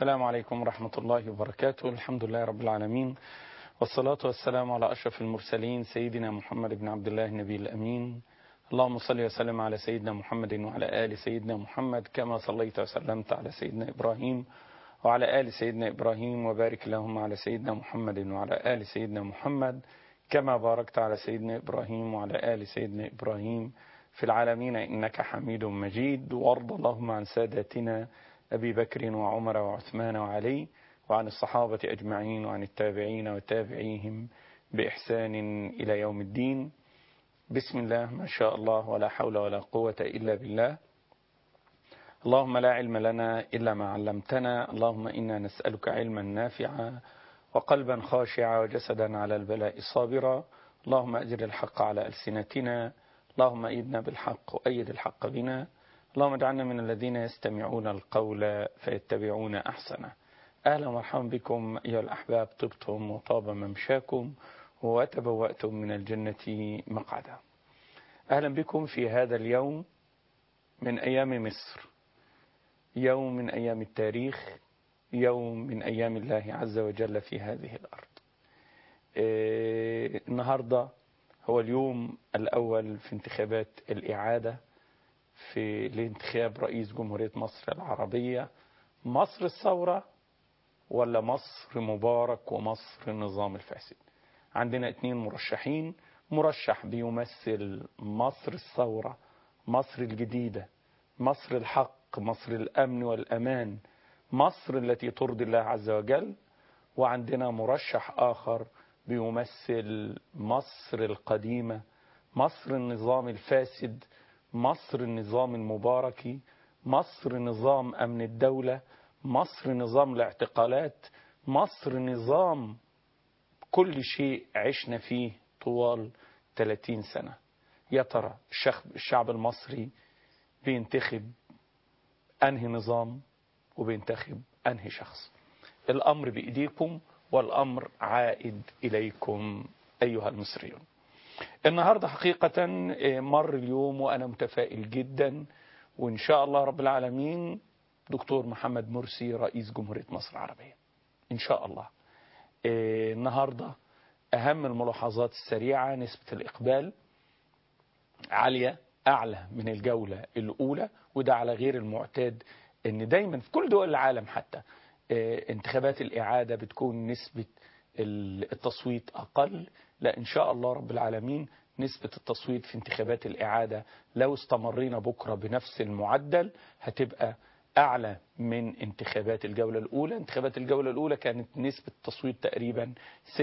السلام عليكم ورحمة الله وبركاته الحمد لله رب العالمين والصلاة والسلام على أشرف المرسلين سيدنا محمد بن عبد الله النبي الأمين اللهم صل وسلم على سيدنا محمد وعلى آل سيدنا محمد كما صليت وسلمت على سيدنا إبراهيم وعلى آل سيدنا إبراهيم وبارك اللهم على سيدنا محمد وعلى آل سيدنا محمد كما باركت على سيدنا إبراهيم وعلى آل سيدنا إبراهيم في العالمين إنك حميد مجيد وارض اللهم عن سادتنا أبي بكر وعمر وعثمان وعلي وعن الصحابة أجمعين وعن التابعين وتابعيهم بإحسان إلى يوم الدين بسم الله ما شاء الله ولا حول ولا قوة إلا بالله اللهم لا علم لنا إلا ما علمتنا اللهم إنا نسألك علما نافعا وقلبا خاشعا وجسدا على البلاء صابرا اللهم أجر الحق على ألسنتنا اللهم أيدنا بالحق وأيد الحق بنا اللهم اجعلنا من الذين يستمعون القول فيتبعون أحسنه أهلا ومرحبا بكم أيها الأحباب طبتم وطاب ممشاكم وتبوأتم من الجنة مقعدا أهلا بكم في هذا اليوم من أيام مصر يوم من أيام التاريخ يوم من أيام الله عز وجل في هذه الأرض إيه النهاردة هو اليوم الأول في انتخابات الإعادة في لانتخاب رئيس جمهورية مصر العربية مصر الثورة ولا مصر مبارك ومصر النظام الفاسد عندنا اتنين مرشحين مرشح بيمثل مصر الثورة مصر الجديدة مصر الحق مصر الأمن والأمان مصر التي ترضي الله عز وجل وعندنا مرشح آخر بيمثل مصر القديمة مصر النظام الفاسد مصر النظام المباركي مصر نظام أمن الدولة مصر نظام الاعتقالات مصر نظام كل شيء عشنا فيه طوال 30 سنة يا ترى الشعب المصري بينتخب أنهي نظام وبينتخب أنهي شخص الأمر بإيديكم والأمر عائد إليكم أيها المصريون النهاردة حقيقة مر اليوم وأنا متفائل جدا وإن شاء الله رب العالمين دكتور محمد مرسي رئيس جمهورية مصر العربية إن شاء الله النهاردة أهم الملاحظات السريعة نسبة الإقبال عالية أعلى من الجولة الأولى وده على غير المعتاد ان دايما في كل دول العالم حتى انتخابات الإعادة بتكون نسبة التصويت أقل لا إن شاء الله رب العالمين نسبة التصويت في انتخابات الإعادة لو استمرينا بكرة بنفس المعدل هتبقى أعلى من انتخابات الجولة الأولى انتخابات الجولة الأولى كانت نسبة التصويت تقريبا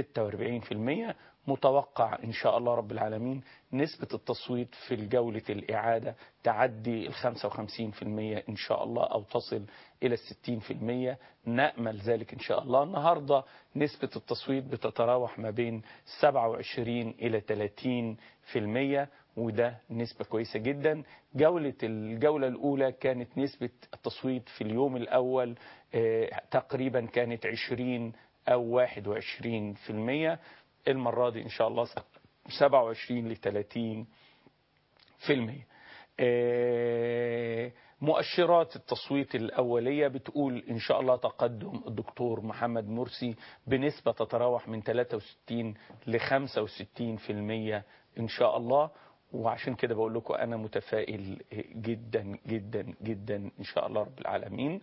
46% متوقع إن شاء الله رب العالمين نسبة التصويت في الجولة الإعادة تعدي ال 55% إن شاء الله أو تصل إلى ال 60% نأمل ذلك إن شاء الله النهاردة نسبة التصويت بتتراوح ما بين 27 إلى 30% وده نسبة كويسة جدا جولة الجولة الأولى كانت نسبة التصويت في اليوم الأول تقريبا كانت 20 أو 21% المرة دي إن شاء الله 27 ل 30 في المية مؤشرات التصويت الأولية بتقول إن شاء الله تقدم الدكتور محمد مرسي بنسبة تتراوح من 63 ل 65 في المية إن شاء الله وعشان كده بقول لكم أنا متفائل جدا جدا جدا إن شاء الله رب العالمين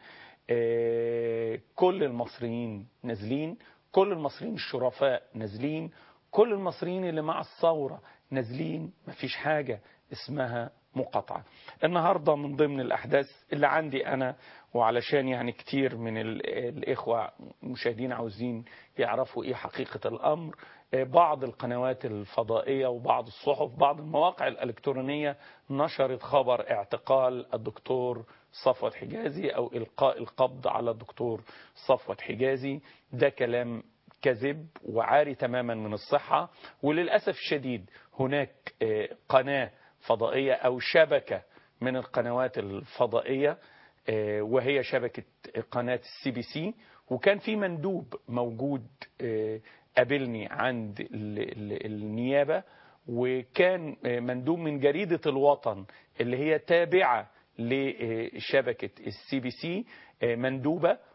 كل المصريين نازلين كل المصريين الشرفاء نازلين كل المصريين اللي مع الثورة نازلين مفيش حاجة اسمها مقاطعة النهاردة من ضمن الأحداث اللي عندي أنا وعلشان يعني كتير من الإخوة مشاهدين عاوزين يعرفوا إيه حقيقة الأمر بعض القنوات الفضائية وبعض الصحف بعض المواقع الإلكترونية نشرت خبر اعتقال الدكتور صفوت حجازي أو إلقاء القبض على الدكتور صفوت حجازي ده كلام كذب وعاري تماما من الصحة وللأسف الشديد هناك قناة فضائية أو شبكة من القنوات الفضائية وهي شبكة قناة السي بي سي وكان في مندوب موجود قابلني عند النيابة وكان مندوب من جريدة الوطن اللي هي تابعة لشبكة السي بي سي مندوبة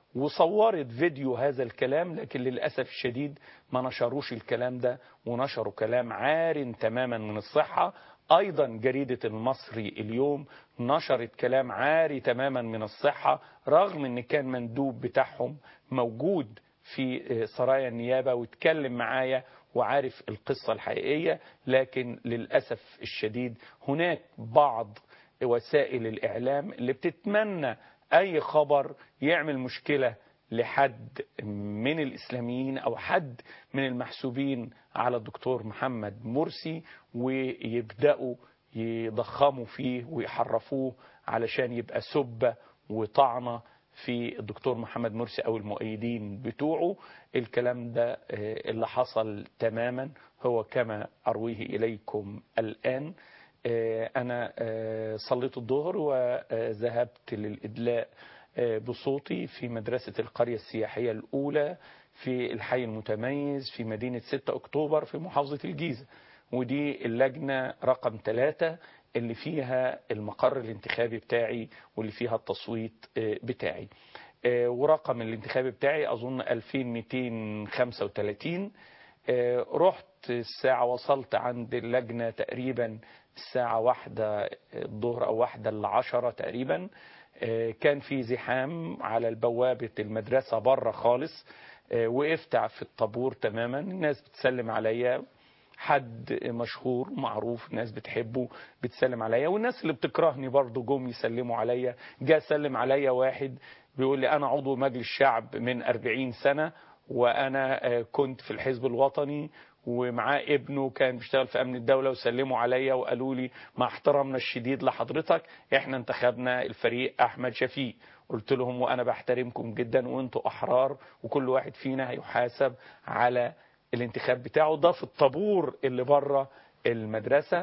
وصورت فيديو هذا الكلام لكن للأسف الشديد ما نشروش الكلام ده ونشروا كلام عار تماما من الصحة أيضا جريدة المصري اليوم نشرت كلام عاري تماما من الصحة رغم أن كان مندوب بتاعهم موجود في سرايا النيابة واتكلم معايا وعارف القصة الحقيقية لكن للأسف الشديد هناك بعض وسائل الإعلام اللي بتتمنى أي خبر يعمل مشكلة لحد من الإسلاميين أو حد من المحسوبين على الدكتور محمد مرسي ويبدأوا يضخموا فيه ويحرفوه علشان يبقى سبة وطعنة في الدكتور محمد مرسي أو المؤيدين بتوعه الكلام ده اللي حصل تماما هو كما أرويه إليكم الآن أنا صليت الظهر وذهبت للإدلاء بصوتي في مدرسة القرية السياحية الأولى في الحي المتميز في مدينة 6 أكتوبر في محافظة الجيزة ودي اللجنة رقم ثلاثة اللي فيها المقر الانتخابي بتاعي واللي فيها التصويت بتاعي ورقم الانتخابي بتاعي أظن 2235 رحت الساعة وصلت عند اللجنة تقريبا الساعة واحدة الظهر أو واحدة العشرة تقريبا كان في زحام على البوابة المدرسة بره خالص وقفت في الطابور تماما الناس بتسلم عليا حد مشهور معروف الناس بتحبه بتسلم عليا والناس اللي بتكرهني برضو جم يسلموا عليا جاء سلم عليا واحد بيقول لي أنا عضو مجلس الشعب من 40 سنة وأنا كنت في الحزب الوطني ومعاه ابنه كان بيشتغل في امن الدوله وسلموا عليا وقالوا لي مع احترامنا الشديد لحضرتك احنا انتخبنا الفريق احمد شفيق قلت لهم وانا بحترمكم جدا وانتوا احرار وكل واحد فينا هيحاسب على الانتخاب بتاعه ده في الطابور اللي بره المدرسه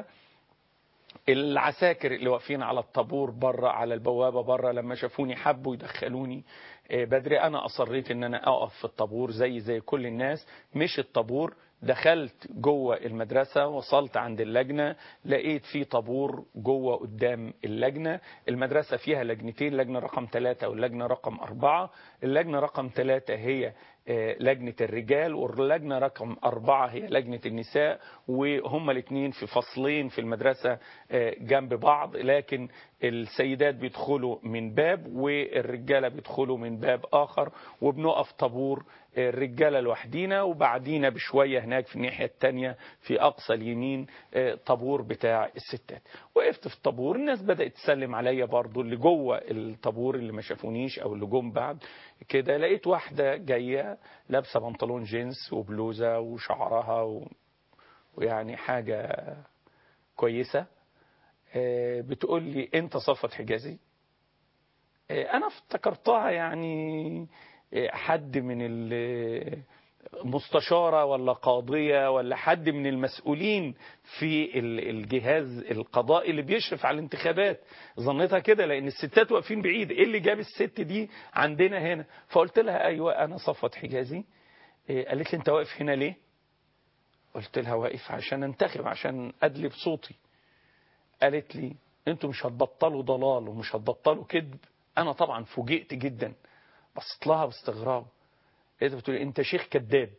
العساكر اللي واقفين على الطابور بره على البوابه بره لما شافوني حبوا يدخلوني بدري انا اصريت ان انا اقف في الطابور زي زي كل الناس مش الطابور دخلت جوه المدرسة وصلت عند اللجنة لقيت في طابور جوه قدام اللجنة المدرسة فيها لجنتين لجنة رقم ثلاثة واللجنة رقم أربعة اللجنة رقم ثلاثة هي لجنة الرجال واللجنة رقم أربعة هي لجنة النساء وهم الاثنين في فصلين في المدرسة جنب بعض لكن السيدات بيدخلوا من باب والرجالة بيدخلوا من باب آخر وبنقف طابور الرجالة لوحدينا وبعدينا بشوية هناك في الناحية التانية في أقصى اليمين طابور بتاع الستات وقفت في الطابور الناس بدأت تسلم عليا برضو اللي جوه الطابور اللي ما شافونيش أو اللي جم بعد كده لقيت واحدة جاية لابسة بنطلون جينز وبلوزة وشعرها و... ويعني حاجة كويسة بتقول لي انت صفت حجازي انا افتكرتها يعني حد من المستشارة ولا قاضية ولا حد من المسؤولين في الجهاز القضائي اللي بيشرف على الانتخابات ظنيتها كده لان الستات واقفين بعيد ايه اللي جاب الست دي عندنا هنا فقلت لها ايوه انا صفوت حجازي قالت لي انت واقف هنا ليه قلت لها واقف عشان انتخب عشان ادلي بصوتي قالت لي انتوا مش هتبطلوا ضلال ومش هتبطلوا كذب انا طبعا فوجئت جدا بصيت لها باستغراب لقيتها بتقول انت شيخ كذاب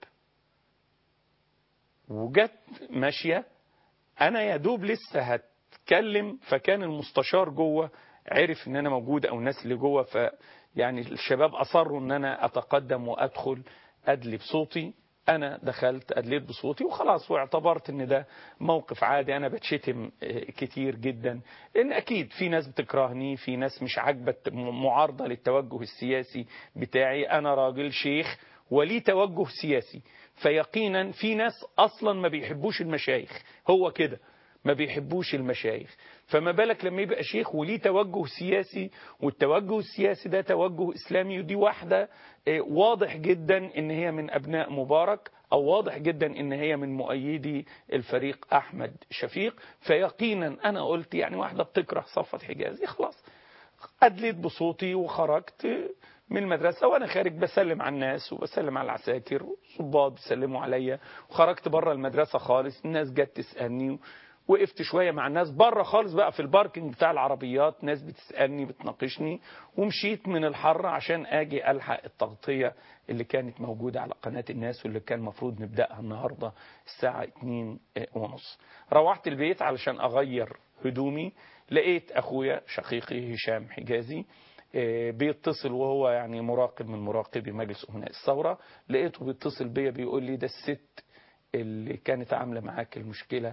وجت ماشيه انا يا دوب لسه هتكلم فكان المستشار جوه عرف ان انا موجود او الناس اللي جوه ف يعني الشباب اصروا ان انا اتقدم وادخل ادلي بصوتي انا دخلت ادليت بصوتي وخلاص واعتبرت ان ده موقف عادي انا بتشتم كتير جدا لان اكيد في ناس بتكرهني في ناس مش عاجبه معارضه للتوجه السياسي بتاعي انا راجل شيخ وليه توجه سياسي فيقينا في ناس اصلا ما بيحبوش المشايخ هو كده ما بيحبوش المشايخ فما بالك لما يبقى شيخ وليه توجه سياسي والتوجه السياسي ده توجه إسلامي ودي واحدة واضح جدا ان هي من أبناء مبارك أو واضح جدا ان هي من مؤيدي الفريق أحمد شفيق فيقينا أنا قلت يعني واحدة بتكره صفة حجازي خلاص أدليت بصوتي وخرجت من المدرسة وأنا خارج بسلم على الناس وبسلم على العساكر والصباط بيسلموا عليا وخرجت بره المدرسة خالص الناس جت تسألني وقفت شويه مع الناس بره خالص بقى في الباركنج بتاع العربيات ناس بتسالني بتناقشني ومشيت من الحر عشان اجي الحق التغطيه اللي كانت موجوده على قناه الناس واللي كان المفروض نبداها النهارده الساعه 2 ونص روحت البيت علشان اغير هدومي لقيت اخويا شقيقي هشام حجازي بيتصل وهو يعني مراقب من مراقبي مجلس امناء الثوره لقيته بيتصل بيا بيقول لي ده الست اللي كانت عامله معاك المشكله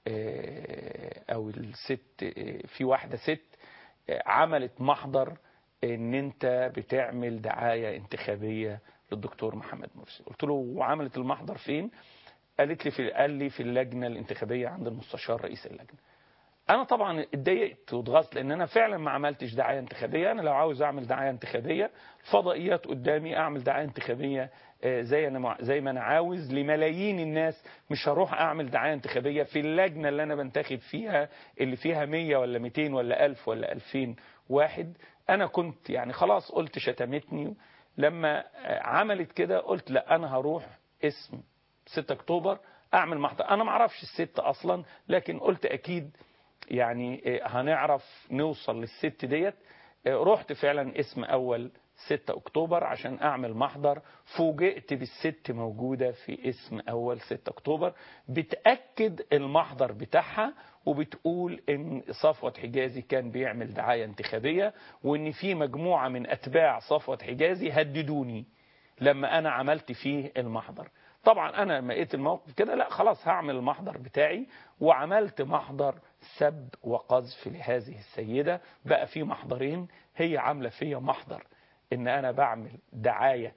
او الست في واحده ست عملت محضر ان انت بتعمل دعايه انتخابيه للدكتور محمد مرسي قلت له وعملت المحضر فين قالت لي في قال لي في اللجنه الانتخابيه عند المستشار رئيس اللجنه انا طبعا اتضايقت واتغصت لان انا فعلا ما عملتش دعايه انتخابيه انا لو عاوز اعمل دعايه انتخابيه فضائيات قدامي اعمل دعايه انتخابيه زي انا زي ما انا عاوز لملايين الناس مش هروح اعمل دعايه انتخابيه في اللجنه اللي انا بنتخب فيها اللي فيها 100 ولا 200 ولا 1000 ولا 2000 واحد انا كنت يعني خلاص قلت شتمتني لما عملت كده قلت لا انا هروح اسم 6 اكتوبر اعمل محضر انا ما اعرفش الست اصلا لكن قلت اكيد يعني هنعرف نوصل للست ديت رحت فعلا اسم اول 6 اكتوبر عشان اعمل محضر فوجئت بالست موجودة في اسم اول 6 اكتوبر بتأكد المحضر بتاعها وبتقول ان صفوت حجازي كان بيعمل دعاية انتخابية وان في مجموعة من اتباع صفوت حجازي هددوني لما انا عملت فيه المحضر طبعا انا لما لقيت الموقف كده لا خلاص هعمل المحضر بتاعي وعملت محضر سب وقذف لهذه السيدة بقى في محضرين هي عاملة فيا محضر ان انا بعمل دعاية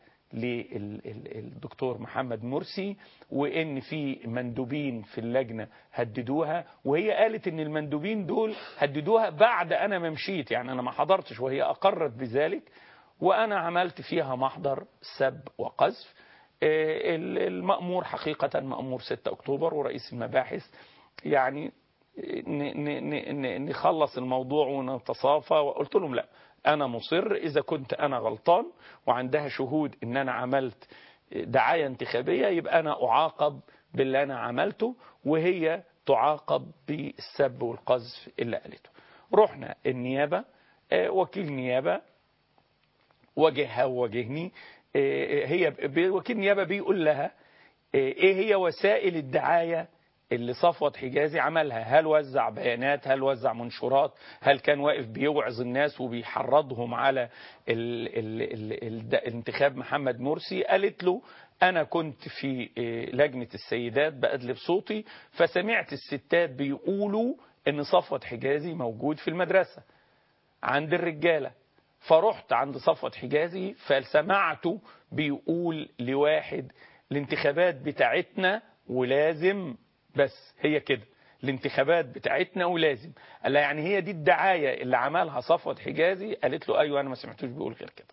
للدكتور محمد مرسي وان في مندوبين في اللجنة هددوها وهي قالت ان المندوبين دول هددوها بعد انا ما مشيت يعني انا ما حضرتش وهي اقرت بذلك وانا عملت فيها محضر سب وقذف المأمور حقيقة مأمور 6 أكتوبر ورئيس المباحث يعني نخلص الموضوع ونتصافى وقلت لهم لا أنا مصر إذا كنت أنا غلطان وعندها شهود إن أنا عملت دعاية انتخابية يبقى أنا أعاقب باللي أنا عملته وهي تعاقب بالسب والقذف اللي قالته رحنا النيابة وكيل نيابة وجهها ووجهني هي وكيل نيابة بيقول لها ايه هي وسائل الدعاية اللي صفوت حجازي عملها هل وزع بيانات هل وزع منشورات هل كان واقف بيوعظ الناس وبيحرضهم على ال ال ال ال الانتخاب محمد مرسي قالت له أنا كنت في لجنة السيدات بأدلب صوتي فسمعت الستات بيقولوا إن صفوت حجازي موجود في المدرسة عند الرجالة فرحت عند صفوت حجازي فسمعته بيقول لواحد الانتخابات بتاعتنا ولازم بس هي كده الانتخابات بتاعتنا ولازم قال يعني هي دي الدعاية اللي عملها صفوت حجازي قالت له أيوة أنا ما سمعتوش بيقول غير كده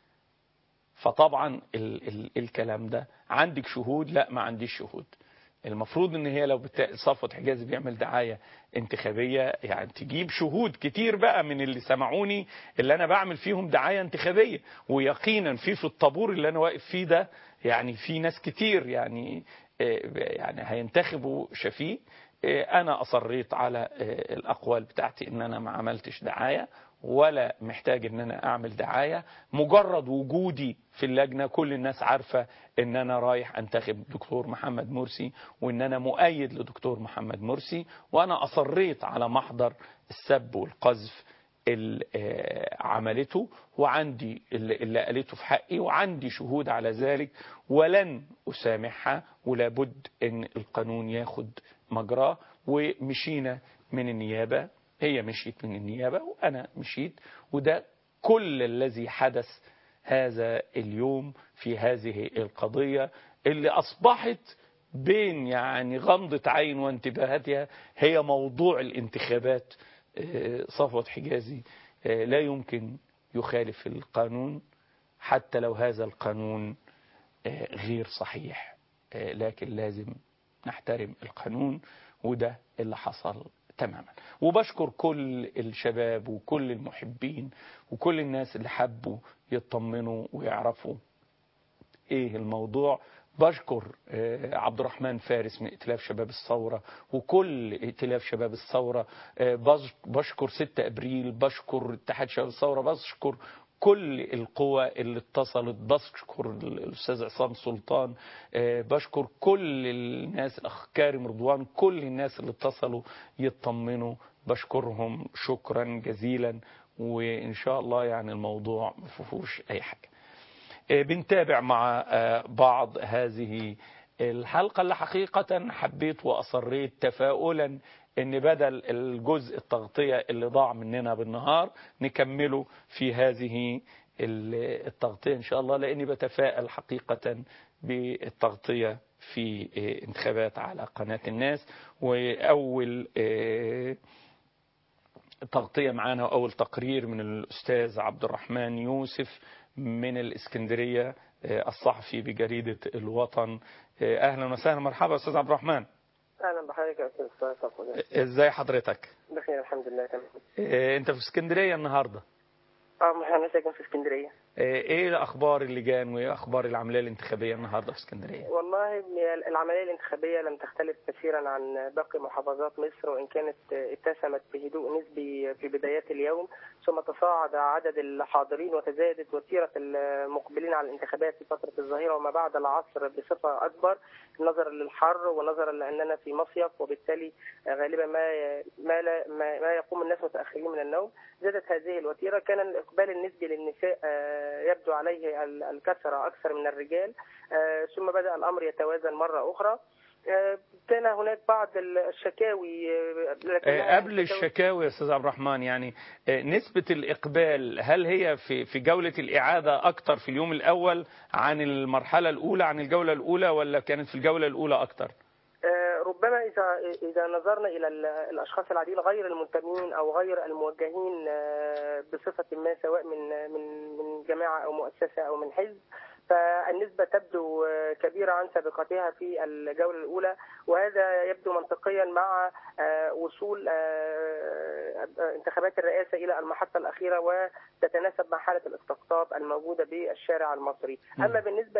فطبعا ال ال الكلام ده عندك شهود لا ما عنديش شهود المفروض ان هي لو صفوت حجازي بيعمل دعاية انتخابية يعني تجيب شهود كتير بقى من اللي سمعوني اللي انا بعمل فيهم دعاية انتخابية ويقينا في في الطابور اللي انا واقف فيه ده يعني في ناس كتير يعني يعني هينتخبوا شفيق انا اصريت على الاقوال بتاعتي ان انا ما عملتش دعاية ولا محتاج ان انا اعمل دعاية مجرد وجودي في اللجنة كل الناس عارفة ان انا رايح انتخب دكتور محمد مرسي وان انا مؤيد لدكتور محمد مرسي وانا اصريت على محضر السب والقذف اللي عملته وعندي اللي قالته في حقي وعندي شهود على ذلك ولن أسامحها ولابد أن القانون ياخد مجراه ومشينا من النيابة هي مشيت من النيابة وأنا مشيت وده كل الذي حدث هذا اليوم في هذه القضية اللي أصبحت بين يعني غمضة عين وانتباهاتها هي موضوع الانتخابات صفوت حجازي لا يمكن يخالف القانون حتى لو هذا القانون غير صحيح لكن لازم نحترم القانون وده اللي حصل تماما وبشكر كل الشباب وكل المحبين وكل الناس اللي حبوا يطمنوا ويعرفوا ايه الموضوع بشكر آه، عبد الرحمن فارس من ائتلاف شباب الثورة وكل ائتلاف شباب الثورة آه، بش- بشكر 6 ابريل بشكر اتحاد شباب الثورة بشكر كل القوى اللي اتصلت بشكر الاستاذ عصام سلطان آه، بشكر كل الناس الاخ كارم رضوان كل الناس اللي اتصلوا يطمنوا بشكرهم شكرا جزيلا وان شاء الله يعني الموضوع ما فيهوش اي حاجه آه، بنتابع مع آه، بعض هذه الحلقة اللي حقيقة حبيت وأصريت تفاؤلا ان بدل الجزء التغطية اللي ضاع مننا بالنهار نكمله في هذه ال- التغطية ان شاء الله لاني بتفائل حقيقة بالتغطية في آه، انتخابات على قناة الناس واول آه، تغطية معانا وأول تقرير من الأستاذ عبد الرحمن يوسف من الإسكندرية آه، الصحفي بجريدة الوطن آه، أهلا وسهلا مرحبا أستاذ عبد الرحمن اهلا بحضرتك يا استاذ صفوان آه، إزاي حضرتك بخير الحمد لله تمام آه، أنت في اسكندرية النهاردة اه ما انا ساكن في اسكندريه آه، إيه أخبار اللجان وإيه أخبار العملية الانتخابية النهاردة في اسكندرية والله العمليه الانتخابيه لم تختلف كثيرا عن باقي محافظات مصر وان كانت اتسمت بهدوء نسبي في بدايات اليوم ثم تصاعد عدد الحاضرين وتزايدت وتيره المقبلين على الانتخابات في فتره الظهيره وما بعد العصر بصفه اكبر نظرا للحر ونظرا لاننا في مصيف وبالتالي غالبا ما ما, لا ما, ما يقوم الناس متاخرين من النوم زادت هذه الوتيره كان الاقبال النسبي للنساء آه، يبدو عليه ال- الكثره اكثر من الرجال آه، ثم بدا الامر يتوازن مره اخرى آه، كان هناك بعض الشكاوي آه، لكنها آه، قبل الشكاوي يا أستاذ عبد الرحمن يعني آه، نسبة الإقبال هل هي في في جولة الإعادة أكتر في اليوم الأول عن المرحلة الأولى عن الجولة الأولى ولا كانت في الجولة الأولى أكتر؟ آه، ربما اذا اذا نظرنا الى ال- الاشخاص العاديين غير المنتمين او غير الموجهين آه، بصفه ما سواء من من من جماعه او مؤسسه او من حزب فالنسبة تبدو آه، كبيرة عن سابقتها في الجولة الأولى وهذا يبدو منطقيا مع آه، وصول آه، آه، انتخابات الرئاسة إلى المحطة الأخيرة وتتناسب مع حالة الاستقطاب الموجودة بالشارع المصري أما بالنسبة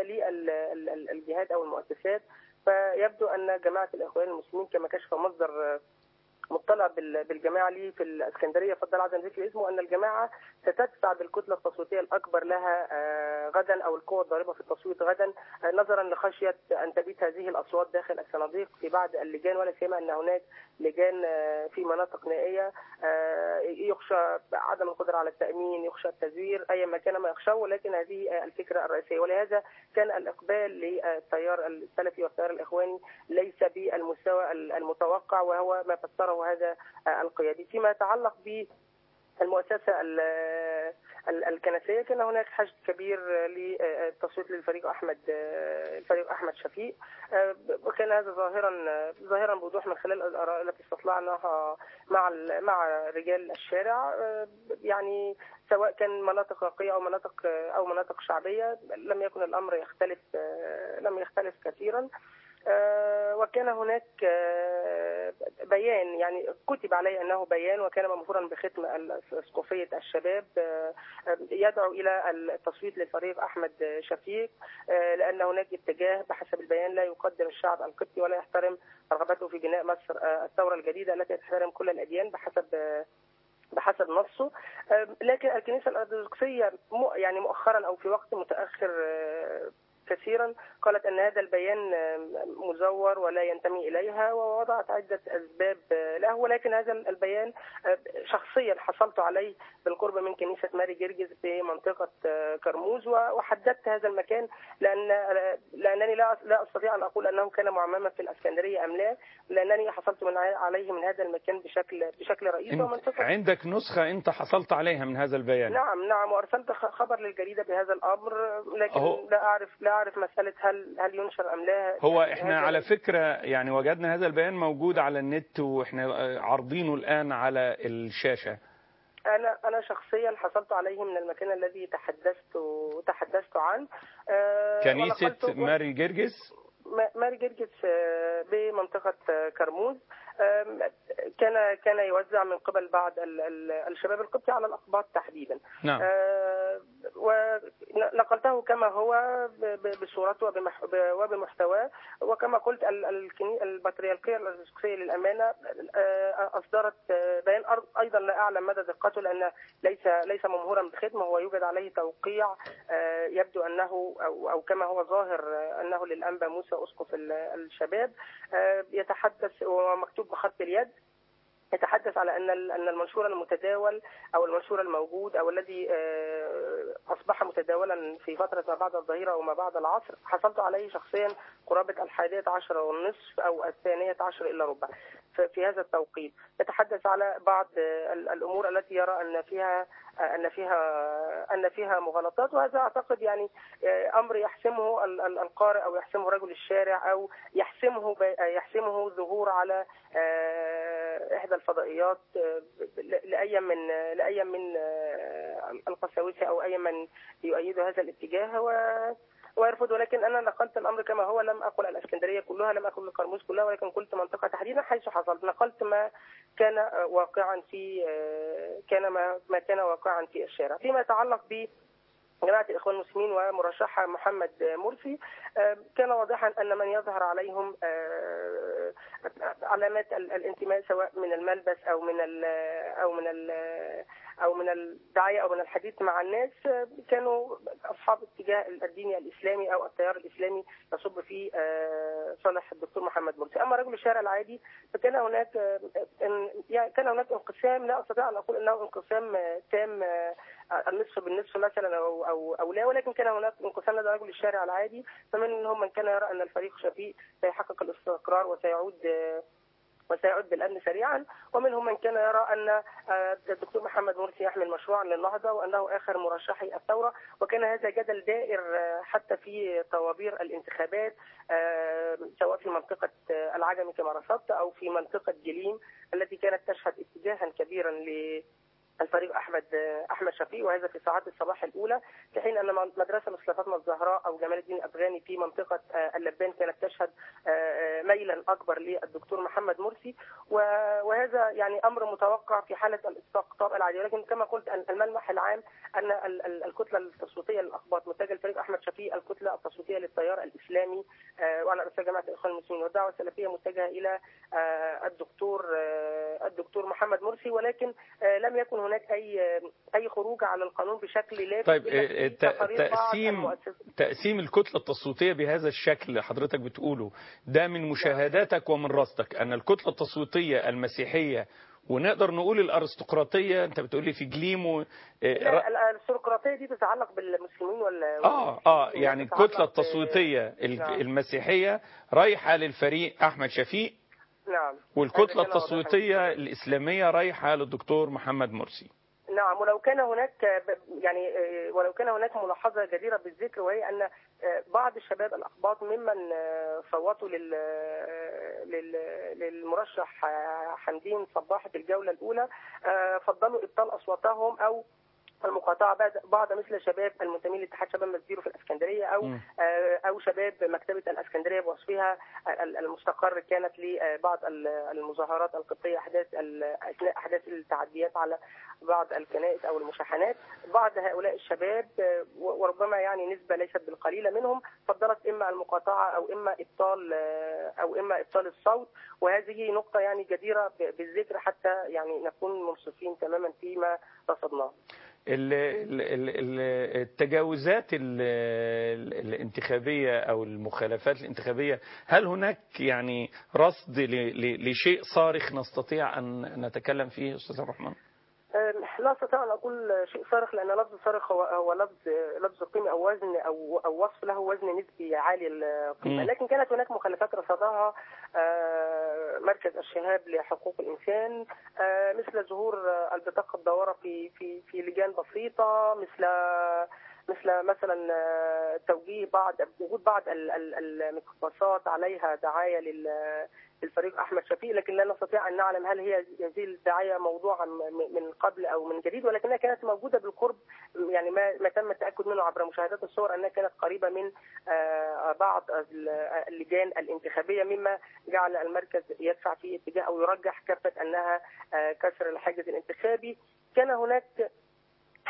للجهات أو المؤسسات فيبدو ان جماعه الاخوان المسلمين كما كشف مصدر مطلع بال- بالجماعه لي في الاسكندريه فضل عدم ذكر اسمه ان الجماعه ستدفع بالكتله التصويتيه الاكبر لها آه، غدا او القوى الضاربه في التصويت غدا آه، نظرا لخشيه ان تبيت هذه الاصوات داخل الصناديق في بعض اللجان ولا سيما ان هناك لجان آه، في مناطق نائيه آه، يخشى عدم القدره على التامين يخشى التزوير ايا ما كان ما يخشاه ولكن هذه آه، الفكره الرئيسيه ولهذا كان الاقبال للتيار السلفي والتيار الاخواني ليس بالمستوى المتوقع وهو ما فسره هذا القيادي فيما يتعلق ب المؤسسة ال- ال- الكنسية كان هناك حشد كبير للتصويت للفريق أحمد الفريق أحمد شفيق وكان هذا ظاهرا ظاهرا بوضوح من خلال الآراء التي استطلعناها مع ال- مع رجال الشارع يعني سواء كان مناطق راقية أو مناطق أو مناطق شعبية لم يكن الأمر يختلف لم يختلف كثيرا آه، وكان هناك آه، بيان يعني كتب عليه انه بيان وكان ممهورا بختم اسقفيه الشباب آه، يدعو الى التصويت للفريق احمد شفيق آه، لان هناك اتجاه بحسب البيان لا يقدم الشعب القبطي ولا يحترم رغبته في بناء مصر آه، الثوره الجديده التي تحترم كل الاديان بحسب آه، بحسب نصه آه، لكن الكنيسه الارثوذكسيه مو- يعني مؤخرا او في وقت متاخر آه، كثيرا قالت ان هذا البيان آه، مزور ولا ينتمي اليها ووضعت عده اسباب آه، له ولكن هذا البيان آه، شخصيا حصلت عليه بالقرب من كنيسه ماري جرجس بمنطقه آه، كرموز و- وحددت هذا المكان لان آه، لانني لا لا استطيع ان اقول انه كان معمما في الاسكندريه ام لا لانني حصلت من ع- عليه من هذا المكان بشكل بشكل رئيسي انت ومنطقه عندك نسخة انت حصلت عليها من هذا البيان نعم نعم وارسلت خ- خبر للجريده بهذا الامر لكن أهو. لا اعرف لا اعرف مساله هل هل ينشر ام لا هو يعني احنا هذا- على فكرة يعني وجدنا هذا البيان موجود على النت واحنا آه، عارضينه الآن على الشاشة انا انا شخصيا حصلت عليه من المكان الذي تحدثت تحدثت عنه آه، كنيسة ونقلته- ماري جرجس ما- ماري جرجس آه، بمنطقة آه، كرموز آم، كان كان يوزع من قبل بعض ال- ال- الشباب القبطي على الأقباط تحديدا نعم آه، ونقلته كما هو ب- ب- بصورته وبمح- ب- وبمحتواه وكما قلت ال- الكني- البطريركية الأرثوذكسية للأمانة آه، أصدرت آه، بيان أر- أيضا لا أعلم مدى دقته لأن ليس ليس ممهورا بالخدمة هو يوجد عليه توقيع آه، يبدو أنه أو أو كما هو ظاهر آه، أنه للأنبا موسى أسقف ال- الشباب آه، يتحدث ومكتوب بخط اليد يتحدث على ان ال- ان المنشور المتداول او المنشور الموجود او الذي آه، اصبح متداولا في فتره ما بعد الظهيره وما بعد العصر حصلت عليه شخصيا قرابه الحادية عشر والنصف او الثانية عشر الا ربع ف- في هذا التوقيت يتحدث على بعض آه، ال- الامور التي يرى ان فيها آه، ان فيها ان فيها مغالطات وهذا اعتقد يعني آه، امر يحسمه ال- ال- القارئ او يحسمه رجل الشارع او يحسمه ب- يحسمه ظهور على آه، احدى الفضائيات آه، ل- لاي من لاي من آه، القساوسه او اي من يؤيد هذا الاتجاه و ويرفض ولكن انا نقلت الامر كما هو لم اقل الاسكندريه كلها لم اقل القرموز كلها ولكن قلت منطقه تحديدا حيث حصلت نقلت ما كان آه، واقعا في آه، كان ما ما كان واقعا في الشارع فيما يتعلق ب جماعة الإخوان المسلمين ومرشحها محمد مرسي آه، كان واضحا أن من يظهر عليهم آه، علامات ال- الانتماء سواء من الملبس أو من ال أو من ال أو من الدعاية أو من الحديث مع الناس آه، كانوا أصحاب اتجاه الديني الإسلامي أو التيار الإسلامي يصب في آه، صالح الدكتور محمد مرسي أما رجل الشارع العادي فكان هناك آه، إن- يعني كان هناك انقسام لا أستطيع أن أقول أنه انقسام آه، تام آه، النصف بالنصف مثلا او او او لا ولكن كان هناك انقسام لدى رجل الشارع العادي فمنهم من كان يرى ان الفريق شفيق سيحقق الاستقرار وسيعود آه، وسيعود بالامن سريعا ومنهم من كان يرى ان آه، الدكتور محمد مرسي يحمل مشروعا للنهضه وانه اخر مرشحي الثوره وكان هذا جدل دائر آه، حتى في طوابير الانتخابات آه، سواء في منطقه آه، العجمي كما رصدت او في منطقه جليم التي كانت تشهد اتجاها كبيرا ل الفريق احمد احمد شفيق وهذا في ساعات الصباح الاولى في حين ان مدرسه مثل فاطمه الزهراء او جمال الدين الافغاني في منطقه آه، اللبان كانت تشهد آه، آه، ميلا اكبر للدكتور محمد مرسي و- وهذا يعني امر متوقع في حاله الاستقطاب العادي ولكن كما قلت أن الملمح العام ان ال- ال- الكتله التصويتيه للاخباط متجهه لفريق احمد شفيق الكتله التصويتيه للتيار الاسلامي آه، وانا رئيس جماعه الاخوان المسلمين والدعوه السلفيه متجهه الى آه، الدكتور آه، الدكتور محمد مرسي ولكن آه، لم يكن هناك اي اي خروج على القانون بشكل لافت طيب إلا آه، في ت- تقارير بعض تقسيم المؤسسات. تقسيم الكتلة التصويتية بهذا الشكل اللي حضرتك بتقوله ده من مشاهداتك ومن رصدك أن الكتلة التصويتية المسيحية ونقدر نقول الأرستقراطية أنت بتقولي في جليم و... آه، لا ال- السيروقراطيه دي تتعلق بالمسلمين ولا اه اه يعني تتعلق الكتلة ب- التصويتية ال- نعم. المسيحية رايحة للفريق أحمد شفيق نعم والكتلة هذا كان واضحاً. التصويتية الإسلامية رايحة للدكتور محمد مرسي نعم ولو كان هناك ب- يعني آه، ولو كان هناك ملاحظه جديره بالذكر وهي ان آه، بعض الشباب الاقباط ممن آه، صوتوا لل آه، لل- للمرشح آه، حمدين صباح في الجوله الاولى آه، فضلوا ابطال اصواتهم او المقاطعه بعد بعض مثل شباب المنتمين لاتحاد شباب مسبيرو في الاسكندريه او مم. آه، او شباب مكتبه الاسكندريه بوصفها ال- المستقر كانت لبعض ال- المظاهرات القبطيه احداث ال- اثناء احداث التعديات على بعض الكنائس او المشاحنات بعض هؤلاء الشباب آه، و- وربما يعني نسبه ليست بالقليله منهم فضلت اما المقاطعه او اما ابطال آه، او اما ابطال الصوت وهذه نقطه يعني جديره ب- بالذكر حتى يعني نكون منصفين تماما فيما رصدناه ال- ال- ال- ال- التجاوزات ال- ال- الانتخابية أو المخالفات الانتخابية هل هناك يعني رصد ل- ل- لشيء صارخ نستطيع أن نتكلم فيه أستاذ الرحمن؟ أم، لا استطيع ان اقول شيء صارخ لان لفظ صارخ هو, هو لفظ لفظ قيمي او وزن او او وصف له وزن نسبي عالي القيمه مم. لكن كانت هناك مخالفات رصدها آه، مركز الشهاب لحقوق الانسان آه، مثل ظهور آه، البطاقه الدواره في في في لجان بسيطه مثل مثل مثلا آه، توجيه بعض وجود بعض ال- ال- المقتبسات عليها دعايه لل للفريق احمد شفيق لكن لا نستطيع ان نعلم هل هي هذه الدعايه موضوعا م- من قبل او من جديد ولكنها كانت موجوده بالقرب يعني ما ما تم التاكد منه عبر مشاهدات الصور انها كانت قريبه من آه، بعض ال- اللجان الانتخابيه مما جعل المركز يدفع في اتجاه او يرجح كفه انها آه، كسر الحاجز الانتخابي كان هناك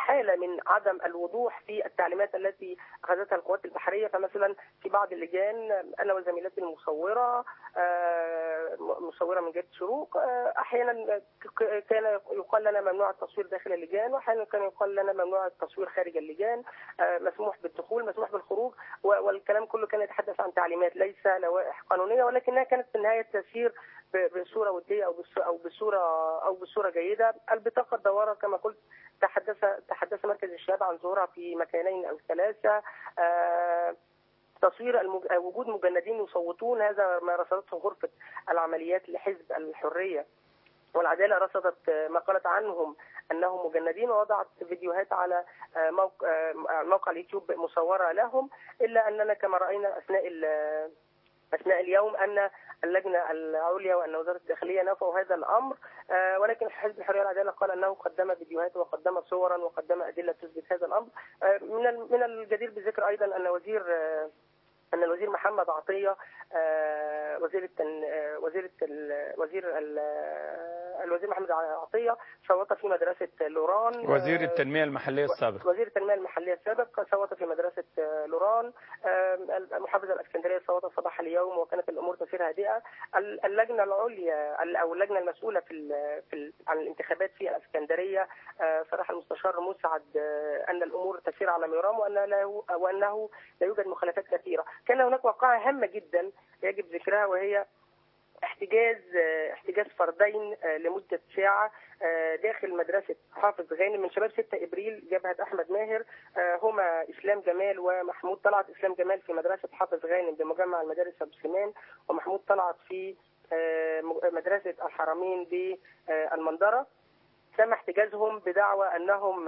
حاله من عدم الوضوح في التعليمات التي اخذتها القوات البحريه فمثلا في بعض اللجان انا وزميلتي المصوره آه، مصوره من جريده شروق آه، احيانا ك- كان يقال لنا ممنوع التصوير داخل اللجان واحيانا كان يقال لنا ممنوع التصوير خارج اللجان آه، مسموح بالدخول مسموح بالخروج و- والكلام كله كان يتحدث عن تعليمات ليس لوائح قانونيه ولكنها كانت في النهايه تسير ب- بصوره وديه او بص- او بصوره او بصوره جيده البطاقه الدواره كما قلت تحدث تحدث مركز الشباب عن ظهورها في مكانين او ثلاثه آه، تصوير المج... وجود مجندين يصوتون هذا ما رصدته غرفه العمليات لحزب الحريه والعداله رصدت ما قالت عنهم انهم مجندين ووضعت فيديوهات على موقع موقع اليوتيوب مصوره لهم الا اننا كما راينا اثناء ال- اثناء اليوم ان اللجنه العليا وان وزاره الداخليه نفوا هذا الامر آه، ولكن حزب الحريه والعداله قال انه قدم فيديوهات وقدم صورا وقدم ادله تثبت هذا الامر آه، من ال- من الجدير بالذكر ايضا ان وزير آه، ان الوزير محمد عطيه آه، وزير التن... آه، وزير ال... وزير ال... آه، الوزير محمد عطيه صوت في مدرسه لوران وزير آه، التنمية المحلية السابق وزير التنميه المحليه السابق صوت في مدرسه آه، لوران آم، محافظه الاسكندريه صوت صباح اليوم وكانت الامور تسير هادئه ال- اللجنه العليا ال- او اللجنه المسؤوله في ال في ال عن الانتخابات في الاسكندريه آه، صرح المستشار مسعد آه، ان الامور تسير على ما يرام وان لا وانه لا يوجد مخالفات كثيره كان هناك واقعه هامه جدا يجب ذكرها وهي احتجاز احتجاز فردين لمده ساعه داخل مدرسه حافظ غانم من شباب 6 ابريل جبهه احمد ماهر هما اسلام جمال ومحمود طلعت اسلام جمال في مدرسه حافظ غانم بمجمع المدارس ابو سليمان ومحمود طلعت في مدرسه الحرمين بالمنظره تم احتجازهم بدعوى انهم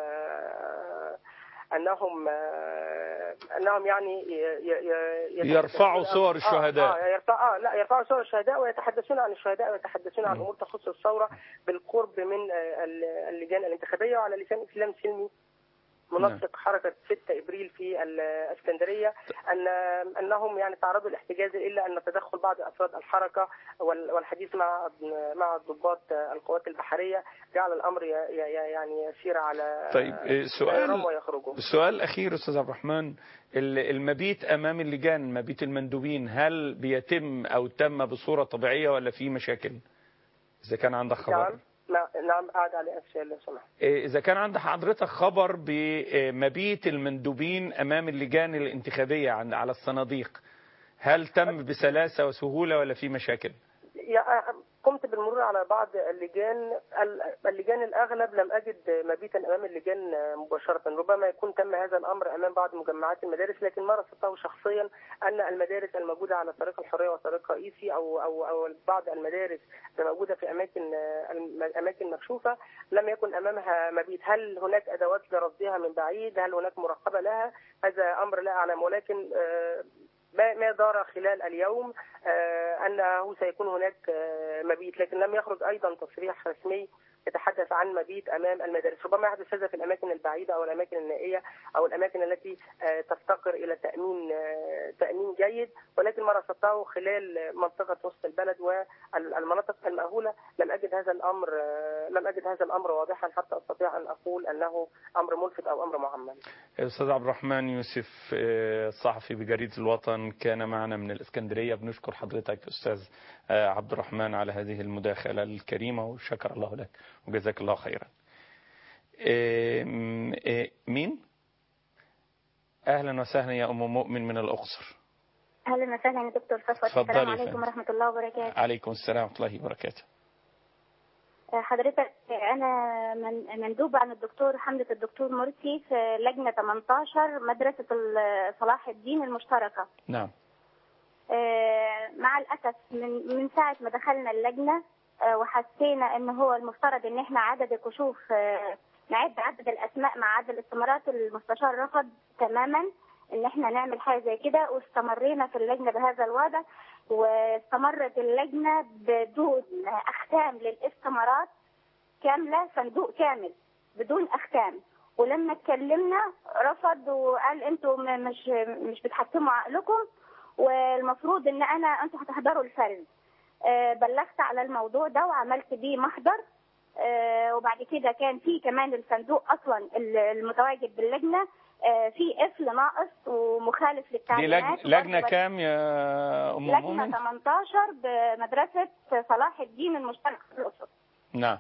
انهم انهم يعني يرفعوا صور الشهداء آه, آه, يرفع آه لا يرفعوا صور الشهداء ويتحدثون عن الشهداء ويتحدثون عن امور تخص الثوره بالقرب من اللجان الانتخابيه وعلى لسان اسلام سلمي منسق حركه 6 ابريل في الاسكندريه ان انهم يعني تعرضوا لاحتجاز الا ان تدخل بعض افراد الحركه والحديث مع مع ضباط القوات البحريه جعل الامر يعني يسير على طيب سؤال ويخرجوا السؤال الاخير استاذ عبد الرحمن المبيت امام اللجان مبيت المندوبين هل بيتم او تم بصوره طبيعيه ولا في مشاكل اذا كان عندك خبر نعم. نعم قاعد على أفشال لو سمحت إذا كان عند حضرتك خبر بمبيت المندوبين أمام اللجان الانتخابية على الصناديق هل تم بسلاسة وسهولة ولا في مشاكل؟ قمت بالمرور على بعض اللجان اللجان الاغلب لم اجد مبيتا امام اللجان مباشره ربما يكون تم هذا الامر امام بعض مجمعات المدارس لكن ما رصدته شخصيا ان المدارس الموجوده على طريق الحريه وطريق رئيسي او او او بعض المدارس الموجوده في اماكن اماكن مكشوفه لم يكن امامها مبيت هل هناك ادوات لرصدها من بعيد هل هناك مراقبه لها هذا امر لا اعلم ولكن ما ما دار خلال اليوم آه انه سيكون هناك آه مبيت لكن لم يخرج ايضا تصريح رسمي يتحدث عن مبيت امام المدارس ربما يحدث هذا في الاماكن البعيده او الاماكن النائيه او الاماكن التي آه تفتقر الى تامين تامين جيد ولكن ما رصدته خلال منطقه وسط البلد والمناطق المأهوله لم اجد هذا الامر لم اجد هذا الامر واضحا حتى استطيع ان اقول انه امر ملفت او امر معمم. استاذ عبد الرحمن يوسف صحفي بجريده الوطن كان معنا من الاسكندريه بنشكر حضرتك استاذ عبد الرحمن على هذه المداخله الكريمه وشكر الله لك وجزاك الله خيرا. مين؟ اهلا وسهلا يا ام مؤمن من الاقصر. اهلا وسهلا يا دكتور صفوت السلام عليكم ورحمه الله وبركاته. عليكم السلام ورحمه الله وبركاته. حضرتك انا من مندوبه عن الدكتور حمله الدكتور مرسي في لجنه 18 مدرسه صلاح الدين المشتركه. نعم. مع الاسف من من ساعه ما دخلنا اللجنه وحسينا ان هو المفترض ان احنا عدد الكشوف نعد عدد الاسماء مع عدد الاستمارات المستشار رفض تماما ان احنا نعمل حاجه زي كده واستمرينا في اللجنه بهذا الوضع واستمرت اللجنه بدون اختام للاستمارات كامله صندوق كامل بدون اختام ولما اتكلمنا رفض وقال انتوا مش مش بتحكموا عقلكم والمفروض ان انا انتوا هتحضروا الفرز بلغت على الموضوع ده وعملت بيه محضر آه، وبعد كده كان في كمان الصندوق اصلا ال- المتواجد باللجنه آه، في قفل ناقص ومخالف دي للتعليمات لجنة, لجنة وبرضه كام يا أم لجنه مؤمن 18 بمدرسه صلاح الدين المشترك في الاقصر نعم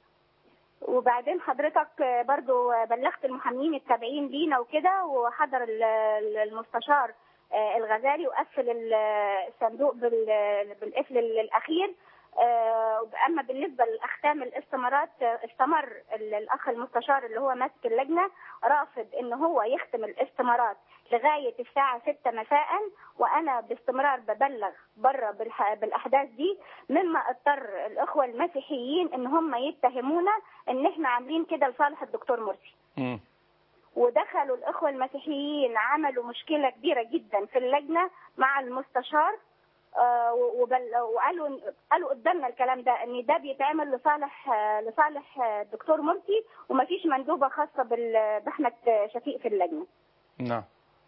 وبعدين حضرتك برضو بلغت المحامين التابعين لينا وكده وحضر ال- ال- المستشار آه، الغزالي وقفل ال- الصندوق بال- بالقفل الاخير آه، اما بالنسبه لاختام الاستمارات آه، استمر ال- الاخ المستشار اللي هو ماسك اللجنه رافض ان هو يختم الاستمارات لغايه الساعه 6 مساء وانا باستمرار ببلغ بره بالح- بالاحداث دي مما اضطر الاخوه المسيحيين ان هم يتهمونا ان احنا عاملين كده لصالح الدكتور مرسي مم. ودخلوا الاخوه المسيحيين عملوا مشكله كبيره جدا في اللجنه مع المستشار آه، وبل- وقالوا قالوا قدامنا الكلام ده ان ده بيتعمل لصالح آه، لصالح آه، الدكتور مرسي ومفيش مندوبه خاصه بال- باحمد شفيق في اللجنه نعم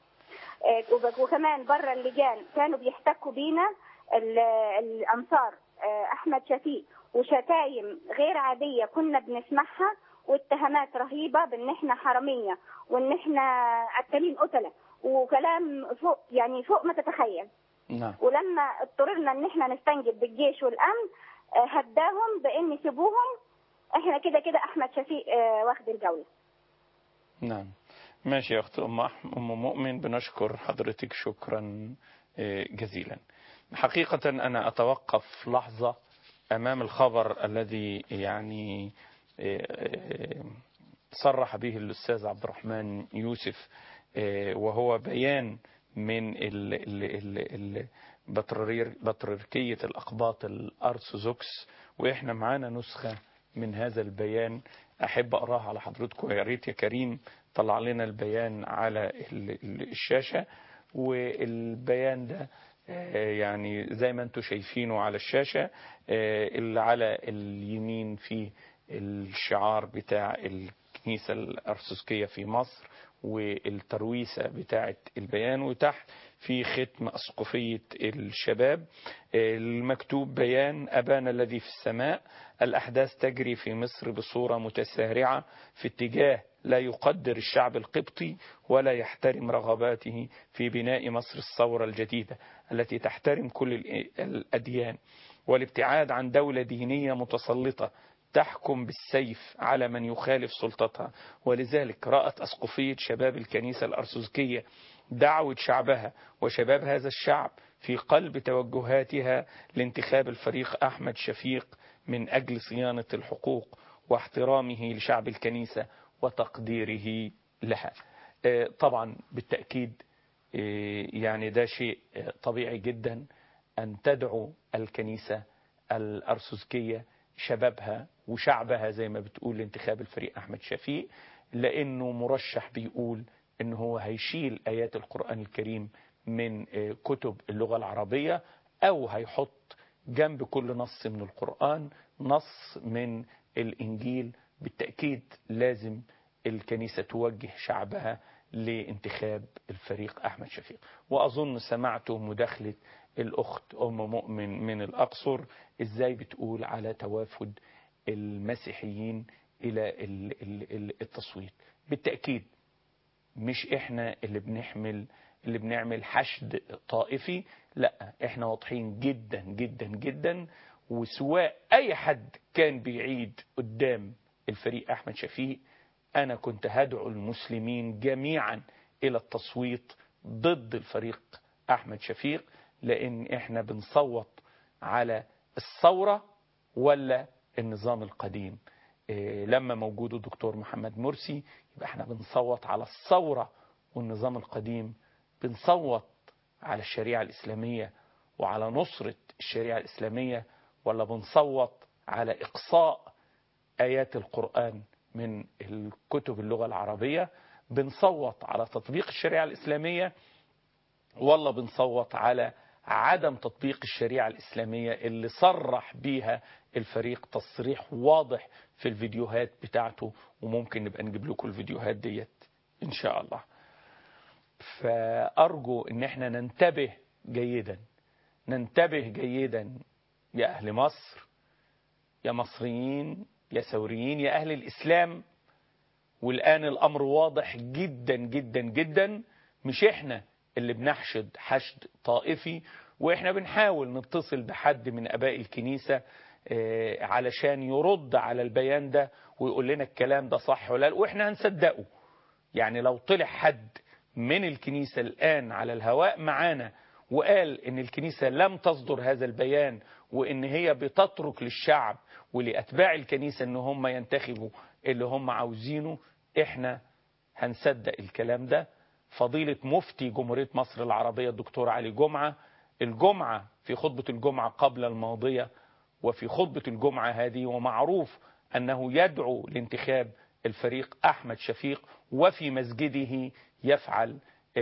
آه، وب- وكمان بره اللجان كانوا بيحتكوا بينا ال- الانصار آه، احمد شفيق وشتايم غير عاديه كنا بنسمعها واتهامات رهيبه بان احنا حراميه وان احنا قتالين قتله وكلام فوق يعني فوق ما تتخيل نعم ولما اضطررنا ان احنا نستنجد بالجيش والامن آه، هداهم بان يسيبوهم احنا كده كده احمد شفيق آه، واخد الجوله نعم ماشي يا أخت أم أح- أم مؤمن بنشكر حضرتك شكرا آه، جزيلا حقيقة أنا أتوقف لحظة أمام الخبر الذي يعني آه، آه، صرح به الأستاذ عبد الرحمن يوسف آه، وهو بيان من ال- ال- ال- ال- بطرير- بطريركية الأقباط الأرثوذكس وإحنا معانا نسخة من هذا البيان أحب أقراها على حضرتكم يا ريت يا كريم طلع لنا البيان على ال- ال- الشاشة والبيان ده آه، يعني زي ما انتم شايفينه على الشاشة آه، اللي على اليمين فيه الشعار بتاع الكنيسة الأرثوذكية في مصر والترويسة بتاعة البيان وتحت في ختم أسقفية الشباب المكتوب بيان أبانا الذي في السماء الأحداث تجري في مصر بصورة متسارعة في اتجاه لا يقدر الشعب القبطي ولا يحترم رغباته في بناء مصر الثورة الجديدة التي تحترم كل الإ- الأديان والابتعاد عن دولة دينية متسلطة تحكم بالسيف على من يخالف سلطتها ولذلك رأت أسقفية شباب الكنيسة الأرثوذكية دعوة شعبها وشباب هذا الشعب في قلب توجهاتها لانتخاب الفريق أحمد شفيق من أجل صيانة الحقوق واحترامه لشعب الكنيسة وتقديره لها آه، طبعا بالتأكيد آه، يعني ده شيء آه، طبيعي جدا أن تدعو الكنيسة الأرثوذكية شبابها وشعبها زي ما بتقول لانتخاب الفريق أحمد شفيق لأنه مرشح بيقول إن هو هيشيل آيات القرآن الكريم من آه، كتب اللغة العربية أو هيحط جنب كل نص من القرآن نص من الإنجيل بالتأكيد لازم الكنيسة توجه شعبها لانتخاب الفريق أحمد شفيق وأظن سمعتوا مداخلة الأخت أم مؤمن من الأقصر إزاي بتقول على توافد المسيحيين إلى ال- ال- ال- التصويت بالتأكيد مش إحنا اللي بنحمل اللي بنعمل حشد طائفي لا إحنا واضحين جدا جدا جدا وسواء أي حد كان بيعيد قدام الفريق أحمد شفيق أنا كنت هدعو المسلمين جميعا إلى التصويت ضد الفريق أحمد شفيق لأن إحنا بنصوت على الثورة ولا النظام القديم إيه لما موجود الدكتور محمد مرسي يبقى احنا بنصوت على الثورة والنظام القديم بنصوت على الشريعة الإسلامية وعلى نصرة الشريعة الإسلامية ولا بنصوت على إقصاء آيات القرآن من الكتب اللغة العربية بنصوت على تطبيق الشريعة الإسلامية ولا بنصوت على عدم تطبيق الشريعة الإسلامية اللي صرح بيها الفريق تصريح واضح في الفيديوهات بتاعته وممكن نبقى نجيب لكم الفيديوهات ديت إن شاء الله فأرجو إن احنا ننتبه جيدا ننتبه جيدا يا أهل مصر يا مصريين يا ثوريين يا أهل الإسلام والآن الأمر واضح جدا جدا جدا مش إحنا اللي بنحشد حشد طائفي وإحنا بنحاول نتصل بحد من أباء الكنيسة آه، علشان يرد على البيان ده ويقول لنا الكلام ده صح ولا لا وإحنا هنصدقه يعني لو طلع حد من الكنيسة الآن على الهواء معانا وقال ان الكنيسة لم تصدر هذا البيان وان هي بتترك للشعب ولأتباع الكنيسة ان هم ينتخبوا اللي هم عاوزينه احنا هنصدق الكلام ده فضيلة مفتي جمهورية مصر العربية الدكتور علي جمعة الجمعة في خطبة الجمعة قبل الماضية وفي خطبة الجمعة هذه ومعروف أنه يدعو لانتخاب الفريق أحمد شفيق وفي مسجده يفعل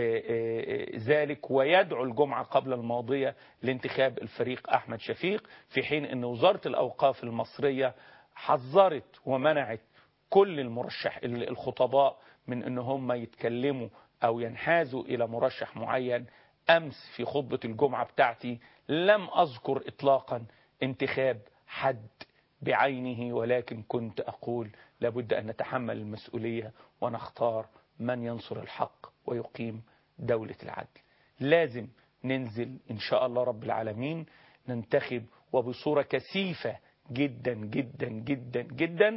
ذلك ويدعو الجمعة قبل الماضية لانتخاب الفريق أحمد شفيق في حين أن وزارة الأوقاف المصرية حذرت ومنعت كل المرشح الخطباء من أن هم يتكلموا أو ينحازوا إلى مرشح معين أمس في خطبة الجمعة بتاعتي لم أذكر إطلاقا انتخاب حد بعينه ولكن كنت أقول لابد أن نتحمل المسؤولية ونختار من ينصر الحق ويقيم دولة العدل لازم ننزل إن شاء الله رب العالمين ننتخب وبصورة كثيفة جدا جدا جدا جدا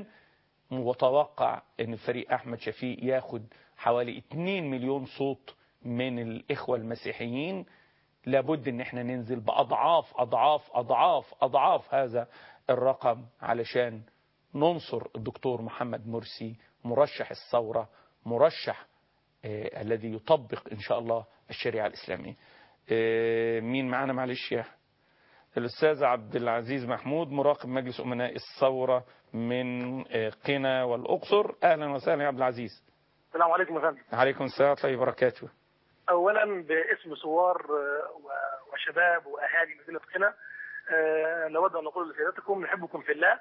متوقع أن الفريق أحمد شفيق ياخد حوالي 2 مليون صوت من الإخوة المسيحيين لابد ان احنا ننزل بأضعاف أضعاف أضعاف أضعاف هذا الرقم علشان ننصر الدكتور محمد مرسي مرشح الثورة مرشح آه الذي يطبق إن شاء الله الشريعة الإسلامية آه مين معنا معلش يا الأستاذ عبد العزيز محمود مراقب مجلس أمناء الثورة من آه قنا والأقصر أهلا وسهلا يا عبد العزيز السلام عليكم يا فندم عليكم السلام ورحمة الله وبركاته اولا باسم ثوار وشباب واهالي مدينه قنا نود ان نقول لسيادتكم نحبكم في الله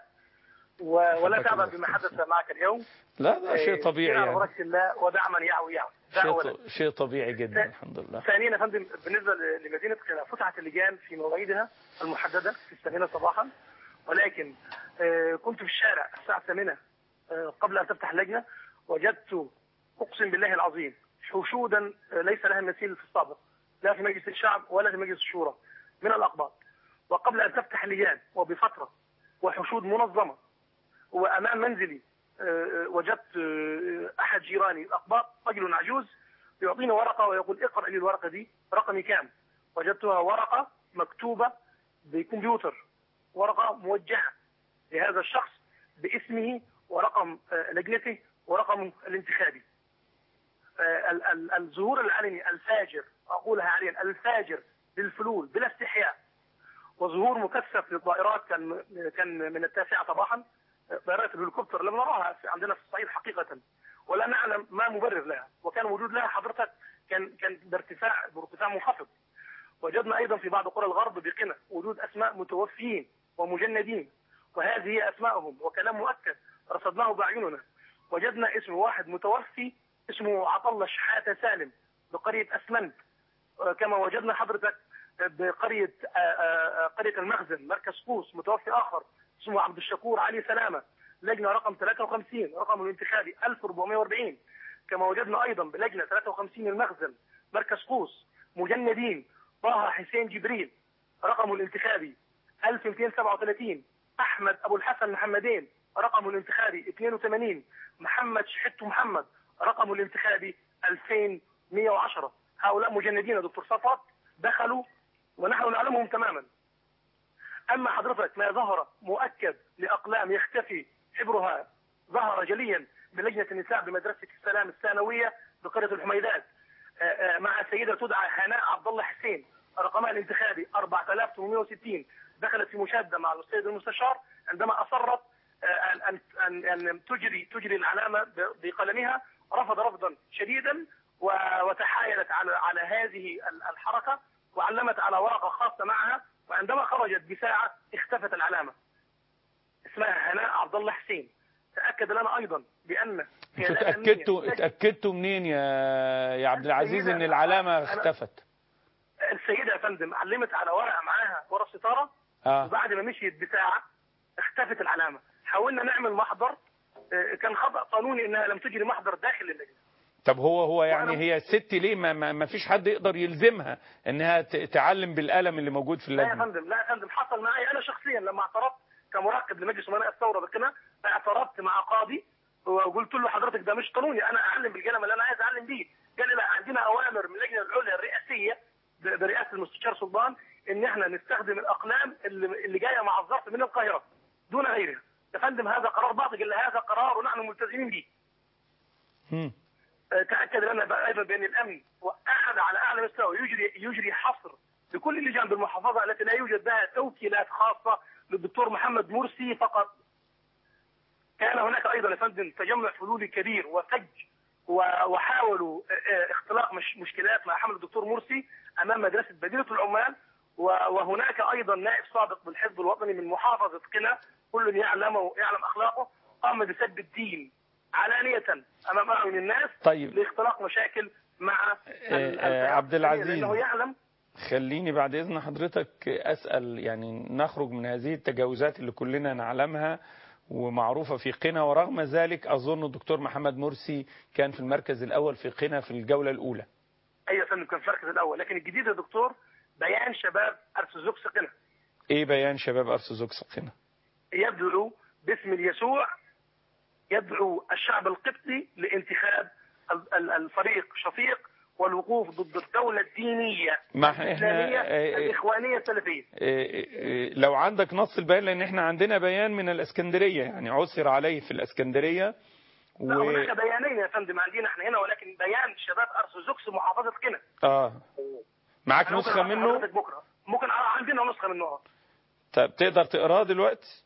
ولا تعبأ بما حدث معك اليوم لا ده شيء طبيعي يعني. يعني. ورجل الله ودعما يعوي يعوي ده شيء, اولا ط- شيء طبيعي جدا الحمد لله ثانيا يا فندم بالنسبه لمدينه قنا فتحت اللجان في مواعيدها المحدده في الثامنه صباحا ولكن آه، كنت في الشارع الساعه الثامنه آه، قبل ان تفتح اللجنه وجدت اقسم بالله العظيم حشودا آه، ليس لها مثيل في السابق لا في مجلس الشعب ولا في مجلس الشورى من الاقباط وقبل ان تفتح اللجان وبفتره وحشود منظمه وامام منزلي آه، وجدت آه، احد جيراني الاقباط رجل عجوز يعطيني ورقه ويقول اقرا لي الورقه دي رقمي كام وجدتها ورقه مكتوبه بكمبيوتر ورقه موجهه لهذا الشخص باسمه ورقم آه، لجنته ورقم الانتخابي آه، ال- ال- الظهور العلني الفاجر اقولها عليا الفاجر للفلول بلا استحياء وظهور مكثف للطائرات كان كان من التاسعه صباحا طائرات الهليكوبتر لم نراها في- عندنا في الصعيد حقيقه ولا نعلم ما مبرر لها وكان وجود لها حضرتك كان كان بارتفاع بارتفاع منخفض وجدنا ايضا في بعض قرى الغرب بقنا وجود اسماء متوفيين ومجندين وهذه هي اسمائهم وكلام مؤكد رصدناه باعيننا وجدنا اسم واحد متوفي اسمه عطله شحاته سالم بقريه اسمنت آه، كما وجدنا حضرتك بقريه آه، آه، آه، قريه المخزن مركز قوس متوفي اخر اسمه عبد الشكور علي سلامه لجنه رقم 53 رقم الانتخابي 1440 كما وجدنا ايضا بلجنه 53 المخزن مركز قوس مجندين طه حسين جبريل رقمه الانتخابي 1237 احمد ابو الحسن محمدين رقمه الانتخابي 82 محمد شحت محمد رقمه الانتخابي 2110 هؤلاء مجندين يا دكتور صفوت دخلوا ونحن نعلمهم تماما اما حضرتك ما ظهر مؤكد لاقلام يختفي حبرها ظهر جليا بلجنه النساء بمدرسه السلام الثانويه بقريه الحميدات آه، آه، مع سيده تدعى هناء عبد الله حسين رقمها الانتخابي 4860 دخلت في مشاده مع السيد المستشار عندما اصرت آه، ان ان ان أن تجري تجري العلامه ب- بقلمها رفض رفضا شديدا و- وتحايلت على على هذه ال- الحركه وعلمت على ورقه خاصه معها وعندما خرجت بساعه اختفت العلامه اسمها هناء عبد الله حسين تاكد لنا ايضا بان انتوا اتأكدتوا اتأكدتوا منين يا يا عبد العزيز ان العلامة اختفت السيده يا فندم علمت على ورقه معاها ورا الستاره اه وبعد ما مشيت بساعه اختفت العلامه حاولنا نعمل محضر آه، كان خطا قانوني انها لم تجري محضر داخل اللجنه طب هو هو يعني وأنا- هي الست ليه ما, ما, ما فيش حد يقدر يلزمها انها ت- تعلم بالقلم اللي موجود في لا يا اللجنه فندم لا يا فندم حصل معي انا شخصيا لما اعترضت كمراقب لمجلس امناء الثوره بالقنا اعترضت مع قاضي وقلت له حضرتك ده مش قانوني انا اعلم بالقلم اللي انا عايز اعلم بيه قال لي لا عندنا اوامر من اللجنه العليا الرئاسيه ب- برئاسه المستشار سلطان ان احنا نستخدم الاقلام اللي, اللي جايه مع الظرف من القاهره دون غيرها يا فندم هذا قرار باطل قال لي هذا قرار ونحن ملتزمين به مم. تاكد لنا ايضا بان الامن واعلى على اعلى مستوى يجري يجري حصر لكل اللجان بالمحافظه التي لا يوجد بها توكيلات خاصه للدكتور محمد مرسي فقط. كان هناك ايضا يا فندم تجمع فلولي كبير وفج و- وحاولوا آه، اختلاق مش مشكلات مع حمل الدكتور مرسي امام مدرسه بديله العمال و- وهناك ايضا نائب سابق بالحزب الوطني من محافظه قنا كل يعلم يعلم اخلاقه قام بسب الدين علانيه امام اعين الناس طيب. لاختلاق مشاكل مع ال- آه، الفئات عبد العزيز. لانه يعلم خليني بعد إذن حضرتك أسأل يعني نخرج من هذه التجاوزات اللي كلنا نعلمها ومعروفة في قنا ورغم ذلك أظن الدكتور محمد مرسي كان في المركز الأول في قنا في الجولة الأولى اي يا فندم كان في المركز الاول لكن الجديد يا دكتور بيان شباب ارثوذكس قنا إيه بيان شباب أرثوذكس قنا يدعو باسم يسوع يدعو الشعب القبطي لانتخاب ال- ال- الفريق شفيق والوقوف ضد الدولة الدينية ما إحنا- الإسلامية آه، آه. الإخوانية السلفية إيه إيه لو عندك نص البيان لأن إحنا عندنا بيان من الإسكندرية يعني عثر عليه في الإسكندرية و... لا هناك بيانين يا فندم عندنا احنا هنا ولكن بيان شباب ارثوذكس محافظة قنا آه معاك أنا ممكن نسخة أعطي منه حضرتك بكرة ممكن آه، عندنا نسخة منه آه. طب تقدر تقراه دلوقتي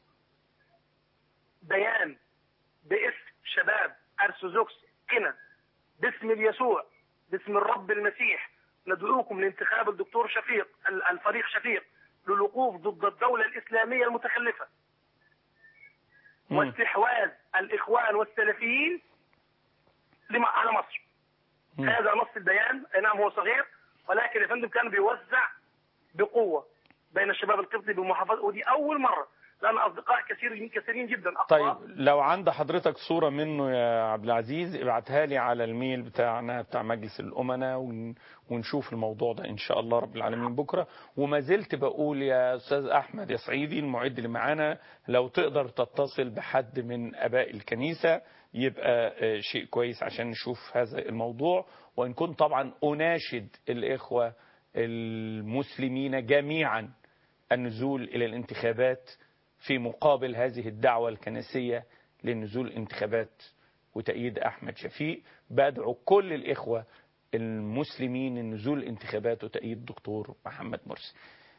بيان باسم شباب ارثوذكس قنا باسم اليسوع باسم الرب المسيح ندعوكم لانتخاب الدكتور شفيق ال- الفريق شفيق للوقوف ضد الدولة الإسلامية المتخلفة مم. واستحواذ الإخوان والسلفيين لما على مصر مم. هذا نص البيان أي نعم هو صغير ولكن يا فندم كان بيوزع بقوة بين الشباب القبطي بالمحافظة ودي أول مرة لأن أصدقاء كثيرين كثيرين جدا أقوى طيب لو عند حضرتك صورة منه يا عبد العزيز ابعتها لي على الميل بتاعنا بتاع مجلس الأمناء ون- ونشوف الموضوع ده إن شاء الله رب العالمين بكرة وما زلت بقول يا أستاذ أحمد يا صعيدي المعد اللي معانا لو تقدر تتصل بحد من أباء الكنيسة يبقى آه، شيء كويس عشان نشوف هذا الموضوع وإن كنت طبعا أناشد الإخوة المسلمين جميعا النزول إلى الانتخابات في مقابل هذه الدعوة الكنسية للنزول الانتخابات وتأييد أحمد شفيق بدعو كل الإخوة المسلمين النزول الانتخابات وتأييد الدكتور محمد مرسي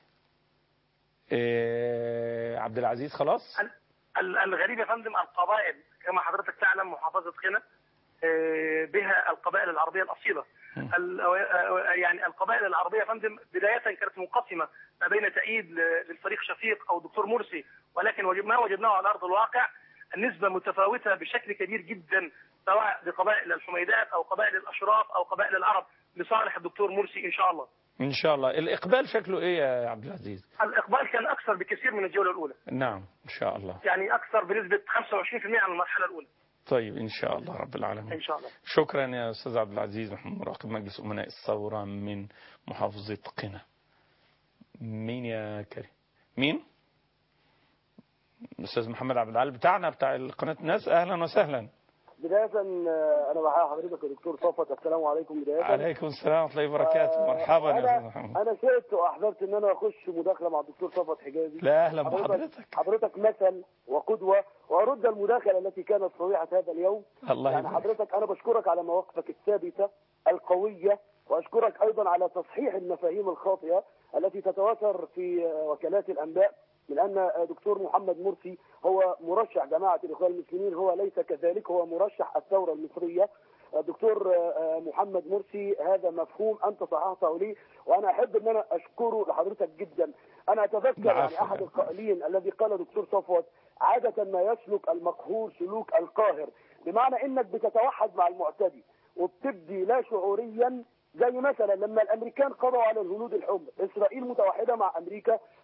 إيه عبد العزيز خلاص ال- ال- الغريب يا فندم القبائل كما حضرتك تعلم محافظة قنا آه، بها القبائل العربية الأصيلة ال- آه، يعني القبائل العربية يا فندم بداية كانت منقسمة ما بين تأييد ل- للفريق شفيق أو الدكتور مرسي ولكن وجد- ما وجدناه على أرض الواقع النسبة متفاوتة بشكل كبير جدا سواء لقبائل الحميدات أو قبائل الأشراف أو قبائل العرب لصالح الدكتور مرسي إن شاء الله إن شاء الله الإقبال شكله إيه يا عبد العزيز الإقبال كان أكثر بكثير من الجولة الأولى نعم إن شاء الله يعني أكثر بنسبة 25% عن المرحلة الأولى طيب إن شاء الله رب العالمين إن شاء الله شكرا يا أستاذ عبد العزيز محمد مراقب مجلس أمناء الثورة من محافظة قنا مين يا كريم مين الأستاذ محمد عبد العال بتاعنا بتاع قناة الناس أهلا وسهلا بداية آه، أنا معايا حضرتك يا دكتور صفوت السلام عليكم بداية عليكم السلام ورحمة الله وبركاته مرحبا يا أستاذ أنا محمد أنا شئت وأحببت إن أنا أخش مداخلة مع الدكتور صفوت حجازي لا أهلا بحضرتك حضرتك مثل وقدوة وأرد المداخلة التي كانت صريحة هذا اليوم الله يعني يبارك حضرتك أنا بشكرك على مواقفك الثابتة القوية وأشكرك أيضا على تصحيح المفاهيم الخاطئة التي تتواتر في آه، وكالات الأنباء من أن آه، دكتور محمد مرسي هو مرشح جماعة الإخوان المسلمين هو ليس كذلك هو مرشح الثورة المصرية الدكتور آه، آه، محمد مرسي هذا مفهوم أنت صححته لي وأنا أحب أن أنا أشكره لحضرتك جدا أنا أتذكر يعني العفو. أحد القائلين الذي قال دكتور صفوت عادة ما يسلك المقهور سلوك القاهر بمعنى انك بتتوحد مع المعتدي وبتبدي لا شعوريا زي مثلا لما الامريكان قضوا على الهنود الحمر اسرائيل متوحده مع امريكا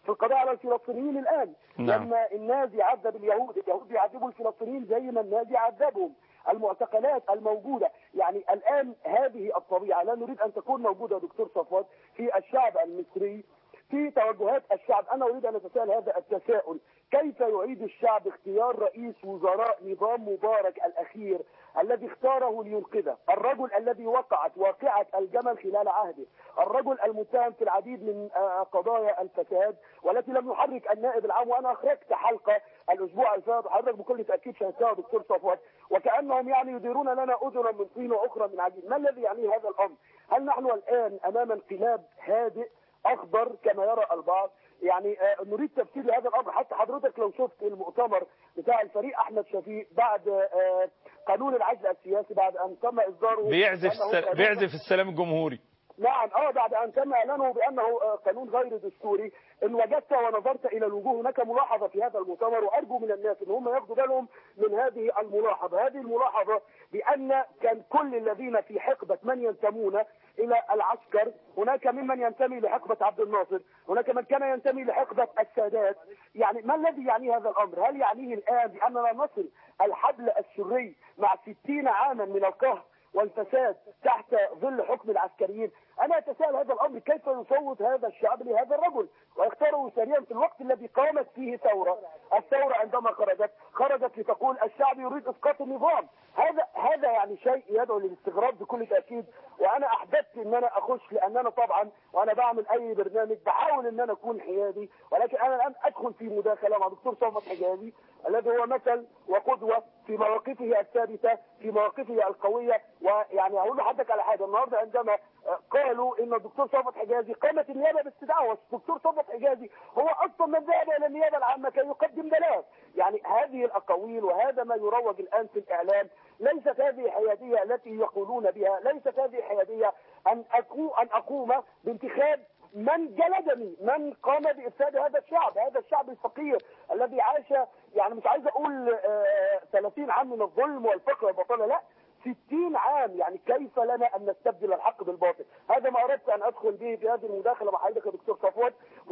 في القضاء على الفلسطينيين الان نعم. لما النازي عذب اليهود اليهود بيعذبوا الفلسطينيين زي ما النازي عذبهم المعتقلات الموجودة يعني الآن هذه الطبيعة لا نريد أن تكون موجودة دكتور صفوت في الشعب المصري في توجهات الشعب أنا أريد أن أتساءل هذا التساؤل كيف يعيد الشعب اختيار رئيس وزراء نظام مبارك الأخير الذي اختاره لينقذه الرجل الذي وقعت واقعة الجمل خلال عهده الرجل المتهم في العديد من آه، قضايا الفساد والتي لم يحرك النائب العام وأنا أخرجت حلقة الأسبوع الفائت حضرتك بكل تأكيد شاهدتها دكتور صفوت وكأنهم يعني يديرون لنا أذنا من طين وأخرى من عجين ما الذي يعني هذا الأمر هل نحن الآن أمام انقلاب هادئ اخضر كما يرى البعض يعني آه، نريد تفسير لهذا الامر حتى حضرتك لو شفت المؤتمر بتاع الفريق احمد شفيق بعد آه، قانون العزل السياسي بعد ان تم اصداره بيعزف بأنه السل... قانون- بيعزف السلام الجمهوري نعم اه بعد ان تم اعلانه بانه آه، قانون غير دستوري ان وجدت ونظرت الى الوجوه هناك ملاحظه في هذا المؤتمر وارجو من الناس ان هم ياخدوا بالهم من هذه الملاحظه، هذه الملاحظه بان كان كل الذين في حقبه من ينتمون الى العسكر هناك ممن ينتمي لحقبه عبد الناصر، هناك من كان ينتمي لحقبه السادات، يعني ما الذي يعني هذا الامر؟ هل يعنيه الان باننا نصل الحبل السري مع 60 عاما من القهر والفساد تحت ظل حكم العسكريين انا اتساءل هذا الامر كيف يصوت هذا الشعب لهذا الرجل ويختاره سريعا في الوقت الذي قامت فيه ثوره الثوره عندما خرجت خرجت لتقول الشعب يريد اسقاط النظام هذا هذا يعني شيء يدعو للاستغراب بكل تاكيد وانا احببت ان انا اخش لان انا طبعا وانا بعمل اي برنامج بحاول ان انا اكون حيادي ولكن انا الان ادخل في مداخله مع دكتور صفوت حجازي الذي هو مثل وقدوه في مواقفه الثابته في مواقفه القويه ويعني هقول لحضرتك على حاجه النهارده عندما آه، قالوا ان الدكتور صفوت حجازي قامت النيابه باستدعائه والدكتور صفوت حجازي هو اصلا من ذهب الى النيابه العامه كي يقدم بلاغ يعني هذه الاقاويل وهذا ما يروج الان في الاعلام ليست هذه الحياديه التي يقولون بها ليست هذه الحياديه ان أقو ان اقوم بانتخاب من جلدني من قام بافساد هذا الشعب هذا الشعب الفقير الذي عاش يعني مش عايز اقول آه، 30 عام من الظلم والفقر والبطاله لا 60 عام يعني كيف لنا ان نستبدل الحق بالباطل هذا ما اردت ان ادخل به في هذه المداخله مع حضرتك يا دكتور صفوت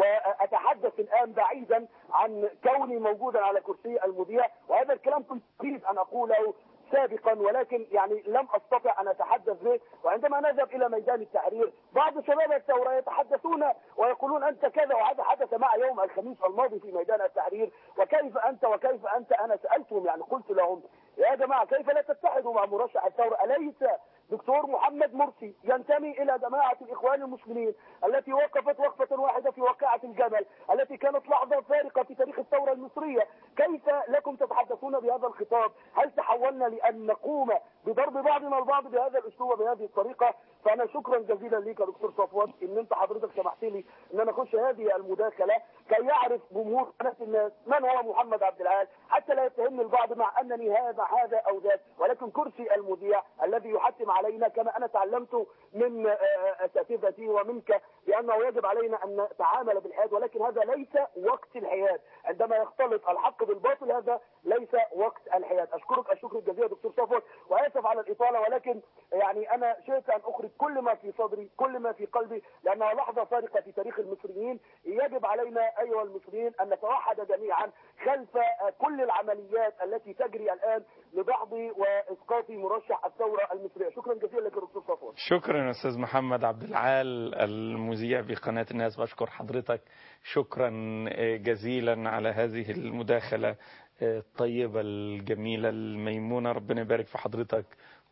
واتحدث الان بعيدا عن كوني موجودا على كرسي المذيع وهذا الكلام كنت اريد ان اقوله سابقا ولكن يعني لم استطع ان اتحدث به وعندما نذهب الى ميدان التحرير بعض شباب الثوره يتحدثون ويقولون انت كذا وهذا حدث معي يوم الخميس الماضي في ميدان التحرير وكيف انت وكيف انت انا سالتهم يعني قلت لهم يا جماعه كيف لا تتحدوا مع مرشح الثوره اليس دكتور محمد مرسي ينتمي الى جماعه الاخوان المسلمين التي وقفت وقفه واحده في واقعه الجمل التي كانت لحظه فارقه في تاريخ الثوره المصريه كيف لكم تتحدثون بهذا الخطاب هل تحولنا لان نقوم بضرب بعضنا البعض بهذا الاسلوب وبهذه الطريقه فانا شكرا جزيلا ليك يا دكتور صفوان ان انت حضرتك سمحت لي ان انا اخش هذه المداخله كي يعرف جمهور قناه الناس من هو محمد عبد العال حتى لا يتهمني البعض مع انني هذا هذا او ذاك ولكن كرسي المذيع الذي يحتم علينا كما انا تعلمت من آه، اساتذتي ومنك بانه يجب علينا ان نتعامل بالحياه ولكن هذا ليس وقت الحياه عندما يختلط الحق بالباطل هذا ليس وقت الحياه اشكرك الشكر الجزيل دكتور صفوت واسف على الاطاله ولكن يعني انا شئت ان اخرج كل ما في صدري كل ما في قلبي لانها لحظه فارقه في تاريخ المصريين يجب علينا ايها المصريين ان نتوحد جميعا خلف آه، كل العمليات التي تجري الان لدحض واسقاط مرشح الثوره المصريه شكرا جزيلا لك يا دكتور صفوت شكرا استاذ محمد عبد العال المذيع بقناه الناس بشكر حضرتك شكرا جزيلا على هذه المداخله الطيبه الجميله الميمونه ربنا يبارك في حضرتك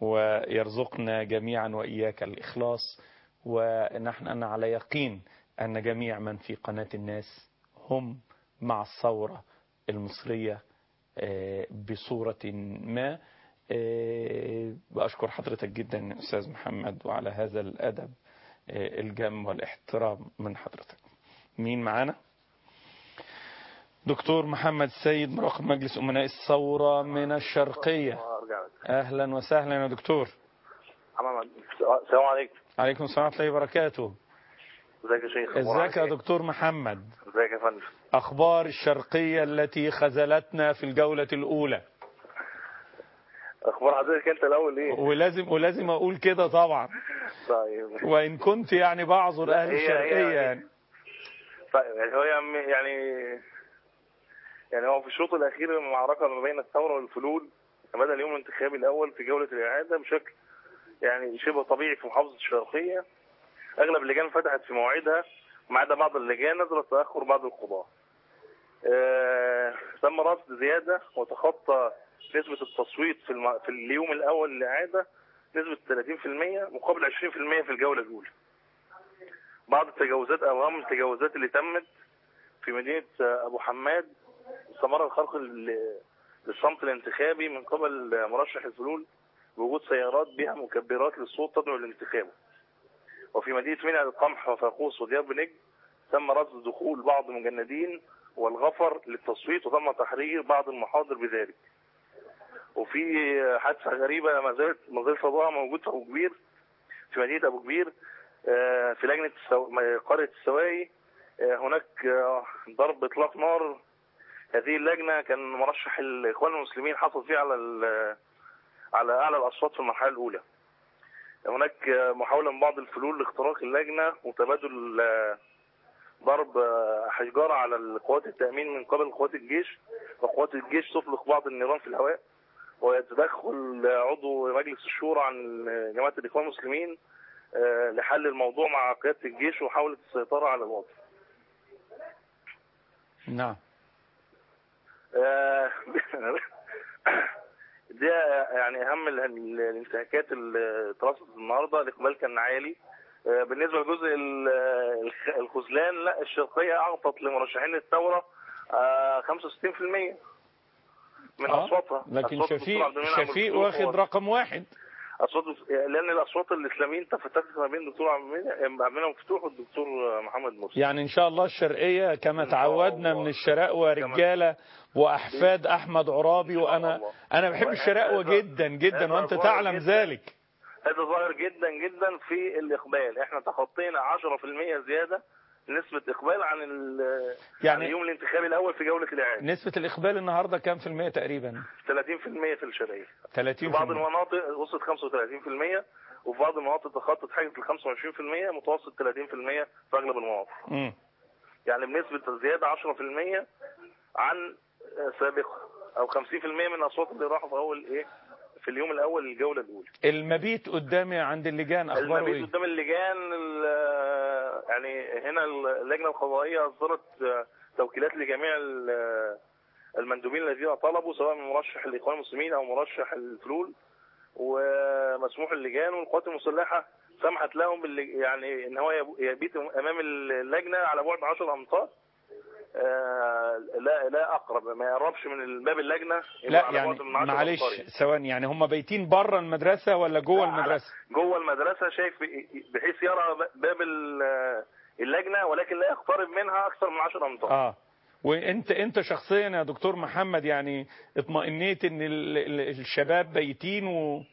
ويرزقنا جميعا واياك الاخلاص ونحن انا على يقين ان جميع من في قناه الناس هم مع الثوره المصريه آه، بصوره ما آه، بأشكر حضرتك جدا أستاذ محمد وعلى هذا الأدب آه، الجم والاحترام من حضرتك مين معانا دكتور محمد السيد مراقب مجلس أمناء الثورة من الشرقية ارجع لك أهلا وسهلا يا دكتور محمد السلام عليكم عليكم السلام ورحمة الله وبركاته ازيك يا شيخ ازيك يا دكتور محمد ازيك يا فندم أخبار الشرقية التي خذلتنا في الجولة الأولى اخبار حضرتك انت الاول ايه ولازم ولازم أقول كده طبعا طيب وإن كنت يعني بعذر أهل هي- الشرقية هي- يعني طيب يعني هو يعني يعني يعني هو في الشوط الاخير من المعركه ما بين الثوره والفلول بدا اليوم الانتخابي الاول في جوله الاعاده بشكل يعني شبه طبيعي في محافظه الشرقيه اغلب اللجان فتحت في مواعيدها ما عدا بعض اللجان نزل تاخر بعض القضاه. آه تم رصد زياده وتخطى نسبه التصويت في الم... في اليوم الاول للاعاده نسبه 30% مقابل 20% في الجوله الاولى. بعض التجاوزات او اهم التجاوزات اللي تمت في مدينه ابو حماد استمر الخرق لل- للصمت الانتخابي من قبل مرشح الفلول بوجود سيارات بها مكبرات للصوت تدعو للانتخاب وفي مدينه منى القمح وفاقوس وديار بنجم تم رصد دخول بعض المجندين والغفر للتصويت وتم تحرير بعض المحاضر بذلك وفي حادثه غريبه ما زالت ما زال صداها موجود في ابو كبير في مدينه ابو كبير آه، في لجنه السو... قريه السواقي آه، هناك آه، ضرب اطلاق نار هذه اللجنه كان مرشح الاخوان المسلمين حصل فيه على ال- على اعلى الاصوات في المرحله الاولى هناك آه، محاوله من بعض الفلول لاختراق اللجنه وتبادل آه، ضرب آه، حجاره على قوات التامين من قبل قوات الجيش وقوات الجيش تطلق بعض النيران في الهواء ويتدخل عضو مجلس الشورى عن جماعه الاخوان المسلمين آه، لحل الموضوع مع قياده الجيش وحاولت السيطره على الوضع. نعم آه، دي يعني اهم ال- ال- الانتهاكات اللي اترصدت النهارده الاقبال كان عالي آه، بالنسبه لجزء ال- الخ- الخذلان لا الشرقيه اعطت لمرشحين الثوره آه، 65% من آه، اصواتها لكن أصوات شفيق الدكتور عبد المنعم شفيق والدكتور واخد فؤاد. رقم واحد اصوات لان الاصوات الاسلاميين تفتتت ما بين الدكتور عبد المنعم عبد المنعم مفتوح والدكتور محمد مرسي يعني ان شاء الله الشرقيه كما إن شاء تعودنا الله. من الشرقوه رجاله واحفاد احمد عرابي إن شاء وانا الله. انا بحب الشرقوه وهذا- جدا جدا هذا وانت ظاهر تعلم جداً. ذلك هذا ظاهر جدا جدا في الاقبال احنا تخطينا 10% زياده نسبة إقبال عن ال- عن يعني اليوم الانتخابي الأول في جولة الإعادة نسبه الاقبال النهارده كام في المية تقريبا 30% في الشرقية في 30 بعض المناطق وصلت 35% وفي بعض المناطق تخطت حاجة ال 25% متوسط 30% في أغلب المناطق مم. يعني بنسبة زيادة 10% عن سابقة أو 50% من الأصوات اللي راحوا في أول إيه في اليوم الأول للجولة الأولى المبيت قدامي عند اللجان اخباره المبيت ايه قدام اللجان ال- يعني هنا اللجنه القضائيه اصدرت توكيلات لجميع ال- المندوبين الذين طلبوا سواء من مرشح الاخوان المسلمين او مرشح الفلول ومسموح اللجان والقوات المسلحه سمحت لهم بال يعني ان هو يب- يبيت امام اللجنه على بعد 10 امتار آه، لا لا اقرب ما يقربش من باب اللجنه يبقى لا على يعني بعد من 10 معلش أمتار يعني. ثواني يعني هم بايتين بره المدرسه ولا جوه لا، المدرسه جوه المدرسه شايف بحيث يرى باب ال- اللجنه ولكن لا يقترب منها اكثر من 10 امتار اه وانت انت شخصيا يا دكتور محمد يعني اطمئنيت ان ال- ال- الشباب بايتين و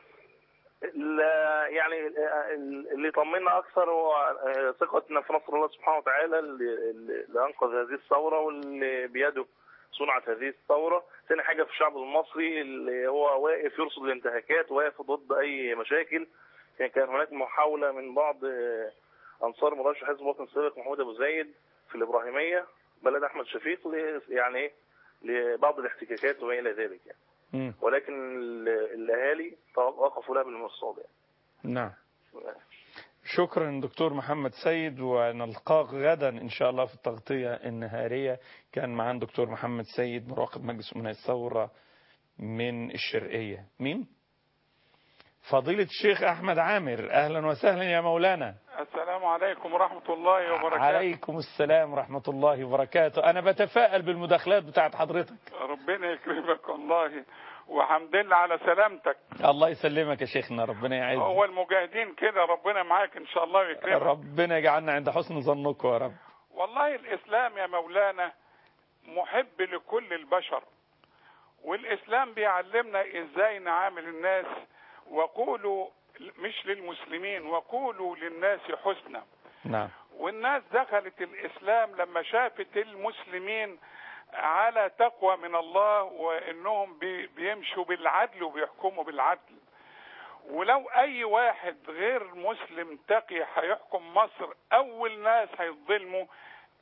ال- يعني ال- اللي طمنا اكثر هو ثقتنا في نصر الله سبحانه وتعالى اللي, اللي انقذ هذه الثوره واللي بيده صنعة هذه الثورة ثاني حاجة في الشعب المصري اللي هو واقف يرصد الانتهاكات واقف ضد أي مشاكل كان كان هناك محاولة من بعض أنصار مرشح حزب الوطن السابق محمود أبو زايد في الإبراهيمية بلد أحمد شفيق ل- يعني إيه لبعض الاحتكاكات وما إلى ذلك يعني مم. ولكن ال- الأهالي وقفوا لها بالمرصاد يعني نعم شكرا دكتور محمد سيد ونلقاك غدا ان شاء الله في التغطيه النهاريه كان معانا دكتور محمد سيد مراقب مجلس امناء الثوره من الشرقيه مين فضيله الشيخ احمد عامر اهلا وسهلا يا مولانا السلام عليكم ورحمة الله وبركاته عليكم السلام ورحمه الله وبركاته انا بتفائل بالمداخلات بتاعت حضرتك ربنا يكرمك والله وحمد لله على سلامتك الله يسلمك يا شيخنا ربنا يعزك هو المجاهدين كده ربنا معاك ان شاء الله ويكرمك ربنا يجعلنا عند حسن ظنكم يا رب والله الاسلام يا مولانا محب لكل البشر والاسلام بيعلمنا ازاي نعامل الناس وقولوا مش للمسلمين وقولوا للناس حسنا نعم والناس دخلت الاسلام لما شافت المسلمين على تقوى من الله وانهم بي- بيمشوا بالعدل وبيحكموا بالعدل ولو اي واحد غير مسلم تقي هيحكم مصر اول ناس هيظلموا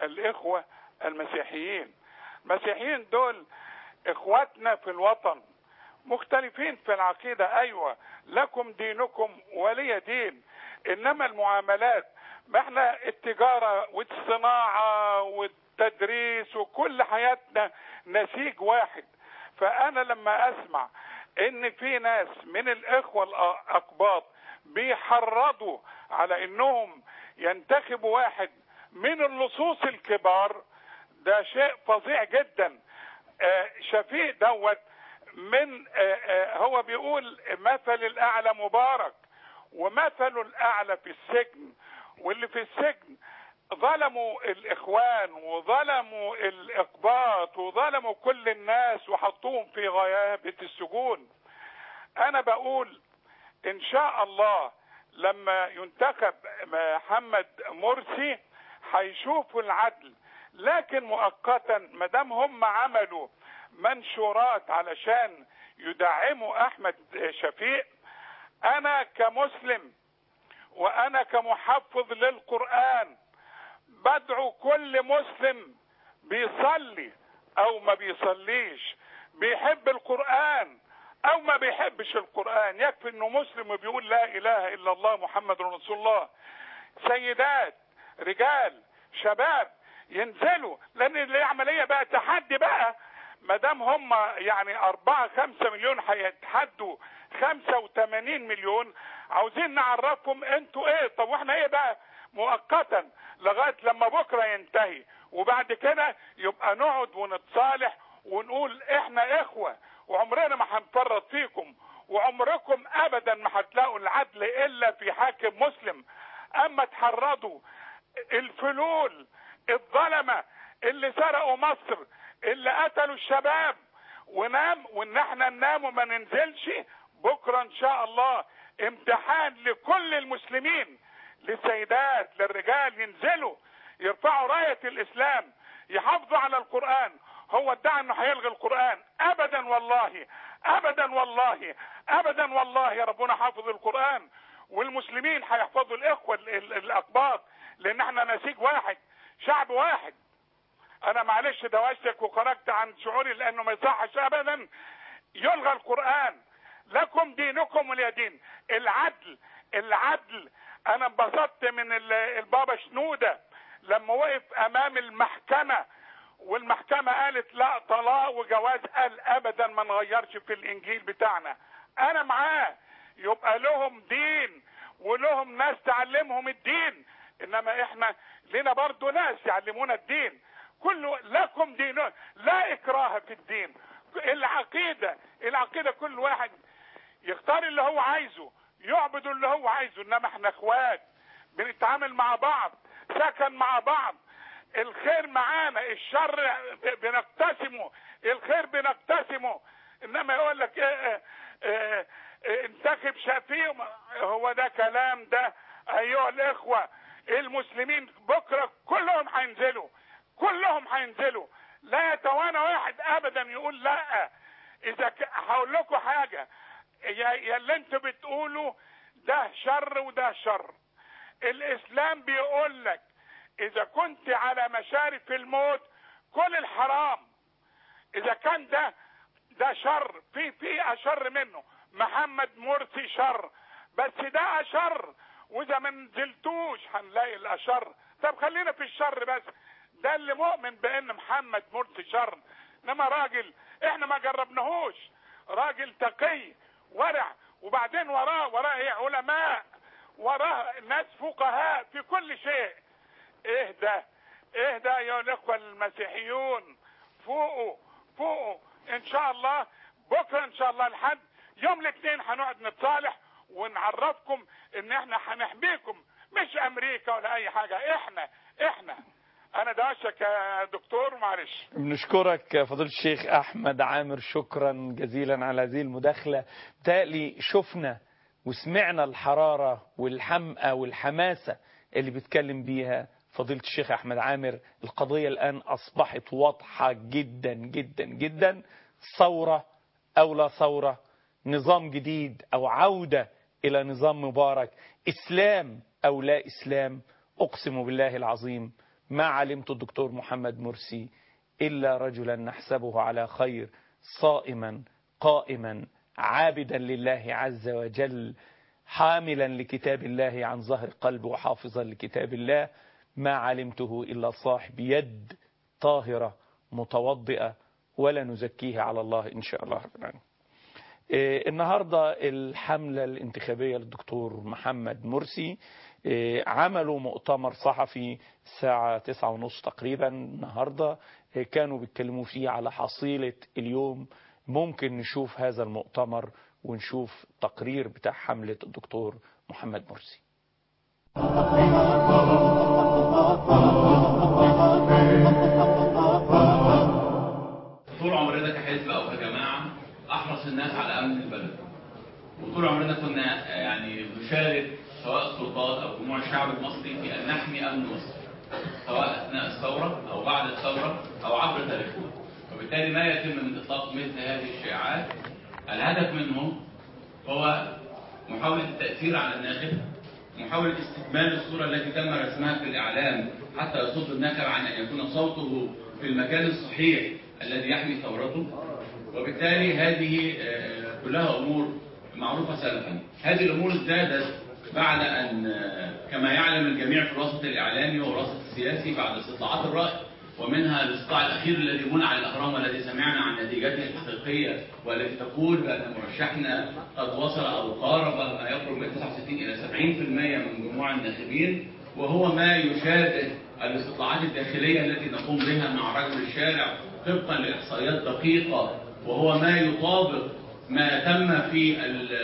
الإخوة المسيحيين المسيحيين دول إخواتنا في الوطن مختلفين في العقيدة أيوة لكم دينكم ولي دين إنما المعاملات ما احنا التجارة والصناعة والتدريس وكل حياتنا نسيج واحد فأنا لما أسمع إن في ناس من الإخوة الأقباط بيحرضوا على إنهم ينتخبوا واحد من اللصوص الكبار ده شيء فظيع جدا آه، شفيق دوت من آه، آه، هو بيقول مثل الأعلى مبارك ومثل الأعلى في السجن واللي في السجن ظلموا الإخوان وظلموا الإقباط وظلموا كل الناس وحطوهم في غيابة السجون أنا بقول إن شاء الله لما ينتخب محمد مرسي هيشوفوا العدل لكن مؤقتا ما دام هم عملوا منشورات علشان يدعموا احمد شفيق انا كمسلم وانا كمحفظ للقران بدعو كل مسلم بيصلي او ما بيصليش بيحب القران او ما بيحبش القران يكفي انه مسلم وبيقول لا اله الا الله محمد رسول الله سيدات رجال شباب ينزلوا لان العمليه بقى تحدي بقى ما دام هم يعني أربعة خمسة مليون هيتحدوا خمسة وثمانين مليون عاوزين نعرفهم انتوا ايه طب واحنا ايه بقى مؤقتا لغاية لما بكرة ينتهي وبعد كده يبقى نقعد ونتصالح ونقول احنا اخوة وعمرنا ما هنفرط فيكم وعمركم ابدا ما هتلاقوا العدل الا في حاكم مسلم اما تحرضوا الفلول الظلمة اللي سرقوا مصر اللي قتلوا الشباب ونام وان احنا ننام وما ننزلش بكرة ان شاء الله امتحان لكل المسلمين للسيدات للرجال ينزلوا يرفعوا راية الاسلام يحافظوا على القرآن هو ادعى انه هيلغي القرآن ابدا والله ابدا والله ابدا والله يا ربنا حافظ القرآن والمسلمين هيحفظوا الاخوة الاقباط لان احنا نسيج واحد شعب واحد انا معلش دوشتك وخرجت عن شعوري لانه ما يصحش ابدا يلغى القرآن لكم دينكم ولي دين العدل العدل انا انبسطت من البابا شنودة لما وقف امام المحكمة والمحكمة قالت لا طلاق وجواز قال ابدا ما نغيرش في الانجيل بتاعنا انا معاه يبقى لهم دين ولهم ناس تعلمهم الدين انما احنا لنا برضو ناس يعلمونا الدين كل لكم دين لا اكراه في الدين العقيدة العقيدة كل واحد يختار اللي هو عايزه يعبد اللي هو عايزه انما احنا اخوات بنتعامل مع بعض سكن مع بعض الخير معانا الشر بنقتسمه الخير بنقتسمه انما يقول لك ايه ايه ايه انتخب شفيع هو ده كلام ده ايها الاخوه المسلمين بكره كلهم هينزلوا كلهم هينزلوا لا يتوانى واحد ابدا يقول لا اذا ك... هقول لكم حاجه يا, يا اللي انتوا بتقولوا ده شر وده شر الاسلام بيقول لك اذا كنت على مشارف الموت كل الحرام اذا كان ده ده شر في في اشر منه محمد مرسي شر بس ده اشر واذا ما نزلتوش هنلاقي الاشر طب خلينا في الشر بس ده اللي مؤمن بان محمد مرسي شر انما راجل احنا ما جربناهوش راجل تقي ورع وبعدين وراه وراه ايه علماء وراه ناس فقهاء في كل شيء ايه ده ايه ده يا الاخوه المسيحيون فوقوا فوقوا ان شاء الله بكره ان شاء الله لحد يوم الاثنين هنقعد نتصالح ونعرفكم ان احنا هنحميكم مش امريكا ولا اي حاجه احنا احنا انا دوشك يا دكتور معلش بنشكرك فضيلة الشيخ احمد عامر شكرا جزيلا على هذه المداخلة بالتالي شفنا وسمعنا الحرارة والحمقى والحماسة اللي بيتكلم بيها فضيلة الشيخ احمد عامر القضية الان اصبحت واضحة جدا جدا جدا ثورة او لا ثورة نظام جديد او عودة الى نظام مبارك اسلام او لا اسلام اقسم بالله العظيم ما علمت الدكتور محمد مرسي إلا رجلا نحسبه على خير صائما قائما عابدا لله عز وجل حاملا لكتاب الله عن ظهر قلب وحافظا لكتاب الله ما علمته إلا صاحب يد طاهرة متوضئة ولا نزكيه على الله إن شاء الله رب العالمين إيه النهاردة الحملة الانتخابية للدكتور محمد مرسي إيه عملوا مؤتمر صحفي الساعة تسعة ونص تقريبا النهاردة إيه كانوا بيتكلموا فيه على حصيلة اليوم ممكن نشوف هذا المؤتمر ونشوف تقرير بتاع حملة الدكتور محمد مرسي طول عمرنا كحزب او كجماعه احرص الناس على امن البلد وطول عمرنا كنا يعني نشارك سواء السلطات او جموع الشعب المصري في ان نحمي امن مصر سواء اثناء الثوره او بعد الثوره او عبر تاريخنا وبالتالي ما يتم من اطلاق مثل هذه الشائعات الهدف منه هو محاوله التاثير على الناخب محاوله استكمال الصوره التي تم رسمها في الاعلام حتى يصد الناخب عن ان يكون صوته في المكان الصحيح الذي يحمي ثورته وبالتالي هذه آه، كلها امور معروفه سلفا هذه الامور ازدادت بعد ان آه، كما يعلم الجميع في الوسط الاعلامي والوسط السياسي بعد استطلاعات الراي ومنها الاستطلاع الاخير الذي منع على الاهرام والذي سمعنا عن نتيجته الحقيقيه والتي تقول بان مرشحنا قد وصل او قارب ما يقرب من 69 الى 70% من جموع الناخبين وهو ما يشابه الاستطلاعات الداخليه التي نقوم بها مع رجل الشارع طبقا لاحصائيات دقيقه وهو ما يطابق ما تم في ال-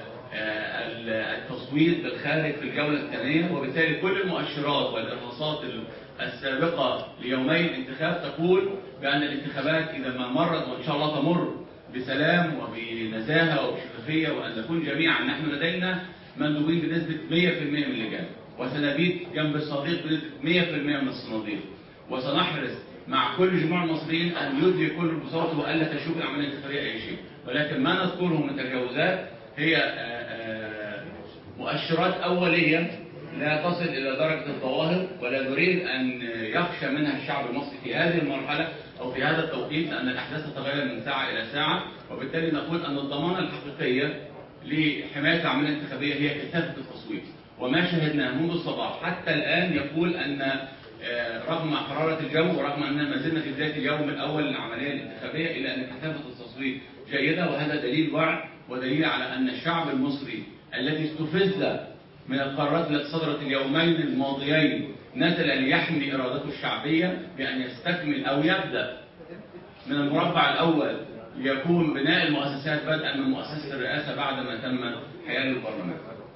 ال- التصويت بالخارج في الجوله الثانيه وبالتالي كل المؤشرات والارهاصات ال- السابقه ليومي الانتخاب تقول بان الانتخابات اذا ما مرت وان شاء الله تمر بسلام وبنزاهه وبشفافيه وان نكون جميعا نحن لدينا مندوبين بنسبه 100% من اللجان وسنبيت جنب الصديق بنسبه 100% من الصناديق وسنحرص مع كل جموع المصريين ان يدري كل بصوته والا تشوف العمليه الانتخابيه اي شيء ولكن ما نذكره من تجاوزات هي آه، آه، مؤشرات اوليه لا تصل الى درجه الظواهر ولا نريد ان يخشى منها الشعب المصري في هذه المرحله او في هذا التوقيت لان الاحداث تتغير من ساعه الى ساعه وبالتالي نقول ان الضمانه الحقيقيه لحمايه العمليه الانتخابيه هي كثافه التصويت وما شاهدناه منذ الصباح حتى الان يقول ان آه، رغم حرارة الجو ورغم أننا ما زلنا في بداية اليوم الأول للعملية الانتخابية إلا أن كثافة التصويت جيدة وهذا دليل وعي ودليل على أن الشعب المصري الذي استفز من القرارات التي صدرت اليومين الماضيين نزل ليحمي إرادته الشعبية بأن يستكمل أو يبدأ من المربع الأول ليكون بناء المؤسسات بدءا من مؤسسة الرئاسة بعد ما تم حيال البرلمان.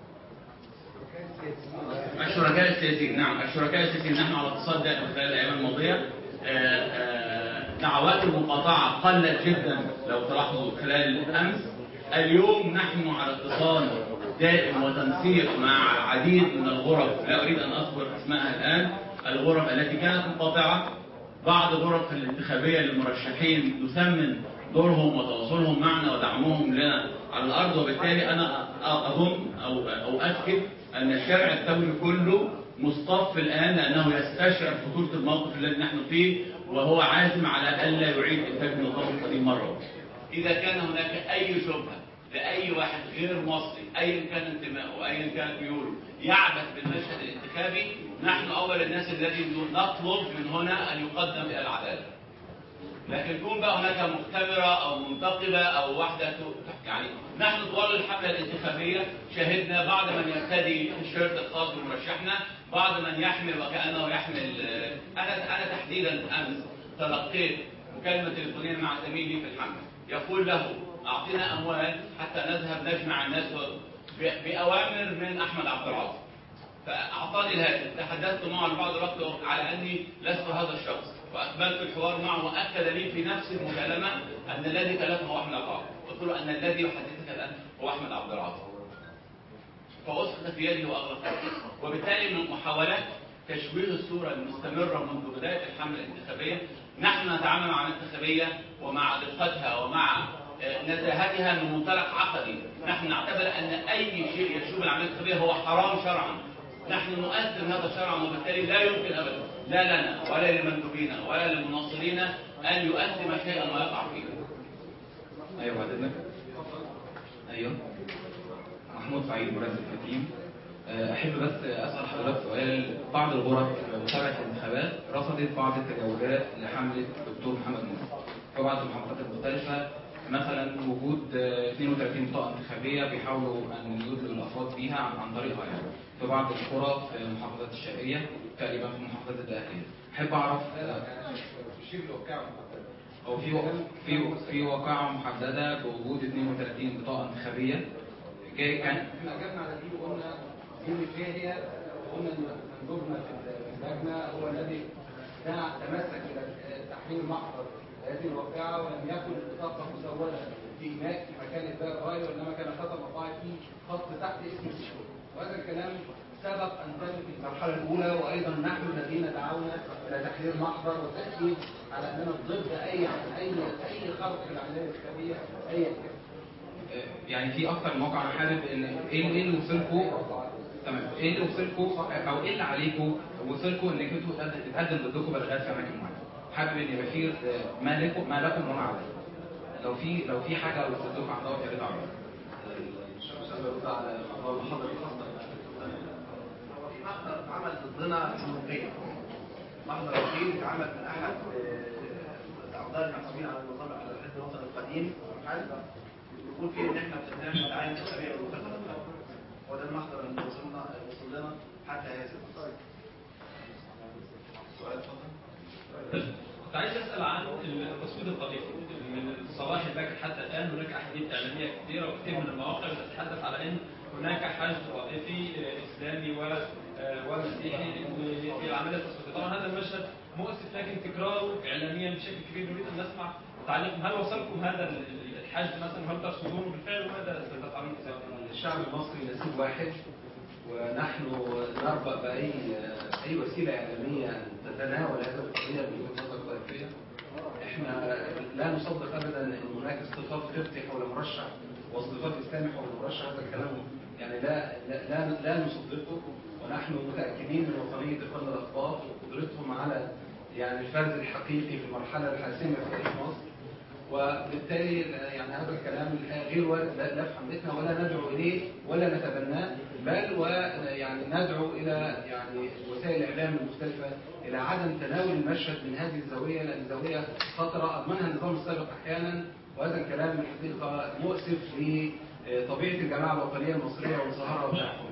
الشركاء السياسيين نعم الشركاء السياسيين نحن على اتصال دائم خلال الايام الماضيه آه، آه، دعوات المقاطعه قلت جدا لو تلاحظوا خلال الامس اليوم نحن على اتصال دائم وتنسيق مع عديد من الغرف لا اريد ان اذكر اسمائها الان الغرف التي كانت مقاطعه بعض غرف الانتخابيه للمرشحين تثمن دورهم وتواصلهم معنا ودعمهم لنا على الارض وبالتالي انا اظن او او اؤكد ان الشارع الثوري كله مصطف الان لانه يستشعر خطوره الموقف الذي نحن فيه وهو عازم على الا يعيد انتاج النظام القديم مره اخرى. اذا كان هناك اي شبهه لاي واحد غير مصري ايا كان انتمائه وايا كانت ميوله يعبث بالمشهد الانتخابي نحن اول الناس الذي نطلب من هنا ان يقدم الى العداله. لكن يكون بقى هناك مختبرة أو منتقبة أو واحدة ت- يعني نحن طوال الحملة الانتخابية شهدنا بعض من يرتدي الشيرت الخاص بمرشحنا بعض من يحمل وكأنه يحمل آه، أنا أنا تحديدا أمس تلقيت مكالمة تليفونية مع زميلي في الحملة يقول له أعطنا أموال حتى نذهب نجمع الناس و- ب- بأوامر من أحمد عبد العاطي فأعطاني الهاتف تحدثت معه لبعض الوقت على أني لست هذا الشخص وأقبلت الحوار معه وأكد لي في نفس المكالمة أن الذي كلمه هو أحمد عبد العاطي قلت له أن الذي يحدثك الآن هو أحمد عبد العاطي فأسقط في يدي وأغلق يدي. وبالتالي من محاولات تشويه الصورة المستمرة منذ بداية الحملة الانتخابية نحن نتعامل مع الانتخابية ومع دقتها ومع آه، نزاهتها من منطلق عقدي نحن نعتبر أن أي شيء يشوب العملية الانتخابية هو حرام شرعا نحن نؤثر هذا شرعا وبالتالي لا يمكن أبدا لا لنا ولا للمندوبين ولا للمناصرين ان يؤثم شيئا ما يقع فيه ايوه بعد اذنك ايوه محمود سعيد مراسل التكريم احب بس اسال حضرتك سؤال بعض الغرف متابعه الانتخابات رفضت بعض التجاوزات لحمله الدكتور محمد مرسي في بعض المحافظات المختلفه مثلا وجود 32 بطاقه انتخابيه بيحاولوا ان يدلوا الافراد بيها عن عن طريقها يعني في بعض القرى في المحافظات الشرقيه تقريبا في محافظات الدقهليه احب اعرف هو في في في واقعه محدده بوجود 32 بطاقه انتخابيه جاي كان احنا اجبنا على دي وقلنا دي اللي هي قلنا ان مندوبنا في اللجنه هو الذي دعا تمسك الى تحرير محضر هذه الواقعه ولم يكن البطاقه مسوده في هناك في مكان الباب الراي وانما كان خط مقاعد فيه خط تحت اسم الدكتور وهذا الكلام سبق ان تم في المرحله الاولى وايضا نحن الذين دعونا الى تحرير محضر والتاكيد على اننا ضد اي اي اي خرق في العمليه الانتخابيه ايا كان يعني في اكتر من موقع انا حابب ان ايه ايه اللي وصلكم تمام ايه اللي وصلكم او ايه اللي عليكم وصلكم انك انتوا تقدم ضدكم بلاغات في اماكن معينه حابب ان يبقى في ما لكم ما لكم وما عليكم لو في لو في حاجه وصلت لكم عن دوت يا ريت اعرف هو في محضر اتعمل ضدنا جنوبيا محضر وكيل اتعمل من احد اعضاء المحسوبين على النظام على الحزب الوطني القديم والحزب يقول فيه ان احنا ما بنمنعش التعاين الطبيعي والمكافاه الخارجيه وده المحضر اللي وصلنا وصل لنا حتى هذه اللحظه سؤال اتفضل كنت عايز اسال عن التصويت الطائفي من الصباح الباكر حتى الان هناك احاديث اعلاميه كثيره وكثير من المواقع بتتحدث على ان هناك حشد طائفي اسلامي و ومسيحي في العمليه التصويتيه طبعا هذا المشهد مؤسف لكن تكراره اعلاميا بشكل كبير نريد ان نسمع تعليقكم هل وصلكم هذا الحشد مثلا هل ترصدونه بالفعل وماذا ستفعلون الشعب المصري نسيب واحد ونحن نربأ بأي أي وسيلة إعلامية تتناول هذه القضية من وجهة نظر طائفية. إحنا لا نصدق أبدا أن هناك اصطفاف قبطي حول مرشح واصطفاف إسلامي حول مرشح هذا الكلام يعني لا لا لا, لا نصدقه ونحن متأكدين من وطنية إخوان الأقباط وقدرتهم على يعني الفرز الحقيقي في المرحلة الحاسمة في تاريخ مصر وبالتالي يعني هذا الكلام غير وارد لا في حملتنا ولا ندعو اليه ولا نتبناه بل ويعني ندعو الى يعني وسائل الاعلام المختلفه الى عدم تناول المشهد من هذه الزاويه لان الزاويه خطره اضمنها النظام السابق احيانا وهذا الكلام الحقيقه مؤسف لطبيعه الجماعه الوطنيه المصريه وانصهارها وتحكم.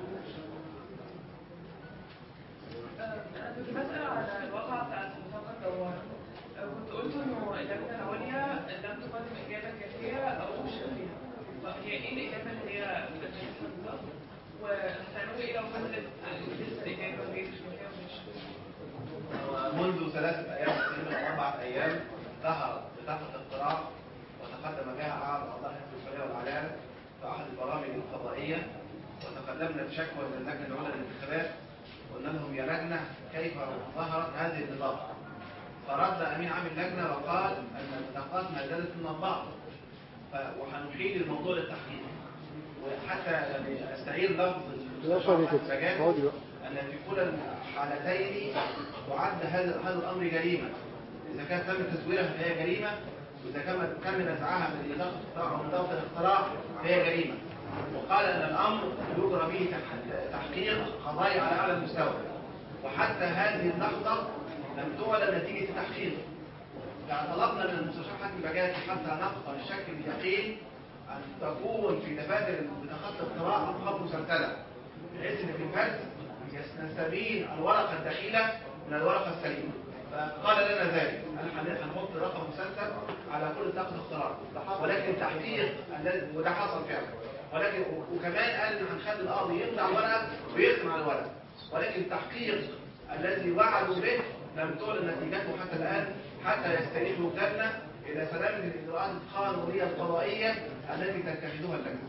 انا كنت بسال على الواقعه بتاعت بطاقه الدوار كنت قلت انه اللجنه العليا لم تقدم اجابه كافيه او شافيه هي ايه الاجابه اللي هي قدمتها بالظبط وهتعملوا ايه لو فضلت لسه الاجابه غير شافيه ومش منذ ثلاثة أيام تقريبا أو أربعة أيام ظهر بطاقة اقتراع وتقدم بها أعضاء أعضاء حزب الحرية والعدالة في أحد البرامج الفضائية وتقدمنا بشكوى إلى اللجنة العليا للانتخابات قلنا لهم يا لجنة كيف ظهرت هذه البطاقة فرد امين عام اللجنه وقال ان البطاقات ما زالت من البعض وهنحيل الموضوع للتحقيق وحتى يعني استعير لفظ المجال ان في كلا الحالتين تعد هذا هذا الامر جريمه اذا كان تم تزويرها فهي جريمه واذا كان تم نزعها من بطاقه الاقتراع او بطاقه الاقتراع فهي جريمه وقال ان الامر يجرى به تحقيق قضايا على اعلى المستوى وحتى هذه اللحظه لم تعلن نتيجة التحقيق يعني طلبنا من المستشار حاتم بجاتي حتى نقطع الشك اليقين أن تكون في دفاتر بطاقات الاقتراع أرقام مسلسلة بحيث أن في الفرز نستبين الورقة الدخيلة من الورقة السليمة فقال لنا ذلك هنحط رقم مسلسل على كل بطاقة اقتراع ولكن التحقيق وده حصل فعلا ولكن وكمان قال ان هنخلي القاضي يمنع الورقه ويختم على الورقه ولكن التحقيق الذي وعدوا به لم تعلن نتيجته حتى الآن حتى يستندوا اللجنة إلى سلامة الإجراءات القانونية القضائية التي تتخذها اللجنة.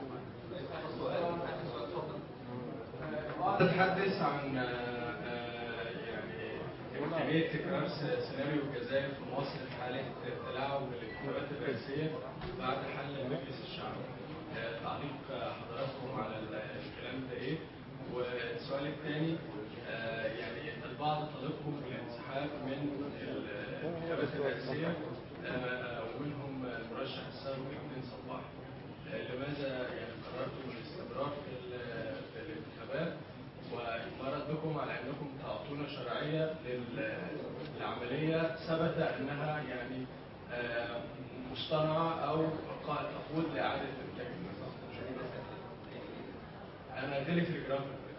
تتحدث عن يعني احتمالية تكرار سيناريو الجزائر في مصر في حالة تلاعب بالانتخابات الرئاسية بعد حل مجلس الشعب. تعليق حضراتكم على الكلام ده ايه؟ والسؤال الثاني يعني البعض طالبهم بالانسحاب انسحاب من الانتخابات الرئاسيه آه، ومنهم المرشح السابق ابن صباح آه، لماذا يعني قررتم الاستمرار في ال- في الانتخابات وما ردكم على انكم تعطون شرعيه لل- للعمليه ثبت انها يعني آه، مصطنعه او قد تقود لاعاده انتاج النظام انا جالي تليجرام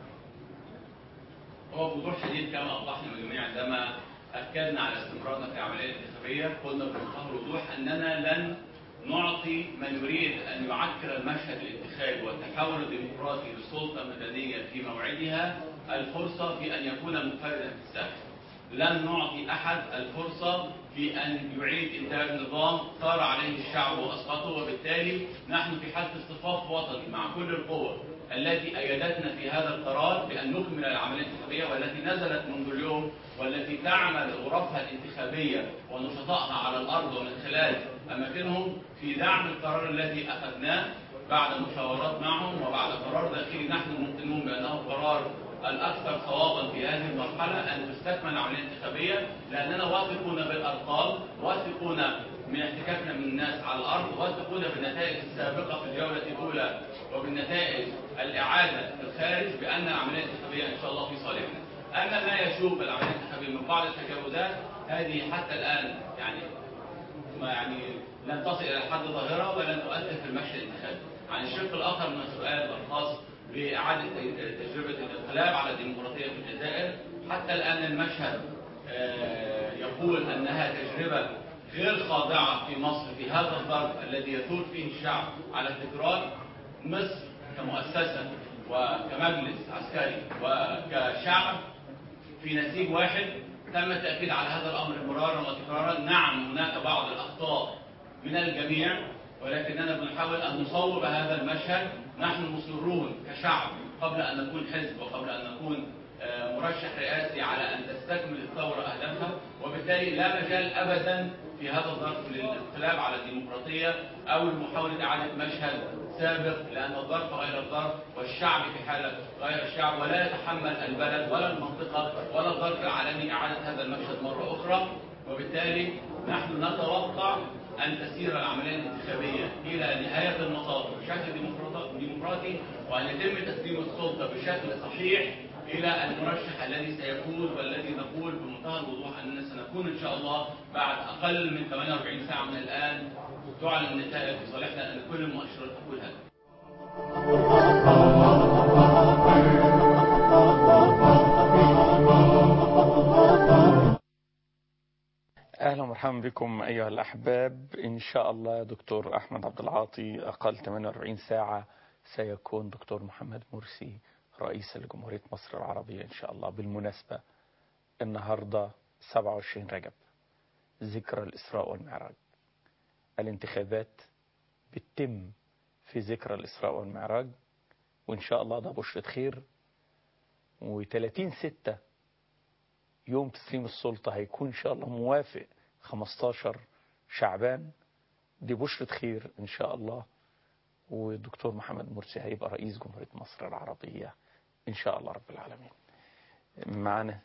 هو بوضوح شديد كما اوضحنا الجميع عندما اكدنا على استمرارنا في العمليه الانتخابيه قلنا بمنتهى الوضوح اننا لن نعطي من يريد ان يعكر المشهد الانتخابي والتحول الديمقراطي لسلطه مدنيه في موعدها الفرصه في ان يكون منفردا في الساحه. لن نعطي احد الفرصه في ان يعيد انتاج نظام ثار عليه الشعب واسقطه وبالتالي نحن في حاله اصطفاف وطني مع كل القوى التي ايدتنا في هذا القرار بان نكمل العمليه الانتخابيه والتي نزلت منذ اليوم والتي تعمل غرفها الانتخابيه ونشطائها على الارض ومن خلال اماكنهم في دعم القرار الذي اخذناه بعد مشاورات معهم وبعد قرار داخلي نحن موقنون بانه القرار الاكثر صوابا في هذه المرحله ان تستكمل العمليه الانتخابيه لاننا واثقون بالارقام واثقون من احتكاكنا من الناس على الارض واثقون بالنتائج السابقه في الجوله الاولى وبالنتائج الاعاده في الخارج بان العمليه الانتخابيه ان شاء الله في صالحنا. اما ما يشوب العمليه الانتخابيه من بعض التجاوزات هذه حتى الان يعني ما يعني لن تصل الى حد ظاهره ولن تؤثر في المشهد الانتخابي. عن الشق الاخر من السؤال الخاص باعاده تجربه الانقلاب على الديمقراطيه في الجزائر حتى الان المشهد آه، يقول انها تجربه غير خاضعه في مصر في هذا الظرف الذي يثور فيه الشعب على التكرار مصر كمؤسسه وكمجلس عسكري وكشعب في نسيج واحد تم التأكيد على هذا الأمر مرارا وتكرارا نعم هناك بعض الأخطاء من الجميع ولكننا بنحاول أن نصوب هذا المشهد نحن مصرون كشعب قبل أن نكون حزب وقبل أن نكون آه، مرشح رئاسي على أن تستكمل الثورة أهدافها وبالتالي لا مجال أبدا في هذا الظرف للانقلاب على الديمقراطية أو لمحاولة إعادة مشهد سابق لأن الظرف غير الظرف والشعب في حالة غير الشعب ولا يتحمل البلد ولا المنطقة ولا الظرف العالمي إعادة هذا المشهد مرة أخرى وبالتالي نحن نتوقع أن تسير العملية الانتخابية إلى نهاية المطاف بشكل ديمقراط- ديمقراطي وأن يتم تسليم السلطة بشكل صحيح إلى المرشح الذي سيفوز والذي نقول بمنتهى الوضوح أننا سنكون إن شاء الله بعد أقل من 48 ساعة من الآن تعلن النتائج في صالحنا أن كل المؤشرات تقول هذا. اهلا ومرحبا بكم ايها الاحباب ان شاء الله دكتور احمد عبد العاطي اقل 48 ساعه سيكون دكتور محمد مرسي رئيس لجمهوريه مصر العربيه ان شاء الله بالمناسبه النهارده 27 رجب ذكرى الاسراء والمعراج الانتخابات بتتم في ذكرى الاسراء والمعراج وان شاء الله ده بشرة خير و30 ستة يوم تسليم السلطة هيكون إن شاء الله موافق 15 شعبان دي بشرة خير إن شاء الله والدكتور محمد مرسي هيبقى رئيس جمهورية مصر العربية إن شاء الله رب العالمين معنا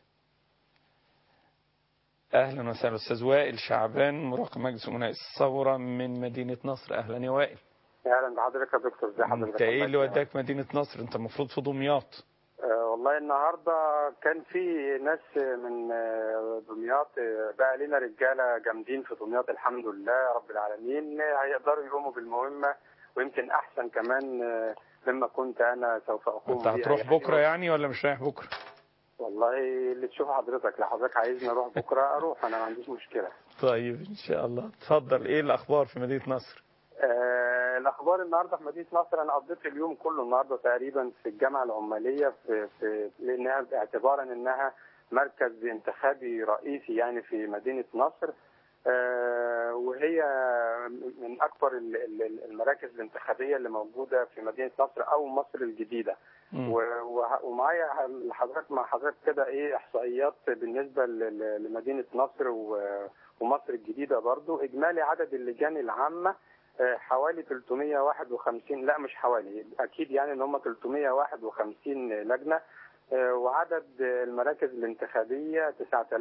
أهلا وسهلا أستاذ وائل شعبان مراقب مجلس أمناء الثورة من مدينة نصر أهلا يا وائل اهلا بحضرتك يا دكتور ازي حضرتك أنت إيه اللي وداك مدينة نصر أنت المفروض في دمياط آه والله النهارده كان في ناس من آه، دمياط آه، بقى لنا رجاله جامدين في دمياط الحمد لله رب العالمين آه، هيقدروا يقوموا بالمهمه ويمكن احسن كمان آه، مما كنت انا سوف اقوم أنت بها هتروح يعني. بكرة يعني ولا مش رايح بكرة والله اللي تشوف حضرتك لو حضرتك عايزني اروح بكره اروح انا ما عنديش مشكله طيب إن شاء الله اتفضل إيه الأخبار في مدينة نصر آه، الاخبار النهارده في مدينه نصر انا قضيت اليوم كله النهارده تقريبا في الجامعه العماليه في, في لانها اعتبارا انها مركز انتخابي رئيسي يعني في مدينه نصر آه، وهي من اكبر ال- ال- المراكز الانتخابيه اللي موجوده في مدينه نصر او مصر الجديده و- وه- ومعايا حضرتك مع حضرتك كده ايه احصائيات بالنسبه ل- ل- لمدينه نصر و- ومصر الجديده برضو اجمالي عدد اللجان العامه آه، حوالي 351 لا مش حوالي اكيد يعني ان هم 351 لجنه آه، وعدد المراكز الانتخابية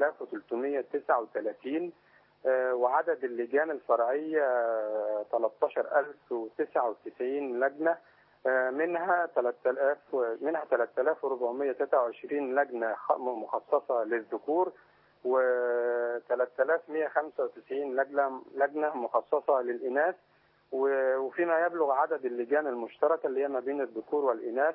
9339 آه، وعدد اللجان الفرعية آه، 13099 لجنة آه، منها 3000 منها 3423 لجنة خ- مخصصة للذكور و 3195 لجنة لجنة مخصصة للإناث و- وفيما يبلغ عدد اللجان المشتركة اللي هي ما بين الذكور والإناث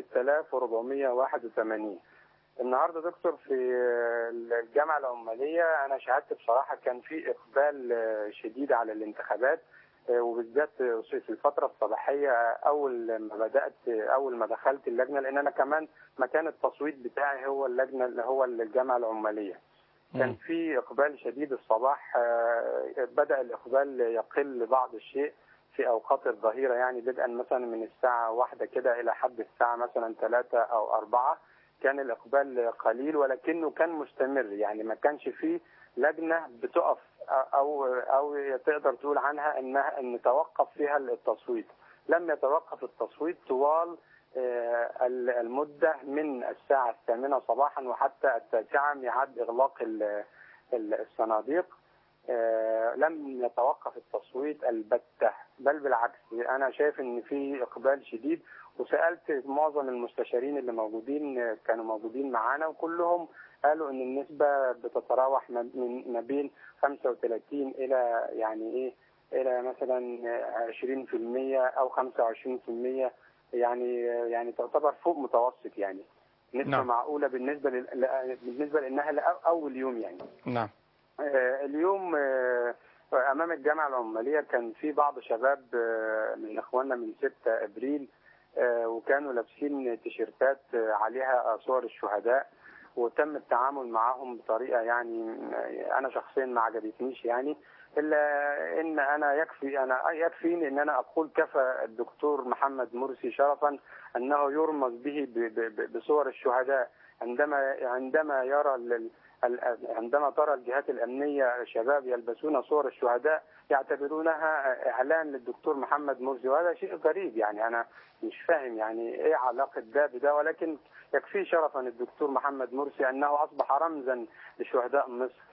6481 النهارده دكتور في الجامعة العمالية أنا شاهدت بصراحة كان في إقبال شديد على الانتخابات وبالذات في الفترة الصباحية أول ما بدأت أول ما دخلت اللجنة لأن أنا كمان مكان التصويت بتاعي هو اللجنة اللي هو الجامعة العمالية كان في إقبال شديد الصباح آه، بدأ الإقبال يقل بعض الشيء في أوقات الظهيرة يعني بدءا مثلا من الساعة واحدة كده إلى حد الساعة مثلا ثلاثة أو أربعة كان الإقبال قليل ولكنه كان مستمر يعني ما كانش فيه لجنة بتقف أو أو تقدر تقول عنها إنها إن توقف فيها التصويت لم يتوقف التصويت طوال آه، المدة من الساعة الثامنة صباحا وحتى التاسعة ميعاد إغلاق ال- ال- الصناديق آه، لم يتوقف التصويت البتة بل بالعكس أنا شايف إن في إقبال شديد وسألت معظم المستشارين اللي موجودين آه، كانوا موجودين معانا وكلهم قالوا إن النسبة بتتراوح ما- من ما بين 35 إلى يعني إيه إلى مثلا 20% أو 25% يعني يعني تعتبر فوق متوسط يعني نسبة نعم. معقولة بالنسبة لل... ل- بالنسبة لأنها لأول يوم يعني نعم آه، اليوم آه، امام الجامعه العماليه كان في بعض شباب آه، من اخواننا من 6 ابريل آه، وكانوا لابسين تيشيرتات آه، عليها صور الشهداء وتم التعامل معهم بطريقه يعني آه، انا شخصيا ما عجبتنيش يعني الا ان انا يكفي انا يكفيني ان انا اقول كفى الدكتور محمد مرسي شرفا انه يرمز به ب- ب- ب- بصور الشهداء عندما عندما يرى ال- ال- عندما ترى الجهات الأمنية شباب يلبسون صور الشهداء يعتبرونها إعلان للدكتور محمد مرسي وهذا شيء غريب يعني أنا مش فاهم يعني إيه علاقة ده بده ولكن يكفي شرفا الدكتور محمد مرسي أنه أصبح رمزا لشهداء مصر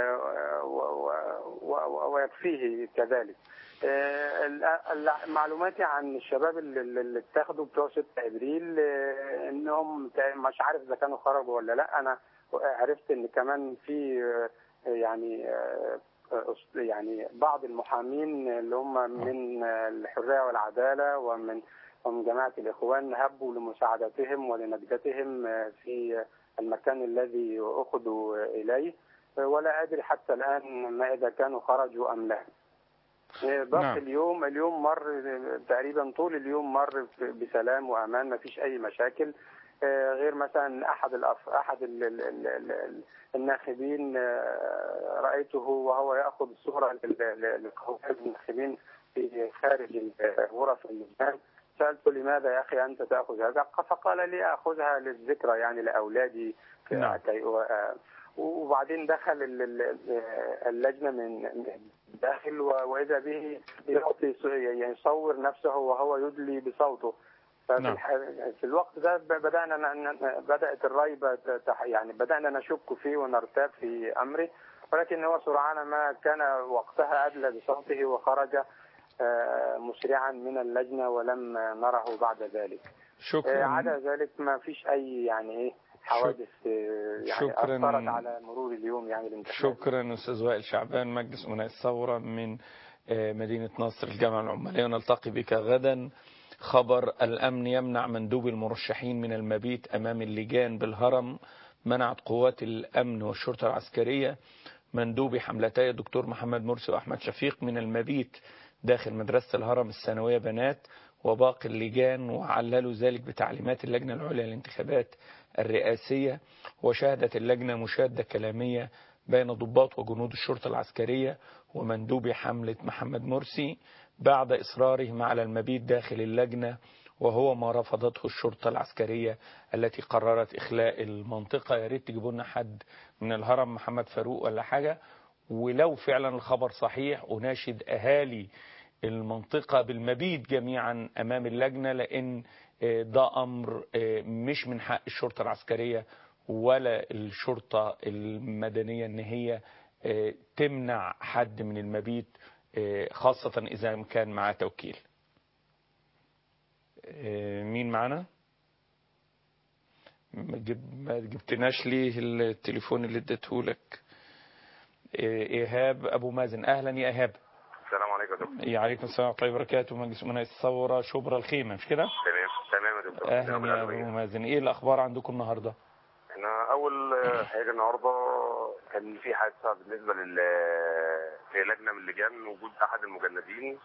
آه، و- و- و- ويكفيه كذلك آه، ال- ال- معلوماتي عن الشباب اللي اللي اتاخدوا بتوع 6 ابريل آه، انهم تا- مش عارف اذا كانوا خرجوا ولا لا انا عرفت ان كمان في آه، يعني آه، أس- يعني بعض المحامين اللي هم من آه، الحريه والعداله ومن ومن جماعه الاخوان هبوا لمساعدتهم ولنجدتهم آه، في المكان الذي اخذوا اليه آه، ولا ادري حتى الان ما اذا كانوا خرجوا ام لا باقي نعم. اليوم اليوم مر تقريبا طول اليوم مر بسلام وامان ما فيش اي مشاكل آه، غير مثلا احد الأف... احد ال... ال... ال... ال... الناخبين آه، رايته وهو ياخذ صوره لل- لل- لقوات الناخبين في خارج غرف اللجان سالته لماذا يا اخي انت تاخذ هذا فقال لي اخذها للذكرى يعني لاولادي في- نعم. كي آه، وبعدين دخل ال- ال- اللجنه من من الداخل و- واذا به يعطي ص- يعني يصور نفسه وهو يدلي بصوته ففي نعم. الح... في الوقت ده ب- بدانا ن- ن- بدات الريبه ت- تح- يعني بدانا نشك فيه ونرتاب في امره ولكن هو سرعان ما كان وقتها ادلى بصوته وخرج آه، مسرعا من اللجنه ولم نره بعد ذلك شكرا آه، عدا ذلك ما فيش اي يعني ايه حوادث آه، يعني شكراً. اثرت على مرور اليوم يعني الانتخابات شكرا استاذ وائل شعبان مجلس امناء الثوره من آه، مدينه نصر الجامعه العماليه ونلتقي بك غدا خبر الامن يمنع مندوب المرشحين من المبيت امام اللجان بالهرم منعت قوات الامن والشرطه العسكريه مندوبي حملتي الدكتور محمد مرسي واحمد شفيق من المبيت داخل مدرسه الهرم الثانويه بنات وباقي اللجان وعللوا ذلك بتعليمات اللجنه العليا للانتخابات الرئاسيه وشهدت اللجنه مشاده كلاميه بين ضباط وجنود الشرطه العسكريه ومندوبي حمله محمد مرسي بعد اصرارهم على المبيت داخل اللجنه وهو ما رفضته الشرطه العسكريه التي قررت اخلاء المنطقه يا ريت تجيبوا لنا حد من الهرم محمد فاروق ولا حاجه ولو فعلا الخبر صحيح اناشد اهالي المنطقة بالمبيت جميعا أمام اللجنة لأن آه، ده أمر آه، مش من حق الشرطة العسكرية ولا الشرطة المدنية إن هي آه، تمنع حد من المبيت آه، خاصة إذا كان معاه توكيل آه، مين معنا ما جب- ما جبتناش ليه التليفون اللي اديتهولك آه، إيهاب أبو مازن أهلا يا إيهاب السلام عليكم يا دكتور يا عليكم السلام ورحمة الله وبركاته مجلس أمناء الثورة شبرا الخيمة مش كده؟ تمام تمام يا دكتور أهلا تمام يا أبو مازن إيه الأخبار عندكم النهاردة؟ احنا اول حاجه النهارده كان في حادثه بالنسبه لل في لجنه من اللجان وجود احد المجندين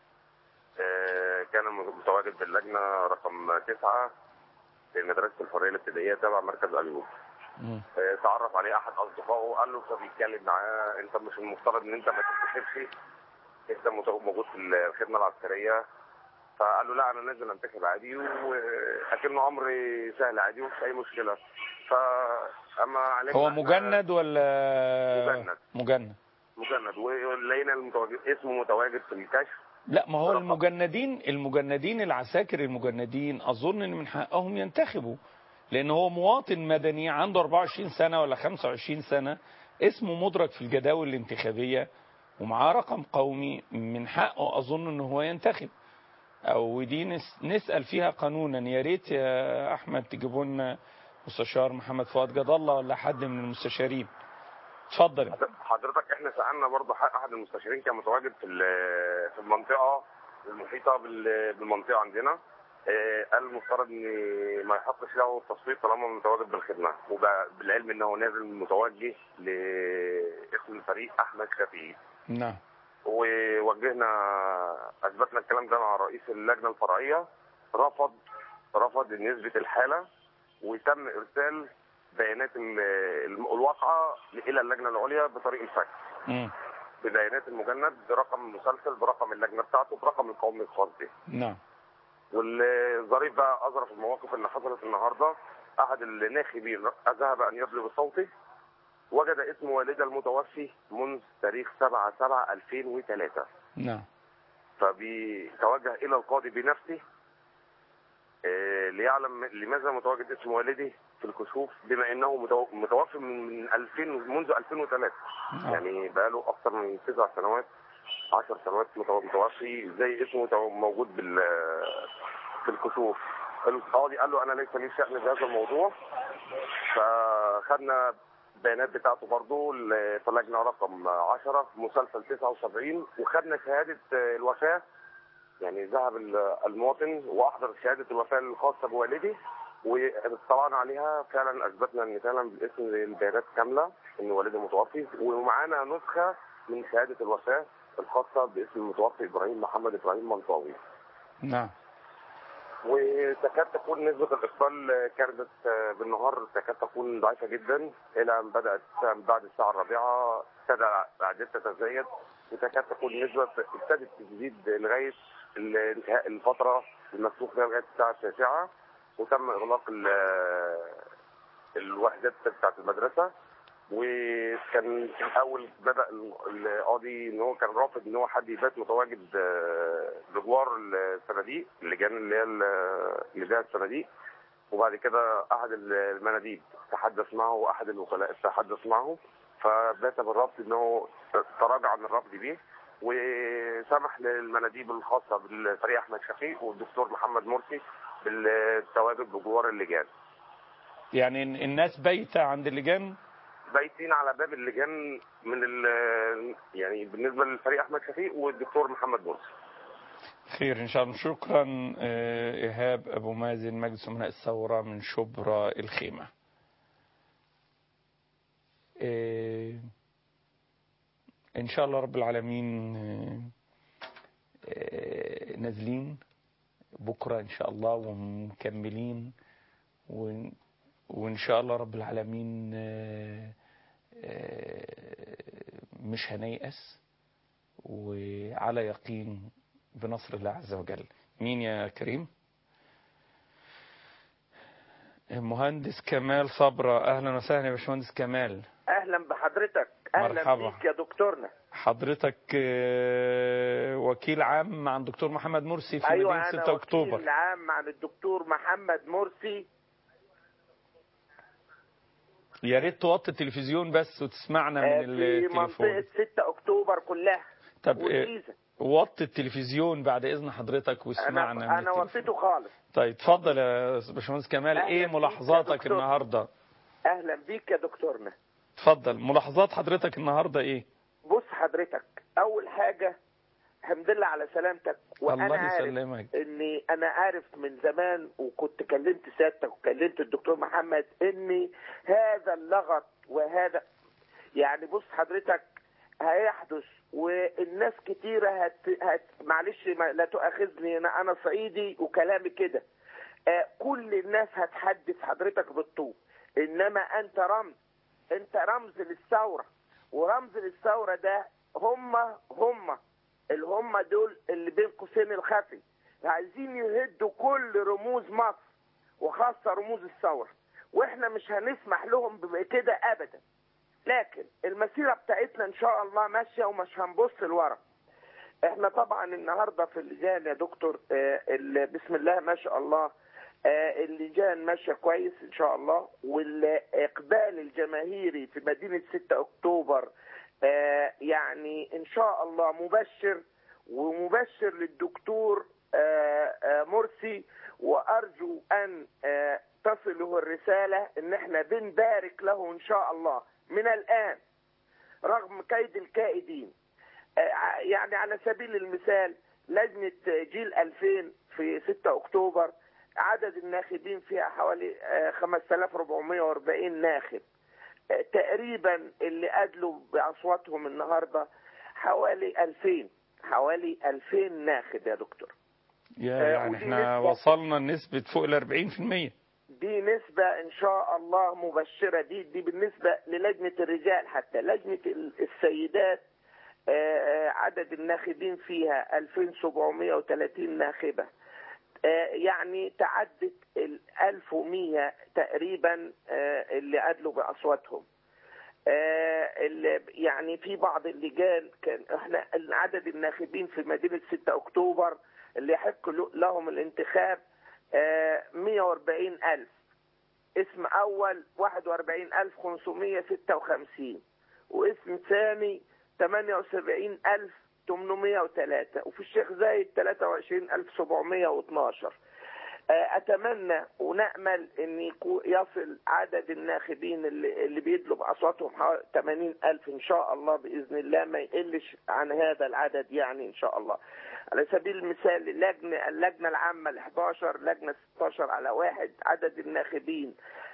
آه، كان متواجد باللجنه رقم تسعة في مدرسه الحريه الابتدائيه تبع مركز ايوب آه، تعرف عليه احد اصدقائه قال له فبيتكلم معاه انت مش المفترض ان انت ما تنتخبش انت مت- موجود في الخدمه العسكريه فقال له لا انا نازل انتخب عادي واكنه امر سهل عادي ومفيش اي مشكله فاما علمنا هو إحنا- مجند ولا مجند. مجند مجند ولقينا المتواجد اسمه متواجد في الكشف لا ما هو المجندين المجندين العساكر المجندين اظن ان من حقهم ينتخبوا لان هو مواطن مدني عنده 24 سنة ولا 25 سنة اسمه مدرج في الجداول الانتخابية ومعاه رقم قومي من حقه اظن ان هو ينتخب او دي نس نسأل فيها قانونا يا ريت يا احمد تجيبوا لنا مستشار محمد فؤاد جد الله ولا حد من المستشارين اتفضل حضرتك احنا سالنا برضه حق احد المستشارين كان متواجد في ال- في المنطقه المحيطه بال- بالمنطقه عندنا آه، قال المفترض ان ما يحقش له التصويت طالما متواجد بالخدمه وبالعلم انه نازل متوجه لاسم الفريق احمد شفيق نعم ووجهنا اثبتنا الكلام ده مع رئيس اللجنه الفرعيه رفض رفض ان يثبت الحاله وتم ارسال بيانات ال- ال- الواقعه الى اللجنه العليا بطريق الفاكس مم. ببيانات المجند برقم مسلسل برقم اللجنه بتاعته برقم القومي الخاص به نعم والظريف بقى اظرف المواقف اللي حصلت النهارده احد الناخبين ذهب ان يطلب بصوته وجد اسم والدها المتوفي منذ تاريخ 7 7 2003 نعم فبيتوجه الى القاضي بنفسه آه، ليعلم لماذا متواجد اسم والدي في الكشوف بما انه متو- متوفي من من 2000 منذ 2003 يعني بقاله اكثر من تسع سنوات 10 سنوات متو- متوفي زي اسمه متو- موجود بال في الكشوف القاضي قال له انا ليس لي شأن بهذا الموضوع فخدنا البيانات بتاعته برضه ل- في لجنه رقم 10 مسلسل 79 وخدنا شهاده آه، الوفاه يعني ذهب ال- المواطن واحضر شهاده الوفاه الخاصه بوالدي واطلعنا عليها فعلا اثبتنا ان فعلا بالاسم البيانات كامله ان والدي متوفي ومعانا نسخه من شهاده الوفاه الخاصه باسم المتوفي ابراهيم محمد ابراهيم منطاوي نعم وتكاد تكون نسبة الإقبال كانت بالنهار تكاد تكون ضعيفة جدا إلى أن بدأت بعد الساعة الرابعة ابتدى الأعداد تتزايد وتكاد تكون نسبة ابتدت تزيد لغاية انتهاء الفترة المسموح بها لغاية الساعة التاسعة وتم إغلاق ال- الوحدات بتاعت المدرسة وكان في الاول بدا القاضي ان هو كان رافض ان هو حد يبات متواجد آه، بجوار الصناديق اللجان اللي هي ال- اللي فيها الصناديق وبعد كده احد المناديب تحدث معه واحد الوكلاء تحدث معه فبات بالرفض ان هو تراجع عن الرفض بيه وسمح للمناديب الخاصه بالفريق احمد شفيق والدكتور محمد مرسي بالتواجد بجوار اللجان يعني ال- الناس بايتة عند اللجان بايتين على باب اللجان من ال- يعني بالنسبه للفريق احمد شفيق والدكتور محمد مرسي خير إن شاء الله شكرا آه، إيهاب أبو مازن مجلس أمناء الثورة من شبرا الخيمة آه، إن شاء الله رب العالمين آه، آه، نازلين بكرة إن شاء الله ومكملين وإن- وإن شاء الله رب العالمين آه، آه، مش هنيأس وعلى يقين بنصر الله عز وجل مين يا كريم مهندس كمال صبرا اهلا وسهلا يا باشمهندس كمال اهلا بحضرتك اهلا مرحبا. بيك يا دكتورنا حضرتك آه، وكيل عام مع الدكتور محمد مرسي في ايوه مدينة انا 6 أكتوبر وكيل عام عن الدكتور محمد مرسي يا ريت توطي التلفزيون بس وتسمعنا آه، من في منطقه التليفون 6 اكتوبر كلها طب آه، والجيزة. وطي التلفزيون بعد إذن حضرتك واسمعنا انا من انا التليفون. وصيته خالص طيب اتفضل يا باشمهندس كمال أهلا ايه بيك يا ملاحظاتك دكتور. النهارده اهلا بيك يا دكتورنا اتفضل ملاحظات حضرتك النهارده ايه بص حضرتك اول حاجه الحمد لله على سلامتك وانا الله عارف يسلمك اني انا عارف من زمان وكنت كلمت سيادتك وكلمت الدكتور محمد ان هذا اللغط وهذا يعني بص حضرتك هيحدث والناس كتيرة هت... هت... معلش ما... لا تؤاخذني انا انا صعيدي وكلامي كده آه كل الناس هتحدث حضرتك بالطوب انما انت رمز انت رمز للثورة ورمز للثورة ده هم هم اللي هم دول اللي بين قوسين الخفي عايزين يهدوا كل رموز مصر وخاصة رموز الثورة واحنا مش هنسمح لهم بكده ابدا لكن المسيرة بتاعتنا ان شاء الله ماشية ومش هنبص لورا احنا طبعا النهارده في اللجان يا دكتور آه ال- بسم الله ما شاء الله آه اللجان ماشيه كويس ان شاء الله والاقبال الجماهيري في مدينه 6 اكتوبر آه يعني ان شاء الله مبشر ومبشر للدكتور آه آه مرسي وارجو ان آه تصله الرساله ان احنا بنبارك له ان شاء الله من الان رغم كيد الكائدين آه، يعني على سبيل المثال لجنة جيل 2000 في 6 أكتوبر عدد الناخبين فيها حوالي آه، 5440 ناخب آه، تقريبا اللي أدلوا بأصواتهم النهاردة حوالي 2000 حوالي 2000 ناخب يا دكتور يا آه، يعني ودي احنا نسبة- وصلنا لنسبة فوق ال 40% دي نسبة إن شاء الله مبشرة دي دي بالنسبة للجنة الرجال حتى لجنة ال- السيدات آه، آه، عدد الناخبين فيها 2730 ناخبة آه، يعني تعدت ال 1100 تقريبا آه، اللي أدلوا بأصواتهم آه، اللي يعني في بعض اللجان كان احنا عدد الناخبين في مدينة 6 أكتوبر اللي يحق له- لهم الانتخاب آه، 140 ألف اسم أول 41556 واسم ثاني 78803 وفي الشيخ زايد 23712 آه، أتمنى ونأمل أن يكو- يصل عدد الناخبين اللي, اللي بيدلوا بأصواتهم حوالي 80 ألف إن شاء الله بإذن الله ما يقلش عن هذا العدد يعني إن شاء الله على سبيل المثال اللجنة اللجنة العامة ال 11 لجنة 16 على واحد عدد الناخبين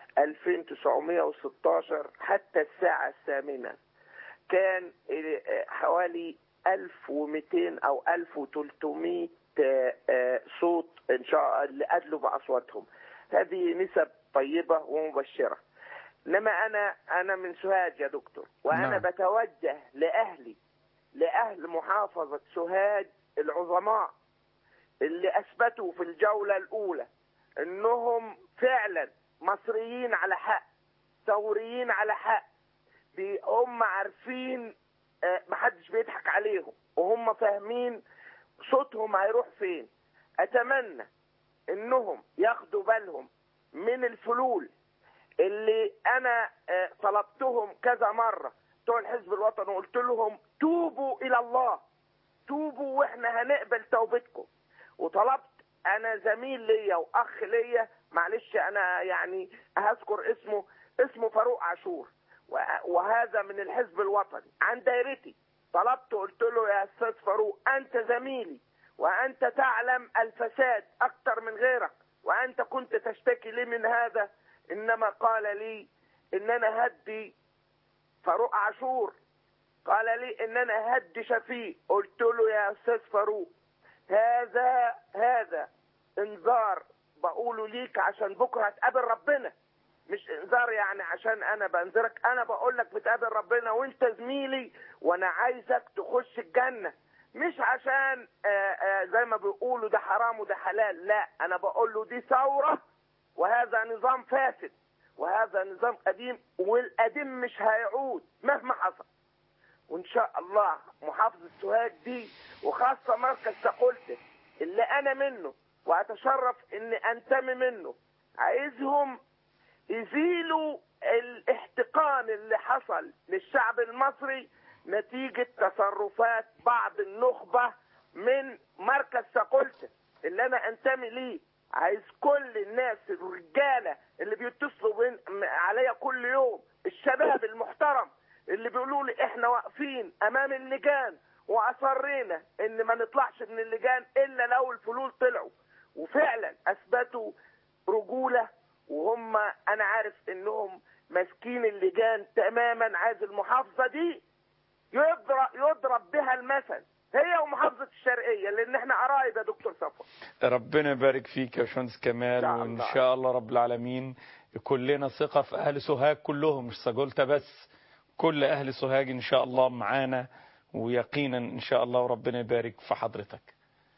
2916 حتى الساعة الثامنة كان آه، حوالي 1200 أو 1300 آه، آه، صوت إن شاء اللي أدلوا بأصواتهم هذه نسب طيبة ومبشرة إنما أنا أنا من سوهاج يا دكتور وأنا نعم. بتوجه لأهلي لأهل محافظة سوهاج العظماء اللي أثبتوا في الجولة الأولى إنهم فعلا مصريين على حق ثوريين على حق بي- هم عارفين آه، محدش بيضحك عليهم وهم فاهمين صوتهم هيروح فين اتمنى انهم ياخدوا بالهم من الفلول اللي انا آه، طلبتهم كذا مره بتوع الحزب الوطني وقلت لهم توبوا الى الله توبوا واحنا هنقبل توبتكم وطلبت انا زميل ليا واخ ليا معلش انا يعني هذكر اسمه اسمه فاروق عاشور و- وهذا من الحزب الوطني عن دايرتي طلبت قلت له يا استاذ فاروق انت زميلي وانت تعلم الفساد اكثر من غيرك وانت كنت تشتكي لي من هذا انما قال لي ان انا هدي فاروق عاشور قال لي ان انا هدي شفيق قلت له يا استاذ فاروق هذا هذا انذار بقوله ليك عشان بكره هتقابل ربنا مش انذار يعني عشان انا بنذرك انا بقول لك بتقابل ربنا وانت زميلي وانا عايزك تخش الجنه مش عشان آآ آآ زي ما بيقولوا ده حرام وده حلال لا انا بقول له دي ثوره وهذا نظام فاسد وهذا نظام قديم والقديم مش هيعود مهما حصل وان شاء الله محافظة سوهاج دي وخاصة مركز ساقولته اللي انا منه واتشرف اني انتمي منه عايزهم يزيلوا الاحتقان اللي حصل للشعب المصري نتيجة تصرفات بعض النخبة من مركز ساقولته اللي انا انتمي ليه عايز كل الناس الرجالة اللي بيتصلوا بين عليا كل يوم الشباب المحترم اللي بيقولوا لي احنا واقفين امام اللجان واصرينا ان ما نطلعش من اللجان الا لو الفلول طلعوا وفعلا اثبتوا رجوله وهم انا عارف انهم ماسكين اللجان تماما عايز المحافظه دي يضرب يضرب بها المثل هي ومحافظه الشرقيه لان احنا قرايب يا دكتور صفوت ربنا يبارك فيك يا باشمهندس كمال وان شاء الله رب العالمين كلنا ثقه في اهل سوهاج كلهم مش سجولته بس كل اهل سوهاج ان شاء الله معانا ويقينا ان شاء الله وربنا يبارك في حضرتك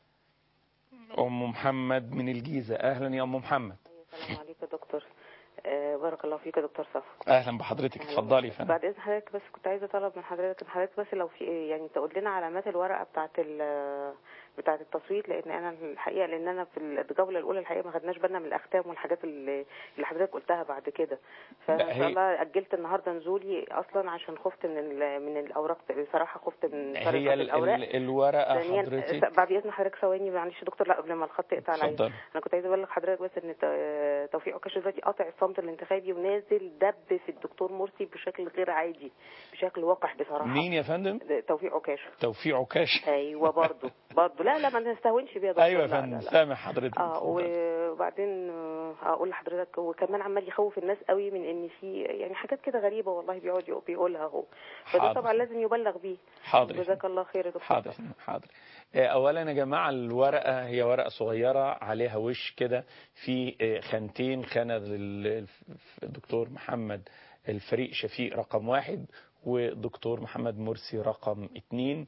ام محمد من الجيزه اهلا يا ام محمد السلام عليكم يا دكتور آه بارك الله فيك يا دكتور صفا اهلا بحضرتك اتفضلي يا فندم بعد اذن حضرتك بس كنت عايزه اطلب من حضرتك ان حضرتك بس لو في يعني تقول لنا علامات الورقه بتاعه بتاعه التصويت لان انا الحقيقه لان انا في الجوله الاولى الحقيقه ما خدناش بالنا من الاختام والحاجات اللي اللي حضرتك قلتها بعد كده فان شاء الله اجلت النهارده نزولي اصلا عشان خفت من من الاوراق بصراحه خفت من هي الاوراق الورقه حضرتك بعد اذن حضرتك ثواني معلش يا دكتور لا قبل ما الخط يقطع عليا انا كنت عايزه ابلغ حضرتك بس ان توفيق عكاش دلوقتي قاطع الصمت الانتخابي ونازل دب في الدكتور مرسي بشكل غير عادي بشكل وقح بصراحه مين يا فندم توفيق عكاش توفيق عكاش ايوه برضه برضه لا لا ما نستهونش بيها ايوه يا فندم سامح حضرتك اه وبعدين اقول لحضرتك وكمان عمال يخوف الناس قوي من ان في يعني حاجات كده غريبه والله بيقعد بيقولها اهو فده طبعا لازم يبلغ بيه حاضر جزاك الله خير يا دكتور حاضر حاضر اولا يا جماعه الورقه هي ورقه صغيره عليها وش كده في خانتين خانه للدكتور محمد الفريق شفيق رقم واحد ودكتور محمد مرسي رقم اتنين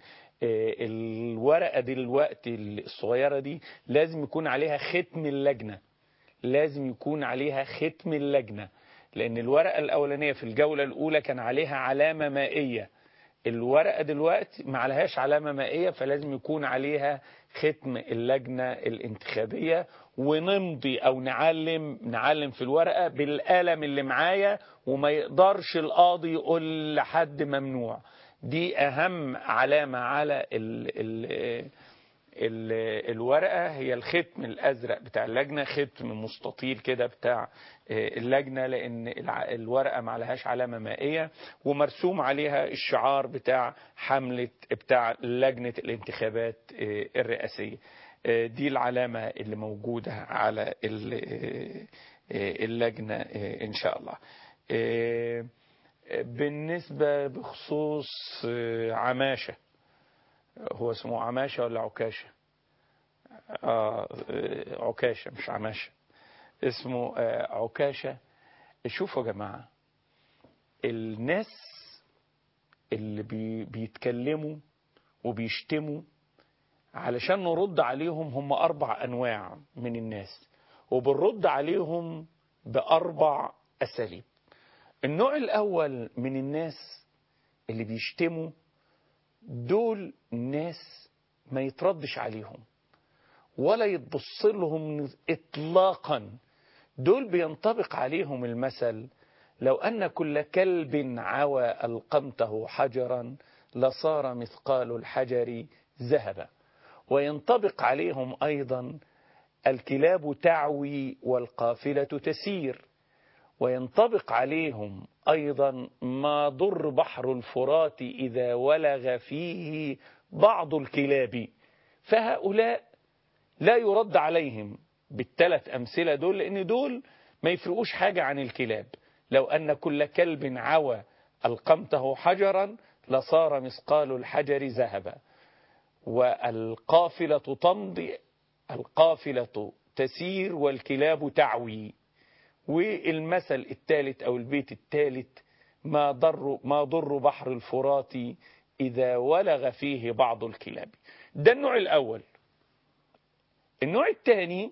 الورقة دي الوقت الصغيرة دي لازم يكون عليها ختم اللجنة لازم يكون عليها ختم اللجنة لأن الورقة الأولانية في الجولة الأولى كان عليها علامة مائية الورقة دلوقتي ما عليهاش علامة مائية فلازم يكون عليها ختم اللجنة الانتخابية ونمضي أو نعلم نعلم في الورقة بالقلم اللي معايا وما يقدرش القاضي يقول لحد ممنوع دي أهم علامة على ال ال ال الورقة هي الختم الأزرق بتاع اللجنة ختم مستطيل كده بتاع اللجنة لأن الورقة ما عليهاش علامة مائية ومرسوم عليها الشعار بتاع حملة بتاع لجنة الانتخابات الرئاسية دي العلامة اللي موجودة على اللجنة إن شاء الله بالنسبة بخصوص عماشة هو اسمه عماشة ولا عكاشة آه عكاشة مش عماشة اسمه آه عكاشة شوفوا يا جماعة الناس اللي بي بيتكلموا وبيشتموا علشان نرد عليهم هم أربع أنواع من الناس وبنرد عليهم بأربع أساليب النوع الأول من الناس اللي بيشتموا دول ناس ما يتردش عليهم ولا يتبص لهم إطلاقا دول بينطبق عليهم المثل لو أن كل كلب عوى ألقمته حجرا لصار مثقال الحجر ذهبا وينطبق عليهم أيضا الكلاب تعوي والقافلة تسير وينطبق عليهم أيضا ما ضر بحر الفرات إذا ولغ فيه بعض الكلاب فهؤلاء لا يرد عليهم بالثلاث أمثلة دول لأن دول ما يفرقوش حاجة عن الكلاب لو أن كل كلب عوى ألقمته حجرا لصار مثقال الحجر ذهبا والقافلة تمضي القافلة تسير والكلاب تعوي والمثل الثالث أو البيت الثالث ما ضر ما ضر بحر الفرات إذا ولغ فيه بعض الكلاب ده النوع الأول النوع الثاني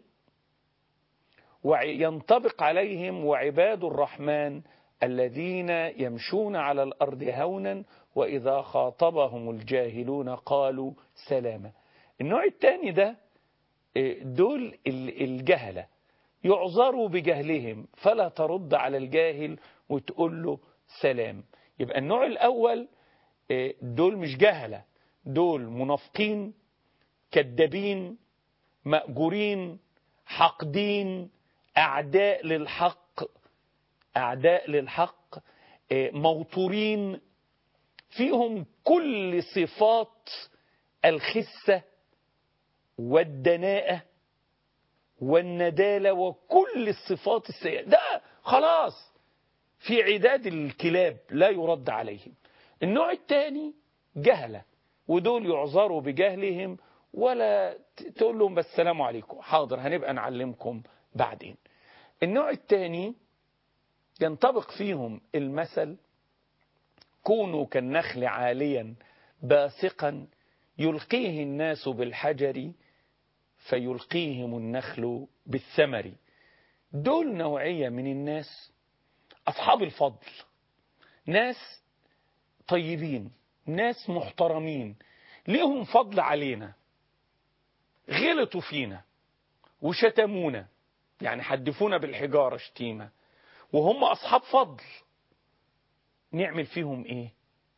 ينطبق عليهم وعباد الرحمن الذين يمشون على الأرض هونا وإذا خاطبهم الجاهلون قالوا سلاما النوع الثاني ده دول الجهلة يعذروا بجهلهم فلا ترد على الجاهل وتقول له سلام يبقى النوع الأول دول مش جهلة دول منافقين كذابين مأجورين حقدين أعداء للحق أعداء للحق موطورين فيهم كل صفات الخسة والدناءة والندالة وكل الصفات السيئة ده خلاص في عداد الكلاب لا يرد عليهم النوع الثاني جهلة ودول يعذروا بجهلهم ولا تقول لهم بس السلام عليكم حاضر هنبقى نعلمكم بعدين النوع الثاني ينطبق فيهم المثل كونوا كالنخل عاليا باسقا يلقيه الناس بالحجر فيلقيهم النخل بالثمر دول نوعية من الناس أصحاب الفضل ناس طيبين ناس محترمين ليهم فضل علينا غلطوا فينا وشتمونا يعني حدفونا بالحجارة شتيمة وهم أصحاب فضل نعمل فيهم إيه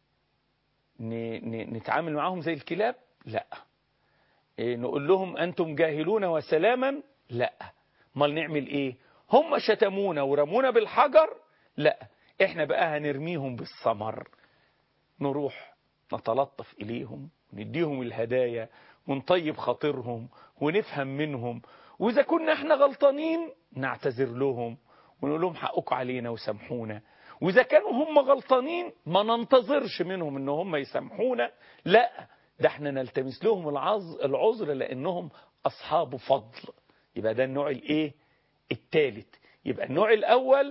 نتعامل معاهم زي الكلاب لا إيه نقول لهم أنتم جاهلون وسلاما لا ما نعمل إيه هم شتمونا ورمونا بالحجر لا إحنا بقى هنرميهم بالثمر نروح نتلطف إليهم ونديهم الهدايا ونطيب خاطرهم ونفهم منهم وإذا كنا احنا غلطانين نعتذر لهم ونقول لهم حقكم علينا وسامحونا وإذا كانوا هم غلطانين ما ننتظرش منهم ان هم يسامحونا لا ده احنا نلتمس لهم العذر العذر لأنهم أصحاب فضل يبقى ده النوع الايه الثالث يبقى النوع الأول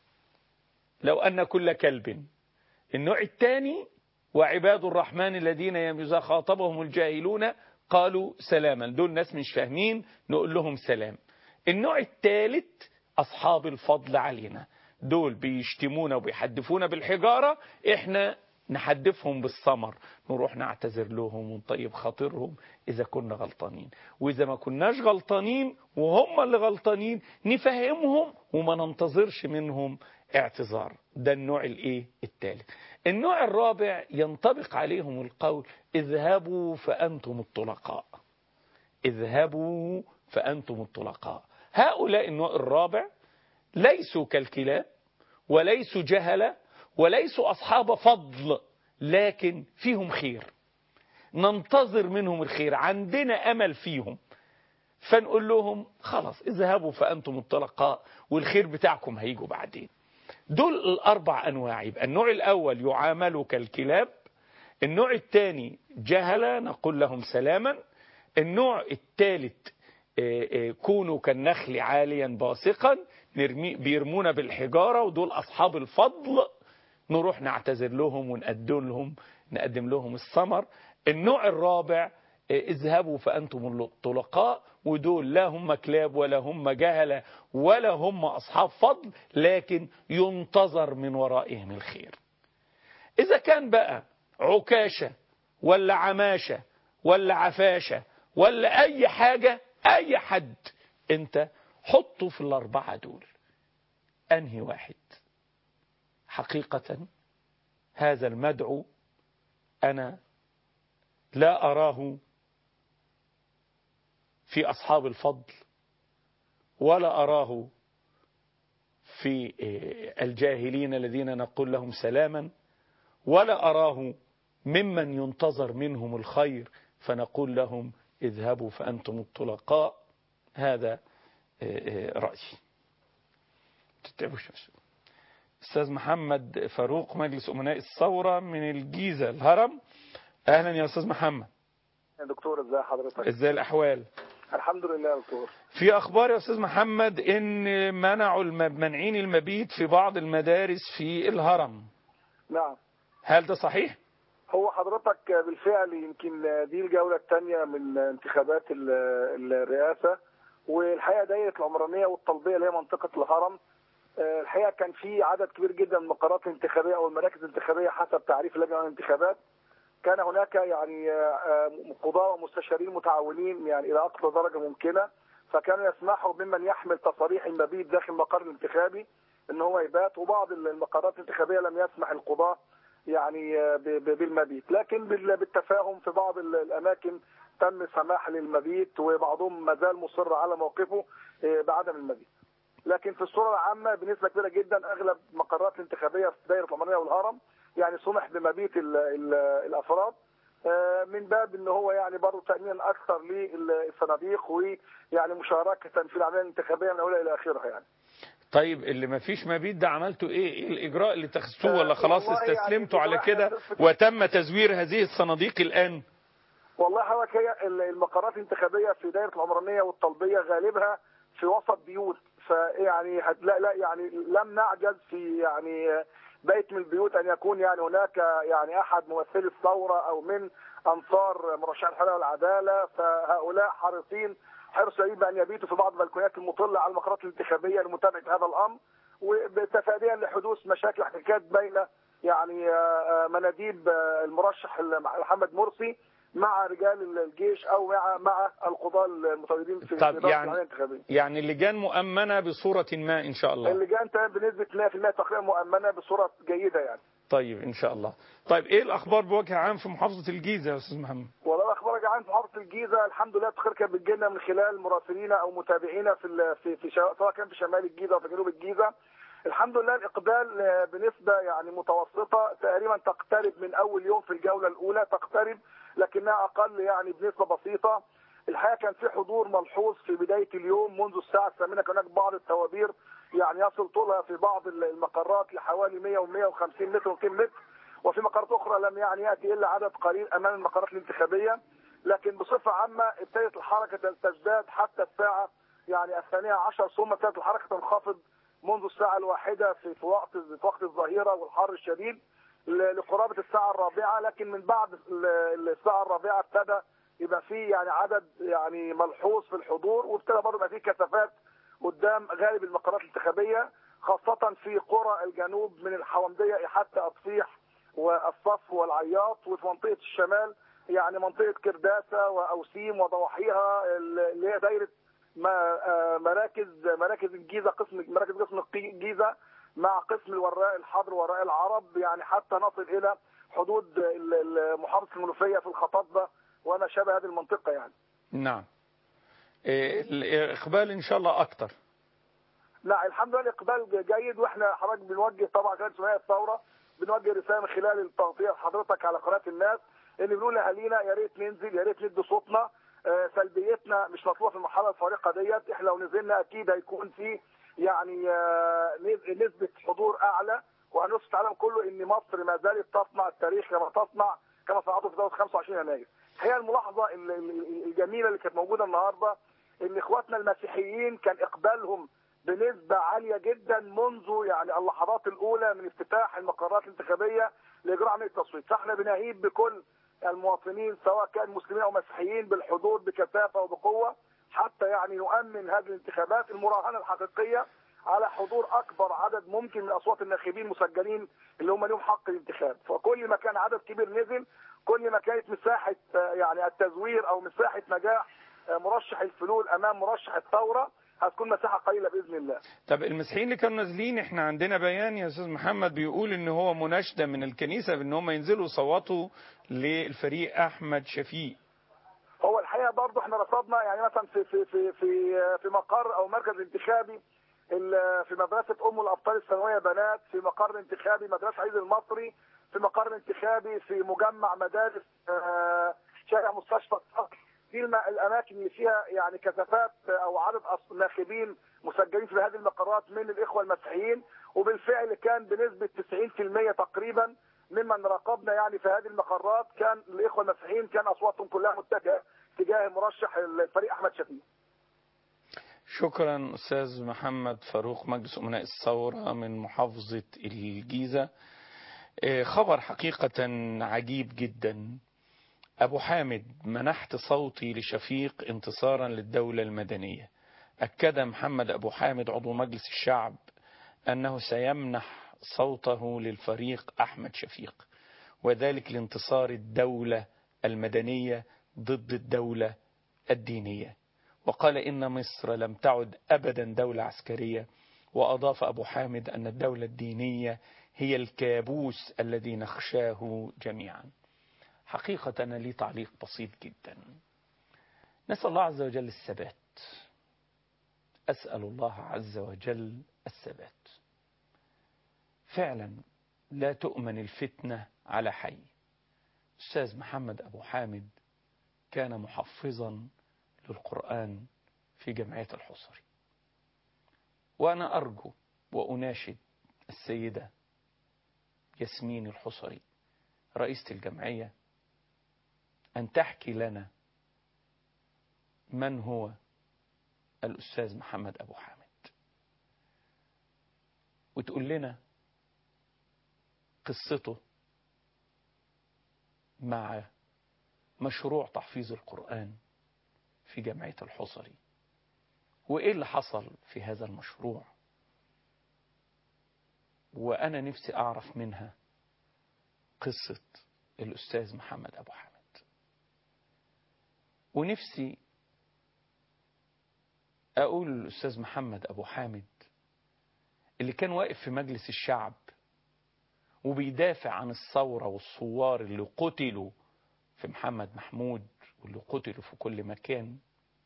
لو أن كل كلب النوع الثاني وعباد الرحمن الذين إذا خاطبهم الجاهلون قالوا سلاما دول ناس مش فاهمين نقول لهم سلام النوع الثالث أصحاب الفضل علينا دول بيشتمونا وبيحدفونا بالحجارة احنا نحدفهم بالثمر نروح نعتذر لهم ونطيب خاطرهم إذا كنا غلطانين وإذا ما كناش غلطانين وهم اللي غلطانين نفهمهم وما ننتظرش منهم اعتذار ده النوع الايه الثالث النوع الرابع ينطبق عليهم القول اذهبوا فأنتم الطلقاء اذهبوا فأنتم الطلقاء هؤلاء النوع الرابع ليسوا كالكلاب وليسوا جهلة وليسوا أصحاب فضل لكن فيهم خير ننتظر منهم الخير عندنا أمل فيهم فنقول لهم خلاص اذهبوا فأنتم الطلقاء والخير بتاعكم هيجوا بعدين دول الأربع أنواع يبقى النوع الأول يعاملوا كالكلاب النوع الثاني جهلة نقول لهم سلاما النوع الثالث كونوا كالنخل عاليا باسقا بيرمونا بالحجارة ودول أصحاب الفضل نروح نعتذر لهم ونقدم لهم نقدم لهم الثمر النوع الرابع اذهبوا فأنتم الطلقاء ودول لا هم كلاب ولا هم جهلة ولا هم أصحاب فضل لكن ينتظر من ورائهم الخير إذا كان بقى عكاشة ولا عماشة ولا عفاشة ولا أي حاجة أي حد أنت حطه في الأربعة دول أنهي واحد حقيقة هذا المدعو أنا لا أراه في أصحاب الفضل ولا أراه في الجاهلين الذين نقول لهم سلاما ولا أراه ممن ينتظر منهم الخير فنقول لهم اذهبوا فأنتم الطلقاء هذا رأيي تتعبوش أستاذ محمد فاروق مجلس أمناء الثورة من الجيزة الهرم أهلا يا أستاذ محمد يا دكتور ازي حضرتك ازاي الأحوال الحمد لله يا دكتور في أخبار يا أستاذ محمد إن منعوا منعين المبيت في بعض المدارس في الهرم نعم هل ده صحيح؟ هو حضرتك بالفعل يمكن دي الجولة الثانية من انتخابات الرئاسة والحقيقة دايرة العمرانية والطلبية اللي هي منطقة الهرم آه، الحقيقه كان في عدد كبير جدا من المقرات الانتخابيه او المراكز الانتخابيه حسب تعريف اللجنه الانتخابات كان هناك يعني آه، آه، قضاة ومستشارين متعاونين يعني الى اقصى درجه ممكنه فكانوا يسمحوا بمن يحمل تصاريح المبيت داخل المقر الانتخابي ان هو يبات وبعض المقرات الانتخابيه لم يسمح القضاة يعني آه، ب- ب- بالمبيت لكن بال- بالتفاهم في بعض ال- الاماكن تم السماح للمبيت وبعضهم ما زال مصر على موقفه آه، بعدم المبيت لكن في الصوره العامه بنسبه كبيره جدا اغلب المقرات الانتخابيه في دائره العمرانيه والهرم يعني سمح بمبيت ال ال الافراد آه، من باب ان هو يعني برضه تامينا اكثر للصناديق ويعني مشاركه في العمليه الانتخابيه من اولها الى اخرها يعني. طيب اللي ما فيش مبيت ده عملتوا ايه ايه الاجراء اللي اتخذتوه ولا خلاص والله يعني استسلمتوا على بصراحة كده قصة- وتم تزوير هذه الصناديق الان والله حضرتك هي ال- المقرات الانتخابيه في دائره العمرانيه والطلبيه غالبها في وسط بيوت فيعني هت- لا لا يعني لم نعجز في يعني بيت من البيوت ان يكون يعني هناك يعني احد ممثلي الثوره او من انصار مرشح الحريه والعداله فهؤلاء حريصين حرص شديد بان يبيتوا في بعض البلكونات المطله على المقرات الانتخابيه لمتابعه هذا الامر وتفاديا لحدوث مشاكل احتكاكات بين يعني آه، آه، مناديب آه، المرشح محمد مرسي مع رجال الجيش او مع مع القضاه المتواجدين في طب إدارة العملية يعني الانتخابيه. يعني اللجان مؤمنة بصورة ما إن شاء الله اللجان تمام بنسبه 100% تقريبا مؤمنه بصوره جيده يعني. طيب إن شاء الله طيب إيه الأخبار بوجه عام في محافظة الجيزة يا أستاذ محمد والله الاخبار جعان في محافظه الجيزه الحمد لله التقرير كانت بتجينا من خلال مراسلينا او متابعينا في ال- في في شا- سواء كان في شمال الجيزه او في جنوب الجيزه الحمد لله الاقبال آه، بنسبه يعني متوسطه تقريبا تقترب من اول يوم في الجوله الاولى تقترب لكنها اقل يعني بنسبه بسيطه الحقيقه كان في حضور ملحوظ في بدايه اليوم منذ الساعه الثامنه كان هناك بعض التوابير يعني يصل طولها في بعض المقرات لحوالي 100 و150 متر و200 متر وفي مقرات اخرى لم يعني ياتي الا عدد قليل امام المقرات الانتخابيه لكن بصفه عامه ابتدت الحركه تزداد حتى الساعه يعني الثانيه عشر ثم ابتدت الحركه تنخفض منذ الساعه الواحده في في وقت في وقت الظهيره والحر الشديد ل- لقرابه الساعه الرابعه لكن من بعد ال- الساعه الرابعه ابتدى يبقى في يعني عدد يعني ملحوظ في الحضور وابتدى برضه يبقى في كثافات قدام غالب المقرات الانتخابيه خاصه في قرى الجنوب من الحومديه حتى اطفيح والصف والعياط وفي منطقه الشمال يعني منطقه كرداسه واوسيم وضواحيها اللي هي دايره ما- آه، مراكز مراكز الجيزه قسم مراكز قسم الجيزه مع قسم الوراء الحضر وراء العرب يعني حتى نصل الى حدود ال- ال- محافظه المنوفيه في الخطاطبه وما شابه هذه المنطقه يعني. نعم إيه الإقبال إن شاء الله أكتر لا الحمد لله الاقبال جيد واحنا حضرتك بنوجه طبعا كانت ثنائيه الثوره بنوجه رساله من خلال التغطيه لحضرتك على قناه الناس ان بنقول لاهالينا يا ريت ننزل يا ريت ندي صوتنا آه، سلبيتنا مش مطلوبه في المرحله الفارقه ديت احنا لو نزلنا اكيد هيكون في يعني آه، نز- نسبه حضور اعلى وهنثبت العالم كله ان مصر ما زالت تصنع التاريخ كما تصنع كما صنعته في دوله 25 يناير. هي الملاحظه ال- ال- الجميله اللي كانت موجوده النهارده ان اخواتنا المسيحيين كان اقبالهم بنسبة عالية جدا منذ يعني اللحظات الأولى من افتتاح المقرات الانتخابية لإجراء عملية التصويت، فاحنا بنهيب بكل المواطنين سواء كان مسلمين أو مسيحيين بالحضور بكثافة وبقوة حتى يعني نؤمن هذه الانتخابات المراهنة الحقيقية على حضور أكبر عدد ممكن من أصوات الناخبين مسجلين اللي هم لهم حق الانتخاب، فكل ما كان عدد كبير نزل كل ما كانت مساحة آه، يعني التزوير أو مساحة نجاح آه، مرشح الفلول أمام مرشح الثورة هتكون مساحة قليلة بإذن الله. طب المسيحيين اللي كانوا نازلين احنا عندنا بيان يا استاذ محمد بيقول ان هو مناشده من الكنيسه بان هم ينزلوا يصوتوا للفريق احمد شفيق هو الحقيقه برضه احنا رصدنا يعني مثلا في في في في في مقر او مركز انتخابي ال- في مدرسه ام الابطال الثانويه بنات في مقر انتخابي مدرسه عيد المصري في مقر انتخابي في مجمع مدارس آه، شارع مستشفى الصقر دي الم- الاماكن اللي فيها يعني كثافات او عدد أص- ناخبين مسجلين في هذه المقرات من الاخوه المسيحيين وبالفعل كان بنسبه 90% تقريبا ممن راقبنا يعني في هذه المقرات كان الاخوه المسيحيين كان اصواتهم كلها متجهه تجاه مرشح الفريق احمد شفيق. شكرا استاذ محمد فاروق مجلس امناء الثوره من محافظه الجيزه إيه، خبر حقيقه عجيب جدا ابو حامد منحت صوتي لشفيق انتصارا للدوله المدنيه اكد محمد ابو حامد عضو مجلس الشعب أنه سيمنح صوته للفريق أحمد شفيق وذلك لانتصار الدولة المدنية ضد الدولة الدينية وقال إن مصر لم تعد أبدا دولة عسكرية وأضاف أبو حامد أن الدولة الدينية هي الكابوس الذي نخشاه جميعا حقيقة أنا لي تعليق بسيط جدا نسأل الله عز وجل الثبات أسأل الله عز وجل الثبات فعلا لا تؤمن الفتنة على حي أستاذ محمد أبو حامد كان محفظا للقرآن في جمعية الحصري وأنا أرجو وأناشد السيدة ياسمين الحصري رئيسة الجمعية أن تحكي لنا من هو الأستاذ محمد أبو حامد وتقول لنا قصته مع مشروع تحفيظ القرآن في جمعية الحصري وإيه اللي حصل في هذا المشروع وأنا نفسي أعرف منها قصة الأستاذ محمد أبو حامد ونفسي أقول للأستاذ محمد أبو حامد اللي كان واقف في مجلس الشعب وبيدافع عن الثورة والثوار اللي قتلوا في محمد محمود واللي قتلوا في كل مكان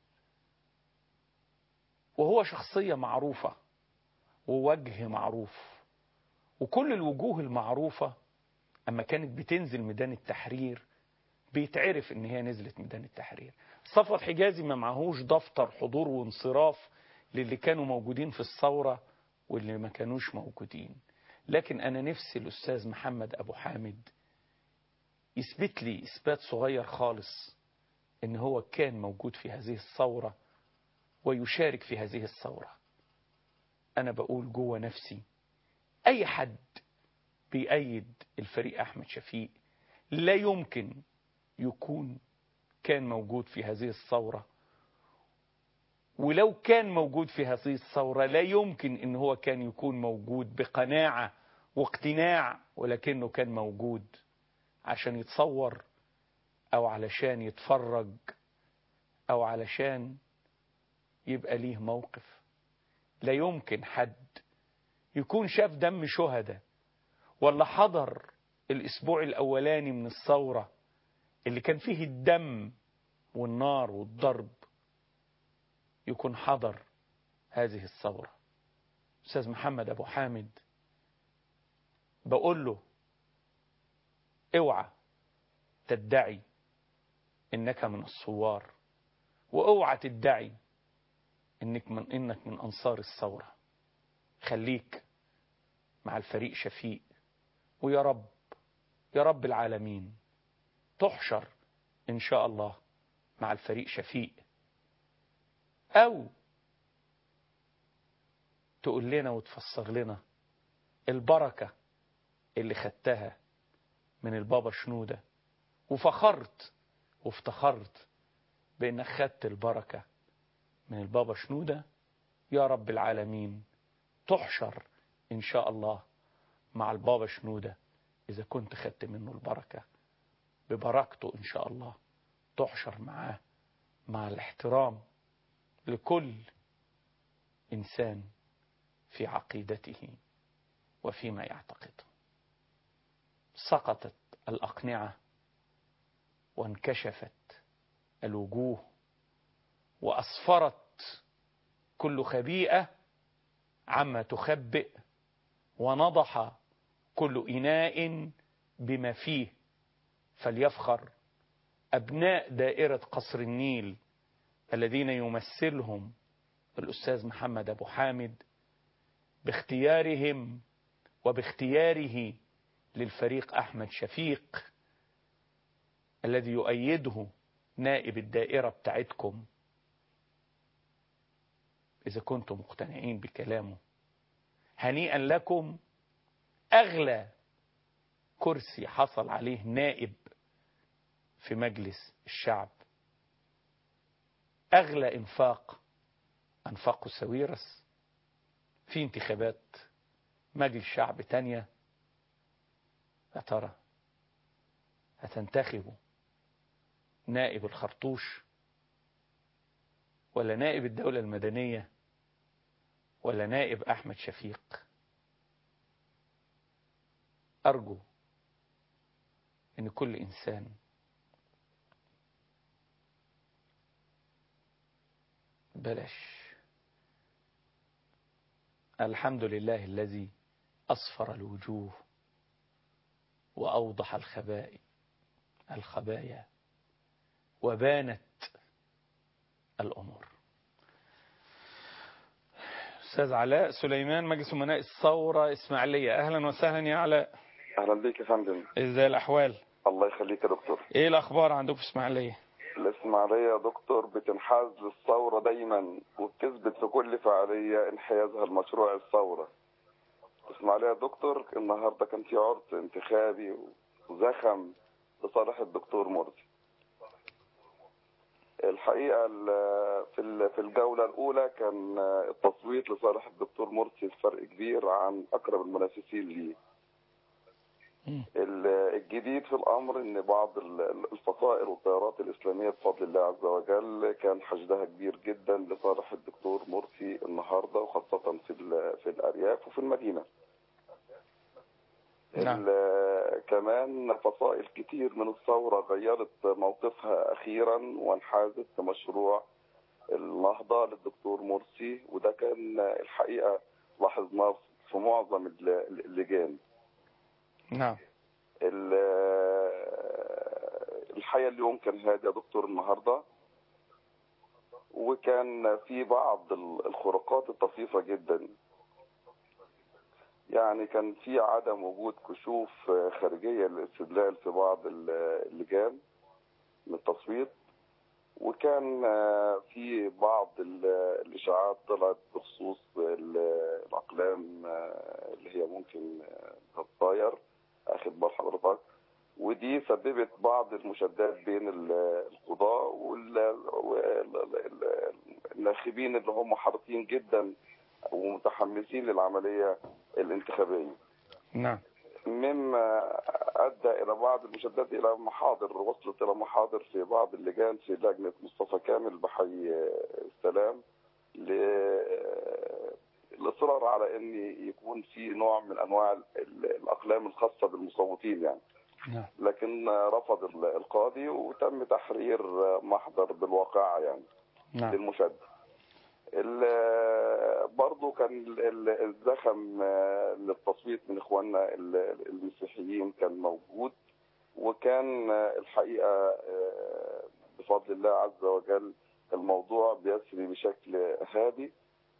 وهو شخصية معروفة ووجه معروف وكل الوجوه المعروفة أما كانت بتنزل ميدان التحرير بيتعرف ان هي نزلت ميدان التحرير صفوت حجازي ما معهوش دفتر حضور وانصراف للي كانوا موجودين في الثورة واللي ما كانوش موجودين لكن أنا نفسي الأستاذ محمد أبو حامد يثبت لي إثبات صغير خالص إن هو كان موجود في هذه الثورة ويشارك في هذه الثورة أنا بقول جوه نفسي أي حد بيأيد الفريق أحمد شفيق لا يمكن يكون كان موجود في هذه الثورة ولو كان موجود في هذه الثورة لا يمكن ان هو كان يكون موجود بقناعة واقتناع ولكنه كان موجود عشان يتصور او علشان يتفرج او علشان يبقى ليه موقف لا يمكن حد يكون شاف دم شهداء ولا حضر الاسبوع الاولاني من الثورة اللي كان فيه الدم والنار والضرب يكون حضر هذه الثورة أستاذ محمد أبو حامد بقول له اوعى تدعي انك من الثوار واوعى تدعي انك من انك من انصار الثورة خليك مع الفريق شفيق ويا رب يا رب العالمين تحشر ان شاء الله مع الفريق شفيق او تقول لنا وتفسر لنا البركة اللي خدتها من البابا شنودة وفخرت وافتخرت بانك خدت البركة من البابا شنودة يا رب العالمين تحشر ان شاء الله مع البابا شنودة اذا كنت خدت منه البركة ببركته ان شاء الله تحشر معاه مع الاحترام لكل انسان في عقيدته وفيما يعتقده سقطت الاقنعه وانكشفت الوجوه واسفرت كل خبيئه عما تخبئ ونضح كل اناء بما فيه فليفخر ابناء دائره قصر النيل الذين يمثلهم الأستاذ محمد أبو حامد باختيارهم وباختياره للفريق أحمد شفيق الذي يؤيده نائب الدائرة بتاعتكم إذا كنتم مقتنعين بكلامه هنيئا لكم أغلى كرسي حصل عليه نائب في مجلس الشعب أغلى إنفاق أنفاقه سويرس في انتخابات مجلس شعب تانية يا ترى هتنتخبوا نائب الخرطوش ولا نائب الدولة المدنية ولا نائب أحمد شفيق أرجو أن كل إنسان بلاش الحمد لله الذي أصفر الوجوه وأوضح الخبائي الخبايا وبانت الأمور أستاذ علاء سليمان مجلس أمناء الثورة إسماعيلية أهلا وسهلا يا علاء اهلا بيك يا فندم إزاي الأحوال الله يخليك يا دكتور إيه الأخبار عندكم في إسماعيلية الاسماعيليه يا دكتور بتنحاز للثوره دايما وبتثبت في كل فعاليه انحيازها لمشروع الثوره الاسماعيليه يا دكتور النهارده كان في عرض انتخابي وزخم لصالح الدكتور مرسي الحقيقه ال- في ال- في الجوله الاولى كان التصويت لصالح الدكتور مرسي بفرق كبير عن اقرب المنافسين ليه ال- الجديد في الامر ان بعض ال- الفصائل والتيارات الاسلاميه بفضل الله عز وجل كان حشدها كبير جدا لصالح الدكتور مرسي النهارده وخاصه في ال- في الارياف وفي المدينه. نعم. ال- كمان فصائل كتير من الثوره غيرت موقفها اخيرا وانحازت لمشروع النهضه للدكتور مرسي وده كان الحقيقه لاحظناه في معظم ال- اللجان. نعم ال- الحقيقه اليوم كان هادي يا دكتور النهارده وكان في بعض ال- الخروقات الطفيفه جدا يعني كان في عدم وجود كشوف خارجيه للاستدلال في بعض ال- اللجان من التصويت وكان في بعض ال- الاشاعات طلعت بخصوص ال- الاقلام اللي هي ممكن تتطاير اخد بال حضرتك ودي سببت بعض المشادات بين ال- القضاة والناخبين اللي هم حريصين جدا ومتحمسين للعملية الانتخابية نعم مما ادى الى بعض المشادات الى محاضر وصلت الى محاضر في بعض اللجان في لجنه مصطفى كامل بحي السلام ل- الاصرار على ان يكون في نوع من انواع ال- الاقلام الخاصه بالمصوتين يعني نعم لكن رفض ال- القاضي وتم تحرير محضر بالواقعه يعني نعم للمشاهد ال- برضو كان ال- ال- الزخم آه، للتصويت من اخواننا ال- المسيحيين كان موجود وكان آه، الحقيقه آه، بفضل الله عز وجل الموضوع بيسري بشكل هادي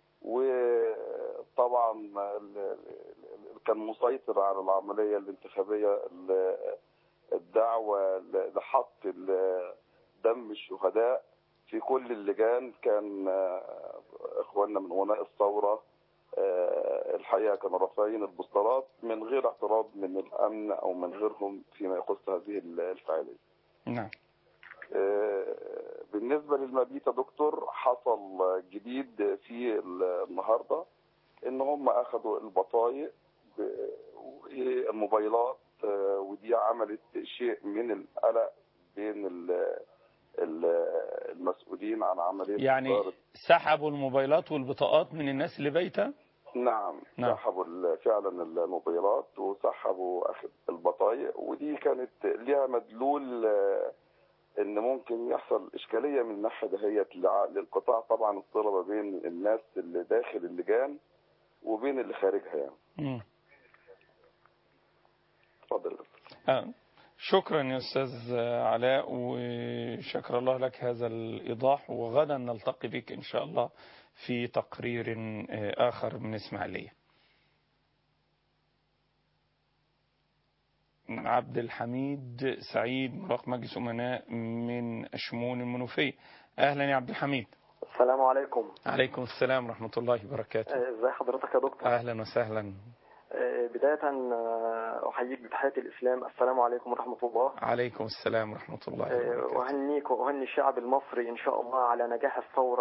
وطبعا ال- ال- كان مسيطر على العمليه الانتخابيه ال- الدعوه ل- لحط ال- دم الشهداء في كل اللجان كان آه، اخواننا من امناء الثوره آه، الحقيقه كانوا رافعين البوسترات من غير اعتراض من الامن او من غيرهم فيما يخص هذه الفعاليه. نعم آه، بالنسبه للمبيت يا دكتور حصل جديد في النهارده ان هم اخذوا البطايق ب- والموبايلات آه، ودي عملت شيء من القلق بين ال- ال- المسؤولين عن عمليه يعني إدارة سحبوا الموبايلات والبطاقات من الناس اللي بايته نعم نعم. سحبوا ال- فعلا الموبايلات وسحبوا اخذ البطايق ودي كانت ليها مدلول آه، ان ممكن يحصل اشكاليه من الناحيه دهيت لع- للقطاع طبعا الصله ما بين الناس اللي داخل اللجان وبين اللي خارجها يعني مم. اتفضل آه. شكرا يا أستاذ علاء وشكر الله لك هذا الإيضاح وغدا نلتقي بك إن شاء الله في تقرير آه، آخر من إسماعيلية عبد الحميد سعيد مراقب مجلس أمناء من أشمون المنوفية أهلا يا عبد الحميد السلام عليكم عليكم السلام ورحمة الله وبركاته آه، ازي حضرتك يا دكتور أهلا وسهلا آه، بداية آه، أحييك بتحية الإسلام السلام عليكم ورحمة الله عليكم السلام ورحمة الله آه، وبركاته أهنيك وأهني الشعب المصري إن شاء الله على نجاح الثورة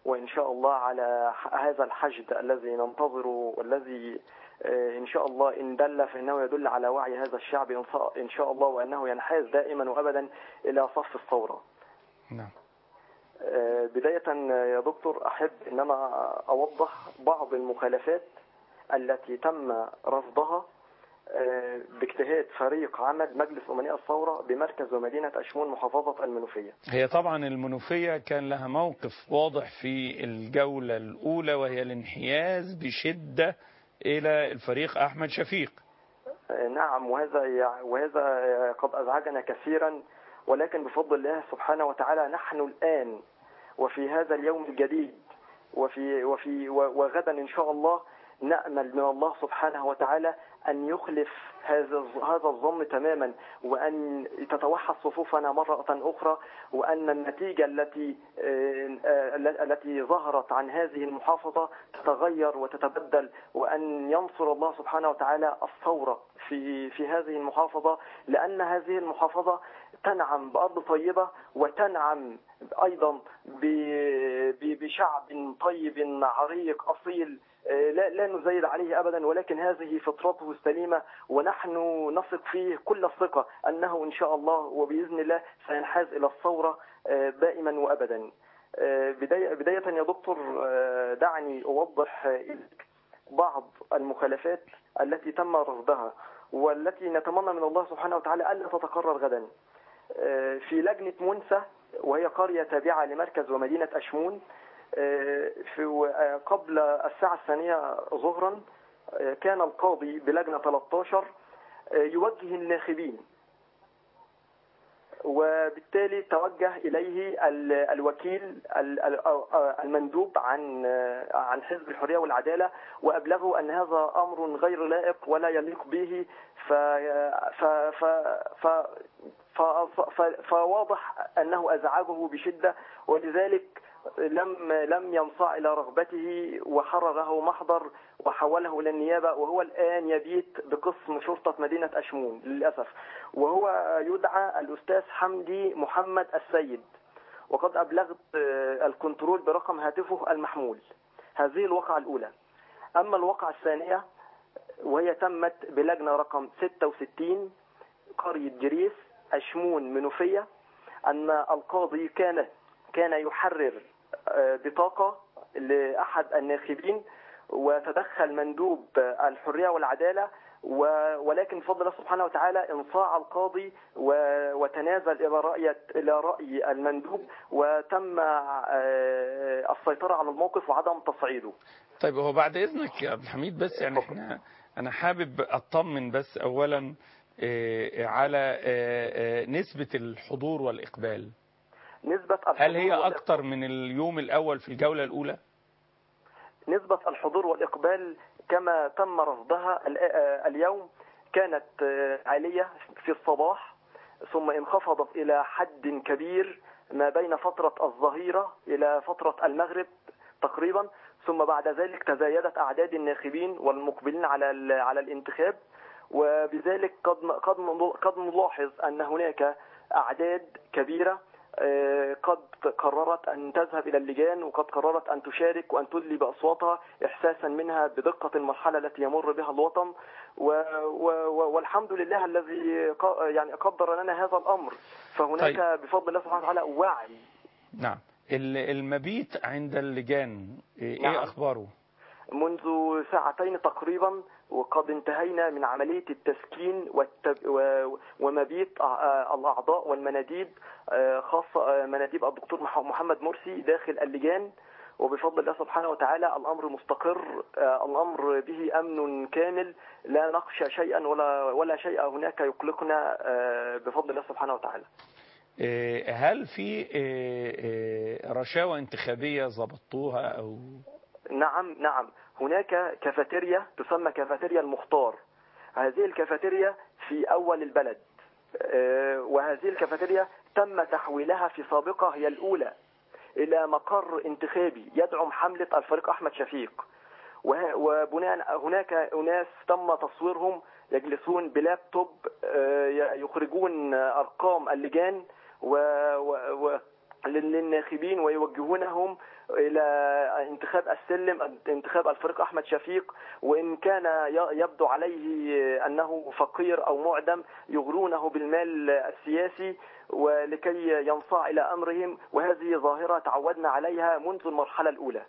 وإن شاء الله على ح- هذا الحشد الذي ننتظره والذي آه، إن شاء الله إن دل فإنه يدل على وعي هذا الشعب إن ص- إن شاء الله وأنه ينحاز دائما وأبدا إلى صف الثورة نعم آه، بداية آه، يا دكتور أحب أن أنا أوضح بعض المخالفات التي تم رفضها آه، باجتهاد فريق عمل مجلس أمناء الثورة بمركز ومدينة أشمون محافظة المنوفية هي طبعا المنوفية كان لها موقف واضح في الجولة الأولى وهي الانحياز بشدة إلى الفريق أحمد شفيق آه، نعم وهذا يع- وهذا آه، قد أزعجنا كثيرا ولكن بفضل الله سبحانه وتعالى نحن الآن وفي هذا اليوم الجديد وفي وفي و- وغدا إن شاء الله نأمل من الله سبحانه وتعالى أن يخلف هذا الظ- هذا الظن تماما وأن تتوحد صفوفنا مرة أخرى وأن النتيجة التي آه، آه، التي ظهرت عن هذه المحافظة تتغير وتتبدل وأن ينصر الله سبحانه وتعالى الثورة في في هذه المحافظة لأن هذه المحافظة تنعم بأرض طيبة وتنعم أيضا ب- ب- بشعب طيب عريق أصيل آه، لا لا نزايد عليه ابدا ولكن هذه فطرته السليمه ونحن نثق فيه كل الثقه انه ان شاء الله وباذن الله سينحاز الى الثوره آه، دائما وابدا. آه، بدايه بدايه يا دكتور آه، دعني اوضح آه، بعض المخالفات التي تم رفضها والتي نتمنى من الله سبحانه وتعالى الا تتكرر غدا. آه، في لجنه منسى وهي قريه تابعه لمركز ومدينه اشمون آه، في آه، قبل الساعة الثانية ظهرا آه، كان القاضي بلجنة 13 آه، يوجه الناخبين وبالتالي توجه إليه ال- الوكيل ال- ال- آه، المندوب عن آه، عن حزب الحرية والعدالة وأبلغه أن هذا أمر غير لائق ولا يليق به ف ف ف ف ف ف فواضح أنه أزعجه بشدة ولذلك لم لم ينصاع الى رغبته وحرره محضر وحوله الى النيابه وهو الان يبيت بقسم شرطه مدينه اشمون للاسف وهو يدعى الاستاذ حمدي محمد السيد وقد ابلغت آه، الكنترول برقم هاتفه المحمول هذه الواقعه الاولى اما الواقعه الثانيه وهي تمت بلجنه رقم 66 قريه جريس اشمون منوفيه ان القاضي كان كان يحرر آه، بطاقة لأحد الناخبين وتدخل مندوب آه، الحرية والعدالة و- ولكن بفضل الله سبحانه وتعالى انصاع القاضي و- وتنازل إلى رأي إلى رأي المندوب وتم آه، السيطرة على الموقف وعدم تصعيده طيب هو بعد إذنك يا عبد الحميد بس يعني احنا أنا حابب أطمن بس أولا آه، على آه، آه، نسبة الحضور والإقبال نسبة هل هي الحضور أكتر من اليوم الأول في الجولة الأولى؟ نسبة الحضور والإقبال كما تم رفضها ال- آه، اليوم كانت آه، عالية في الصباح ثم انخفضت إلى حد كبير ما بين فترة الظهيرة إلى فترة المغرب تقريبا ثم بعد ذلك تزايدت أعداد الناخبين والمقبلين على ال- على الانتخاب وبذلك قد قد قد نلاحظ أن هناك أعداد كبيرة آه، قد قررت أن تذهب إلى اللجان وقد قررت أن تشارك وأن تدلي بأصواتها إحساسا منها بدقة المرحلة التي يمر بها الوطن و و و والحمد لله الذي ق- يعني قدر لنا هذا الأمر فهناك طيب. بفضل الله سبحانه وتعالى وعي نعم ال- المبيت عند اللجان إيه نعم. إيه أخباره؟ منذ ساعتين تقريبا وقد انتهينا من عملية التسكين والتب... و... ومبيت آه، الأعضاء والمناديب آه، خاصة آه، مناديب الدكتور مح- محمد مرسي داخل اللجان وبفضل الله سبحانه وتعالى الأمر مستقر آه، الأمر به أمن كامل لا نخشى شيئا ولا ولا شيء هناك يقلقنا آه، بفضل الله سبحانه وتعالى إيه، هل في إيه، إيه، رشاوى انتخابية ضبطوها أو نعم نعم هناك كافيتيريا تسمى كافيتيريا المختار هذه الكافيتيريا في أول البلد آه، وهذه الكافيتيريا تم تحويلها في سابقة هي الأولى إلى مقر انتخابي يدعم حملة الفريق أحمد شفيق وه- وبناء هناك أناس تم تصويرهم يجلسون بلابتوب آه، يخرجون أرقام اللجان و و و لل- للناخبين ويوجهونهم إلى انتخاب السلم انتخاب الفريق أحمد شفيق وإن كان ي- يبدو عليه أنه فقير أو معدم يغرونه بالمال السياسي ولكي ينصاع إلى أمرهم وهذه ظاهرة تعودنا عليها منذ المرحلة الأولى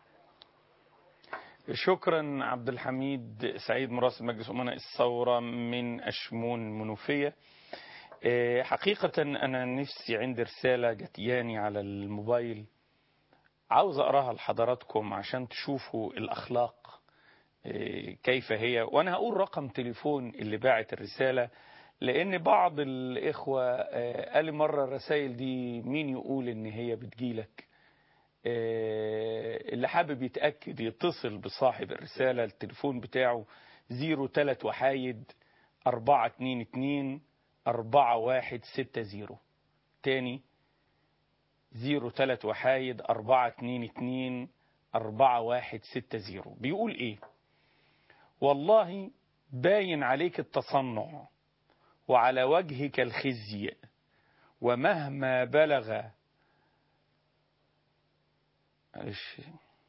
شكرا عبد الحميد سعيد مراسل مجلس أمناء الثورة من أشمون المنوفية آه، حقيقة أنا نفسي عندي رسالة جتياني على الموبايل عاوز أقراها لحضراتكم عشان تشوفوا الأخلاق آه، كيف هي وأنا هقول رقم تليفون اللي باعت الرسالة لأن بعض الإخوة آه، قال لي مرة الرسائل دي مين يقول إن هي بتجيلك آه، اللي حابب يتأكد يتصل بصاحب الرسالة التليفون بتاعه 03 وحايد 422 4160 تاني 03 وحايد 422 4160 بيقول ايه والله باين عليك التصنع وعلى وجهك الخزي ومهما بلغ معلش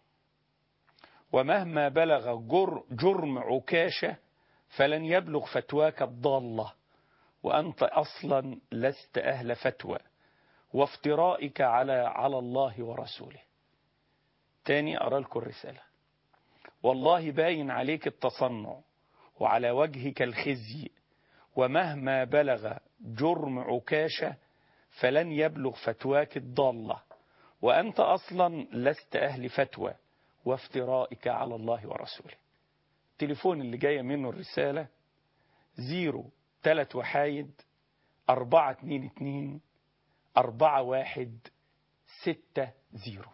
ومهما بلغ جر جرم عكاشة فلن يبلغ فتواك الضالة وأنت أصلا لست أهل فتوى وافترائك على على الله ورسوله تاني أرى لكم الرسالة والله باين عليك التصنع وعلى وجهك الخزي ومهما بلغ جرم عكاشة فلن يبلغ فتواك الضالة وأنت أصلا لست أهل فتوى وافترائك على الله ورسوله التليفون اللي جاية منه الرسالة زيرو تلات وحايد أربعة اتنين اتنين أربعة واحد ستة زيرو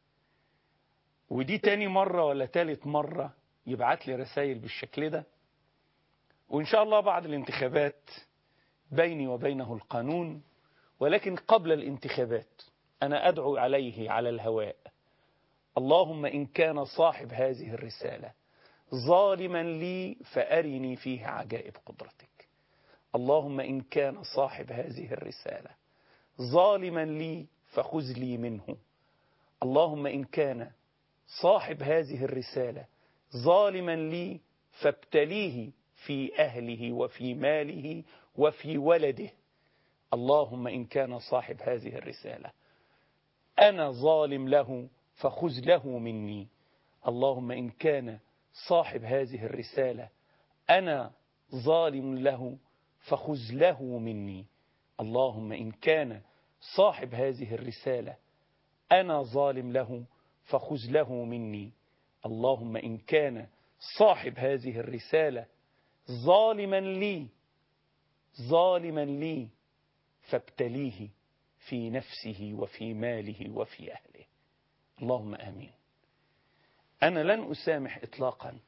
ودي تاني مرة ولا تالت مرة يبعت لي رسائل بالشكل ده وإن شاء الله بعد الانتخابات بيني وبينه القانون ولكن قبل الانتخابات أنا أدعو عليه على الهواء اللهم إن كان صاحب هذه الرسالة ظالما لي فأرني فيه عجائب قدرتك اللهم إن كان صاحب هذه الرسالة ظالما لي فخذ لي منه اللهم إن كان صاحب هذه الرسالة ظالما لي فابتليه في أهله وفي ماله وفي ولده اللهم إن كان صاحب هذه الرسالة أنا ظالم له فخذ له مني اللهم إن كان صاحب هذه الرسالة أنا ظالم له فخذ له مني اللهم إن كان صاحب هذه الرسالة أنا ظالم له فخذ له مني اللهم إن كان صاحب هذه الرسالة ظالما لي ظالما لي فابتليه في نفسه وفي ماله وفي أهله اللهم آمين أنا لن أسامح إطلاقا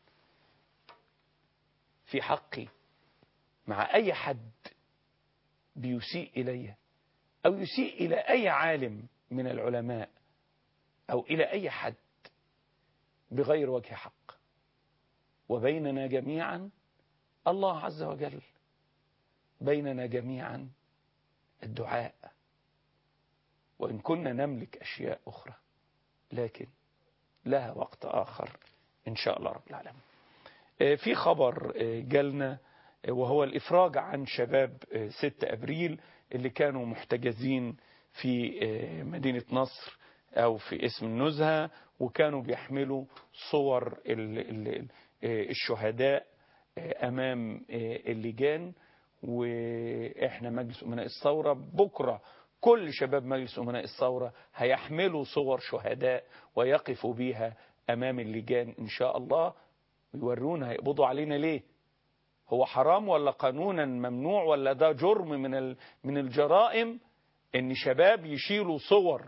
في حقي مع أي حد بيسيء إلي أو يسيء إلى أي عالم من العلماء أو إلى أي حد بغير وجه حق وبيننا جميعا الله عز وجل بيننا جميعا الدعاء وإن كنا نملك أشياء أخرى لكن لها وقت آخر إن شاء الله رب العالمين في خبر جالنا وهو الإفراج عن شباب 6 أبريل اللي كانوا محتجزين في مدينة نصر أو في اسم النزهة وكانوا بيحملوا صور الشهداء أمام اللجان وإحنا مجلس أمناء الثورة بكرة كل شباب مجلس أمناء الثورة هيحملوا صور شهداء ويقفوا بيها أمام اللجان إن شاء الله ويورونا هيقبضوا علينا ليه هو حرام ولا قانونا ممنوع ولا ده جرم من من الجرائم ان شباب يشيلوا صور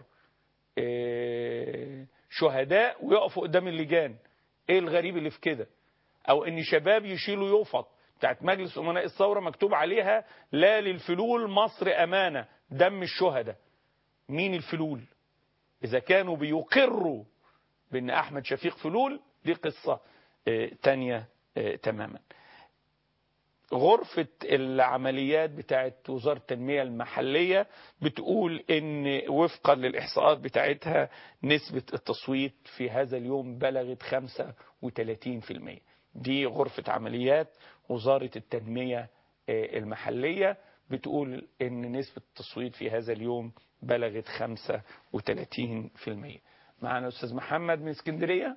شهداء ويقفوا قدام اللجان ايه الغريب اللي في كده او ان شباب يشيلوا يفط بتاعت مجلس امناء الثوره مكتوب عليها لا للفلول مصر امانه دم الشهداء مين الفلول اذا كانوا بيقروا بان احمد شفيق فلول دي قصه تانية تماما غرفة العمليات بتاعت وزارة التنمية المحلية بتقول ان وفقا للإحصاءات بتاعتها نسبة التصويت في هذا اليوم بلغت 35% دي غرفة عمليات وزارة التنمية المحلية بتقول ان نسبة التصويت في هذا اليوم بلغت 35% معنا أستاذ محمد من اسكندرية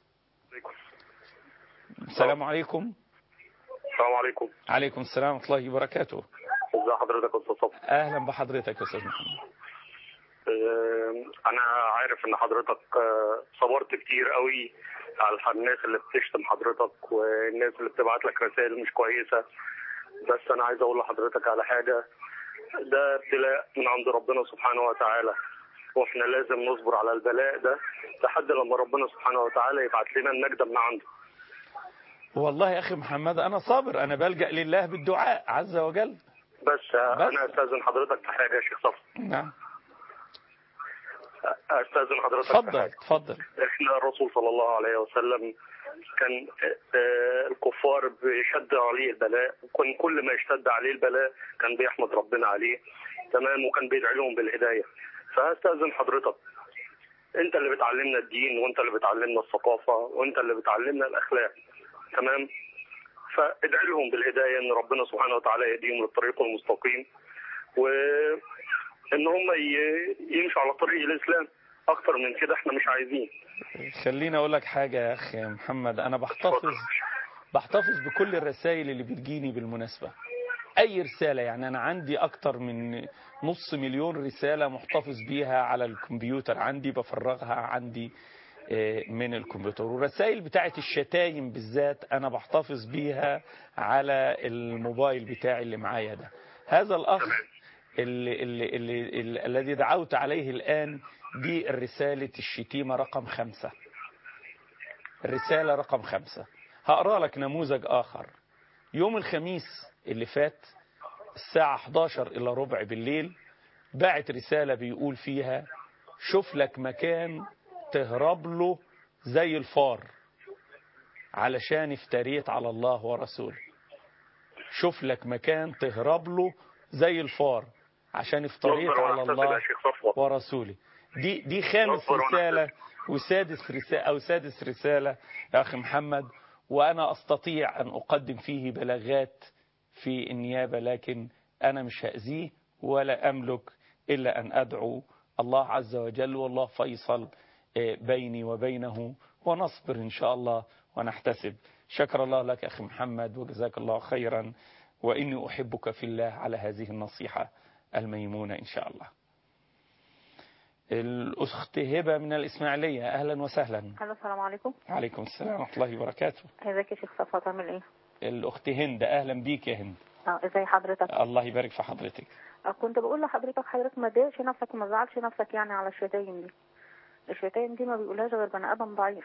السلام عليكم السلام عليكم عليكم السلام ورحمة الله وبركاته ازي حضرتك يا استاذ صبحي أهلا بحضرتك يا أستاذ محمد آه، انا عارف ان حضرتك آه، صبرت كتير قوي على الناس اللي بتشتم حضرتك والناس اللي بتبعت لك رسائل مش كويسه بس انا عايز اقول لحضرتك على حاجه ده ابتلاء من عند ربنا سبحانه وتعالى واحنا لازم نصبر على البلاء ده لحد لما ربنا سبحانه وتعالى يبعت لنا النجدة من عنده والله يا أخي محمد أنا صابر أنا بلجأ لله بالدعاء عز وجل بس, بس. انا استاذن حضرتك في حاجه يا شيخ صفر نعم استاذن حضرتك في اتفضل حاجة. اتفضل احنا الرسول صلى الله عليه وسلم كان آه، الكفار بيشد عليه البلاء وكان كل ما يشتد عليه البلاء كان بيحمد ربنا عليه تمام وكان بيدعي لهم بالهدايه فهستاذن حضرتك انت اللي بتعلمنا الدين وانت اللي بتعلمنا الثقافه وانت اللي بتعلمنا الاخلاق تمام فادعي لهم بالهدايه ان ربنا سبحانه وتعالى يهديهم للطريق المستقيم وان هم ي- يمشوا على طريق الاسلام اكتر من كده احنا مش عايزين خليني أقول لك حاجة يا أخي محمد أنا بحتفظ بحتفظ بكل الرسائل اللي بتجيني بالمناسبة أي رسالة يعني أنا عندي أكتر من نص مليون رسالة محتفظ بيها على الكمبيوتر عندي بفرغها عندي آه، من الكمبيوتر والرسائل بتاعت الشتايم بالذات أنا بحتفظ بيها على الموبايل بتاعي اللي معايا ده هذا الأخ اللي اللي اللي اللي الذي دعوت عليه الآن دي رسالة الشتيمة رقم خمسة الرسالة رقم خمسة هقرأ لك نموذج آخر يوم الخميس اللي فات الساعة 11 إلى ربع بالليل باعت رسالة بيقول فيها شوف لك مكان تهرب له زي الفار علشان افتريت على الله ورسوله شوف لك مكان تهرب له زي الفار عشان افتريت نصبر على ونحتسب الله يا شيخ صفوة. ورسوله دي دي خامس نصبر رسالة وسادس رسالة أو سادس رسالة يا أخي محمد وأنا أستطيع أن أقدم فيه بلاغات في النيابة لكن أنا مش هأذيه ولا أملك إلا أن أدعو الله عز وجل والله فيصل آه، بيني وبينه ونصبر إن شاء الله ونحتسب شكر الله لك أخي محمد وجزاك الله خيرا وإني أحبك في الله على هذه النصيحة الميمونة إن شاء الله الأخت هبة من الإسماعيلية أهلا وسهلا الو السلام عليكم عليكم السلام ورحمة الله وبركاته ازيك يا شيخ صفوت عامل ايه الأخت هند أهلا بيك يا هند اه ازي حضرتك الله يبارك في حضرتك آه، كنت بقول لحضرتك حضرتك ما تضايقش نفسك وما تزعلش نفسك يعني على الشتايم دي الشتايم دي ما بيقولهاش غير بني ادم ضعيف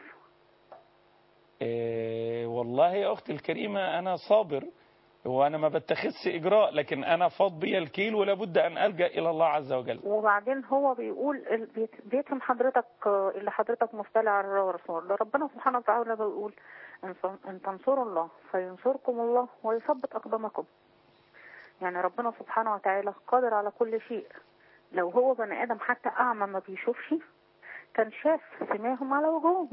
إيه والله يا أختي الكريمة أنا صابر وأنا ما بتخذش إجراء لكن أنا فاض بي الكيل ولا بد أن ألجأ إلى الله عز وجل وبعدين هو بيقول ال- بيت- بيتهم حضرتك آه، اللي حضرتك مفتلع على الله ورسوله ده ربنا سبحانه وتعالى بيقول إن صن- ان تنصروا الله فينصركم الله ويثبت اقدامكم يعني ربنا سبحانه وتعالى قادر على كل شيء لو هو بني ادم حتى اعمى ما بيشوفش كان شاف سماهم على وجوههم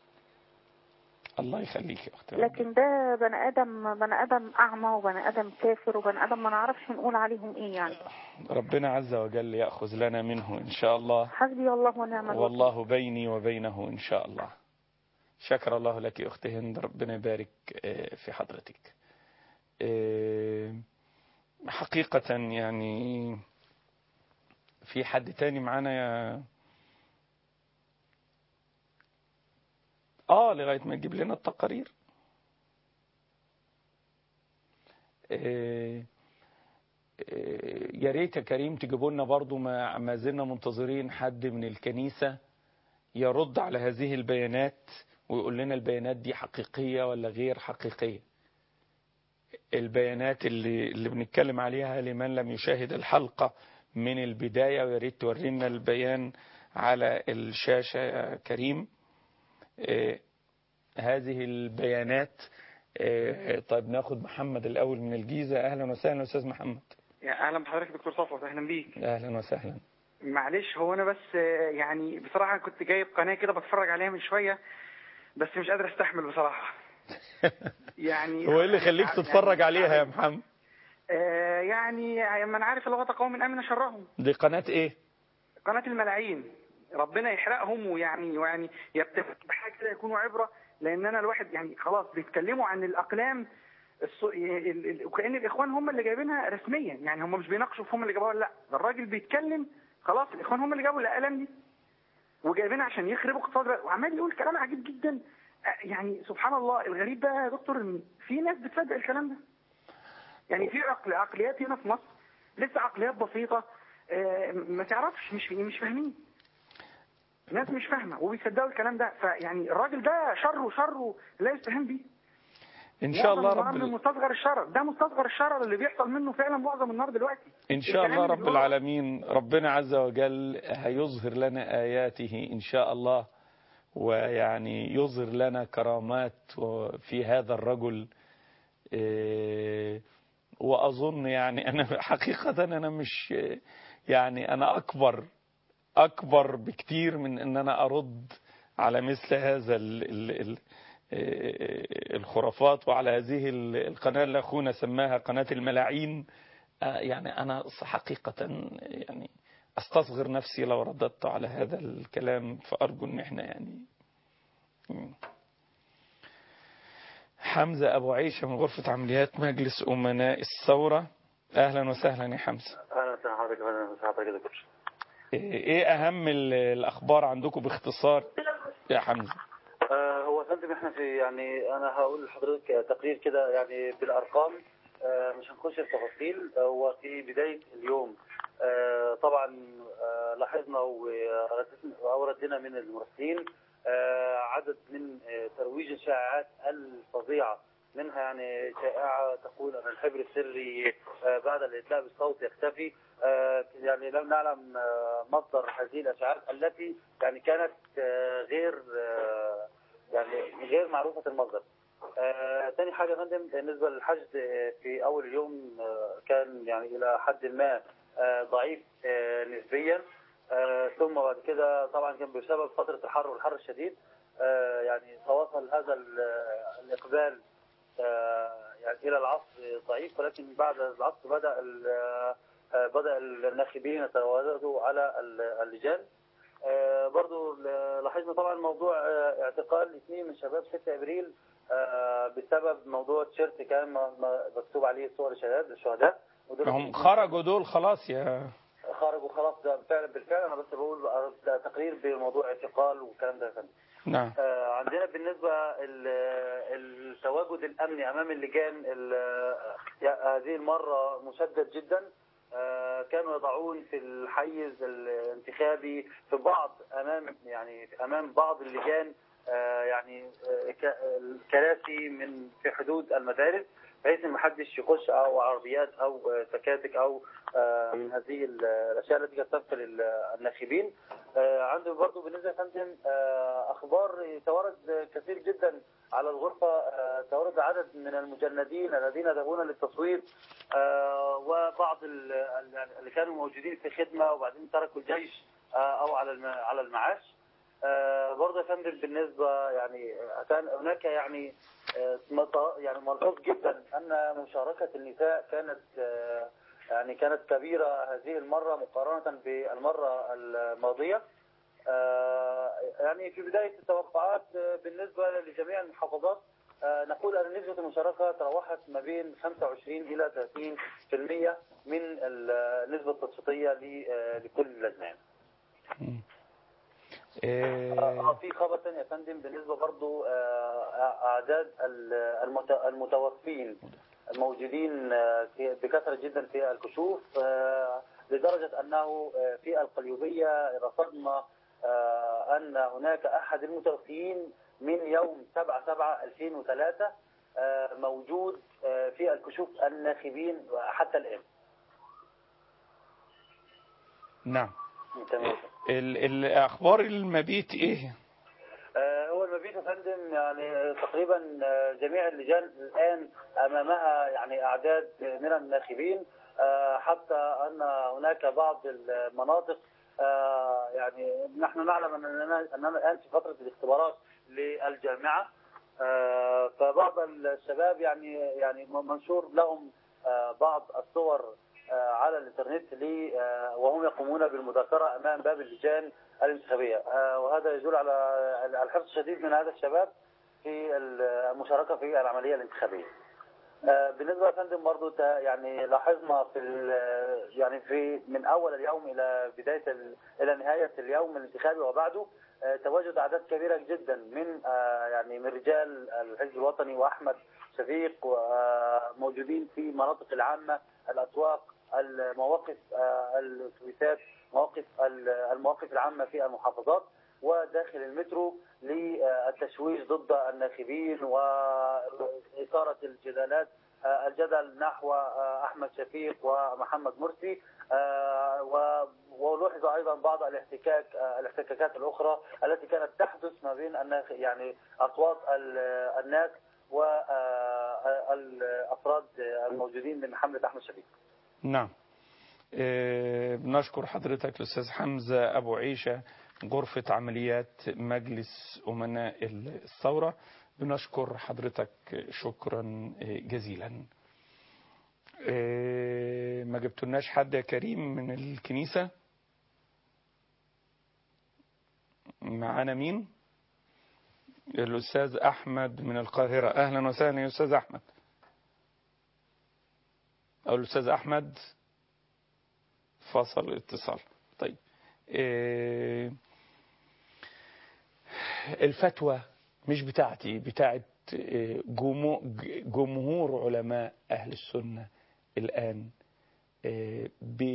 الله يخليك يا أختي لكن ده بني ادم بني ادم اعمى وبني ادم كافر وبني ادم ما نعرفش نقول عليهم ايه يعني ربنا عز وجل يأخذ لنا منه إن شاء الله حسبي الله ونعم الوكيل والله بيني وبينه إن شاء الله شكر الله لك يا أختي هند ربنا يبارك آه، في حضرتك آه، حقيقة يعني في حد تاني معانا يا اه لغاية ما تجيب لنا التقارير آه، آه، يا ريت يا كريم تجيبوا لنا برضو ما ما زلنا منتظرين حد من الكنيسة يرد على هذه البيانات ويقول لنا البيانات دي حقيقية ولا غير حقيقية البيانات اللي, اللي بنتكلم عليها لمن لم يشاهد الحلقة من البداية ويا ريت تورينا البيان على الشاشة يا كريم آه، هذه البيانات آه، طيب ناخد محمد الأول من الجيزة أهلا وسهلا أستاذ محمد يا اهلا بحضرتك دكتور صفوت اهلا بيك أهلا وسهلا معلش هو انا بس آه، يعني بصراحه كنت جايب قناه كده بتفرج عليها من شويه بس مش قادر استحمل بصراحه يعني هو إيه اللي يخليك تتفرج عليها يا محمد آه يعني ما انا عارف لغه قوم امن شرهم دي قناة إيه قناه الملاعين ربنا يحرقهم ويعني ويعني يبتفت بحاجه كده يكونوا عبره لان انا الواحد يعني خلاص بيتكلموا عن الاقلام الص... ال- ال- وكأن الاخوان هم اللي جايبينها رسميا يعني هم مش بيناقشوا في هم اللي جابوها ولا لا ده الراجل بيتكلم خلاص الاخوان هم اللي جابوا الاقلام دي وجايبينها عشان يخربوا اقتصاد البلد. وعمال يقول كلام عجيب جدا آه، يعني سبحان الله الغريب بقى يا دكتور ان في ناس بتصدق الكلام ده يعني في عقل عقليات هنا في مصر لسه عقليات بسيطه آه، ما تعرفش مش مش فاهمين ناس مش فاهمه وبيصدقوا الكلام ده فيعني الراجل ده شره شره لا يستهان بيه إن شاء الله معظم رب النار ال- من مستصغر الشرر ده مستصغر الشرر اللي بيحصل منه فعلا معظم النار دلوقتي إن شاء الله الكلام رب اللي هو- العالمين ربنا عز وجل هيظهر لنا آياته إن شاء الله ويعني يظهر لنا كرامات في هذا الرجل إيه، وأظن يعني أنا حقيقة أنا مش يعني أنا أكبر أكبر بكتير من أن أنا أرد على مثل هذا ال ال ال الخرافات وعلى هذه ال- القناة اللي أخونا سماها قناة الملاعين آه، يعني أنا حقيقة يعني أستصغر نفسي لو رددت على هذا الكلام فأرجو أن احنا يعني مم. حمزة أبو عيشة من غرفة عمليات مجلس أمناء الثورة أهلا وسهلا يا حمزة اهلا وسهلا حضرتك اهلا وسهلا حضرتك يا دكتور إيه أهم ال- الأخبار عندكم باختصار يا حمزة آه هو يا فندم احنا في يعني انا هقول لحضرتك تقرير كده يعني بالارقام آه مش هنخش في تفاصيل آه، هو في بدايه اليوم آه طبعا آه لاحظنا وردت- وردنا من المراسلين آه عدد من آه ترويج الشائعات الفظيعه منها يعني شائعه تقول ان الحبر السري آه بعد الادلاء بالصوت يختفي آه يعني لم نعلم آه مصدر هذه الاشاعات التي يعني كانت آه غير آه يعني غير معروفه المصدر. آه تاني حاجه يا فندم بالنسبه للحشد آه، في اول اليوم آه كان يعني الى حد ما آه ضعيف آه نسبيا آه ثم بعد كده طبعا كان بسبب فتره الحر والحر الشديد آه يعني تواصل هذا ال- الاقبال آه، يعني الى العصر ضعيف ولكن بعد العصر بدا ال- آه، بدا الناخبين يتواجدوا على ال- اللجان آه، برضو ل- لاحظنا طبعا موضوع آه، اعتقال اثنين من شباب 6 ابريل آه، بسبب موضوع تيشيرت كان م- م- مكتوب عليه صور الشهداء الشهداء ودول هم خرجوا دول خلاص يا خرجوا خلاص ده فعلا بالفعل انا بس بقول ده تقرير بموضوع اعتقال والكلام ده يا فندم نعم آه، عندنا بالنسبة ال- التواجد الأمني أمام اللجان ال- يا- هذه المرة مشدد جدا آه، كانوا يضعون في الحيز الانتخابي في بعض أمام يعني أمام بعض اللجان آه، يعني آه، ك- الكراسي من في حدود المدارس بحيث ان محدش يخش او عربيات او آه، تكاتك او آه، من هذه ال- الاشياء التي قد تغفل ال- الناخبين آه، عنده برضه بالنسبه يا فندم آه، اخبار تورد كثير جدا على الغرفه آه، تورد عدد من المجندين الذين ذهبون للتصويت آه، وبعض ال- ال- اللي كانوا موجودين في خدمه وبعدين تركوا الجيش آه، او على الم- على المعاش آه، برضه يا فندم بالنسبه يعني آه، كان هناك يعني آه، مط- يعني ملحوظ جدا ان مشاركه النساء كانت آه، يعني كانت كبيره هذه المره مقارنه بالمره الماضيه آه، يعني في بدايه التوقعات آه، بالنسبه لجميع المحافظات آه، نقول ان نسبه المشاركه تراوحت ما بين 25 الى 30% من النسبه التصويتيه ل- آه، لكل اللجنات. آه، في خبر ثاني يا فندم بالنسبه برضو آه، اعداد ال- المت- المتوفين الموجودين آه، في- بكثره جدا في الكشوف آه، لدرجه انه آه، في القليوبيه رصدنا آه، ان هناك احد المتوفيين من يوم 7 7 2003 آه، موجود آه، في الكشوف الناخبين حتى الان نعم تمام ال- الأخبار المبيت إيه آه، هو مفيش يا فندم يعني تقريبا جميع اللجان الان امامها يعني اعداد من الناخبين آه، حتى ان هناك بعض المناطق آه، يعني نحن نعلم اننا اننا الان في فتره الاختبارات للجامعه آه، فبعض الشباب يعني يعني منشور لهم آه، بعض الصور آه، على الانترنت لي آه، وهم يقومون بالمذاكره امام باب اللجان الانتخابيه آه، وهذا يدل على على الحرص الشديد من هذا الشباب في المشاركه في العمليه الانتخابيه. آه، بالنسبه يا فندم برضه تا- يعني لاحظنا في ال- يعني في من اول اليوم الى بدايه ال- الى نهايه اليوم الانتخابي وبعده آه، تواجد اعداد كبيره جدا من آه، يعني من رجال الحزب الوطني واحمد شفيق وموجودين في المناطق العامه الاسواق المواقف آه، الاتوبيسات مواقف ال- المواقف العامه في المحافظات وداخل المترو للتشويش ضد الناخبين وإثارة الجدالات آه، الجدل نحو آه، أحمد شفيق ومحمد مرسي آه، و- ولوحظ أيضا بعض الاحتكاك آه، الاحتكاكات الأخرى التي كانت تحدث ما بين الناخ يعني أصوات ال- الناس والأفراد الموجودين من حملة أحمد شفيق نعم آه، بنشكر حضرتك الأستاذ حمزة أبو عيشة غرفة عمليات مجلس أمناء الثورة بنشكر حضرتك شكرا آه، جزيلا آه، ما جبتلناش حد يا كريم من الكنيسة معانا مين الأستاذ أحمد من القاهرة أهلا وسهلا يا أستاذ أحمد أو الأستاذ أحمد فصل الاتصال طيب إيه الفتوى مش بتاعتي بتاعت إيه، جمو- جمهور علماء أهل السنة الآن إيه،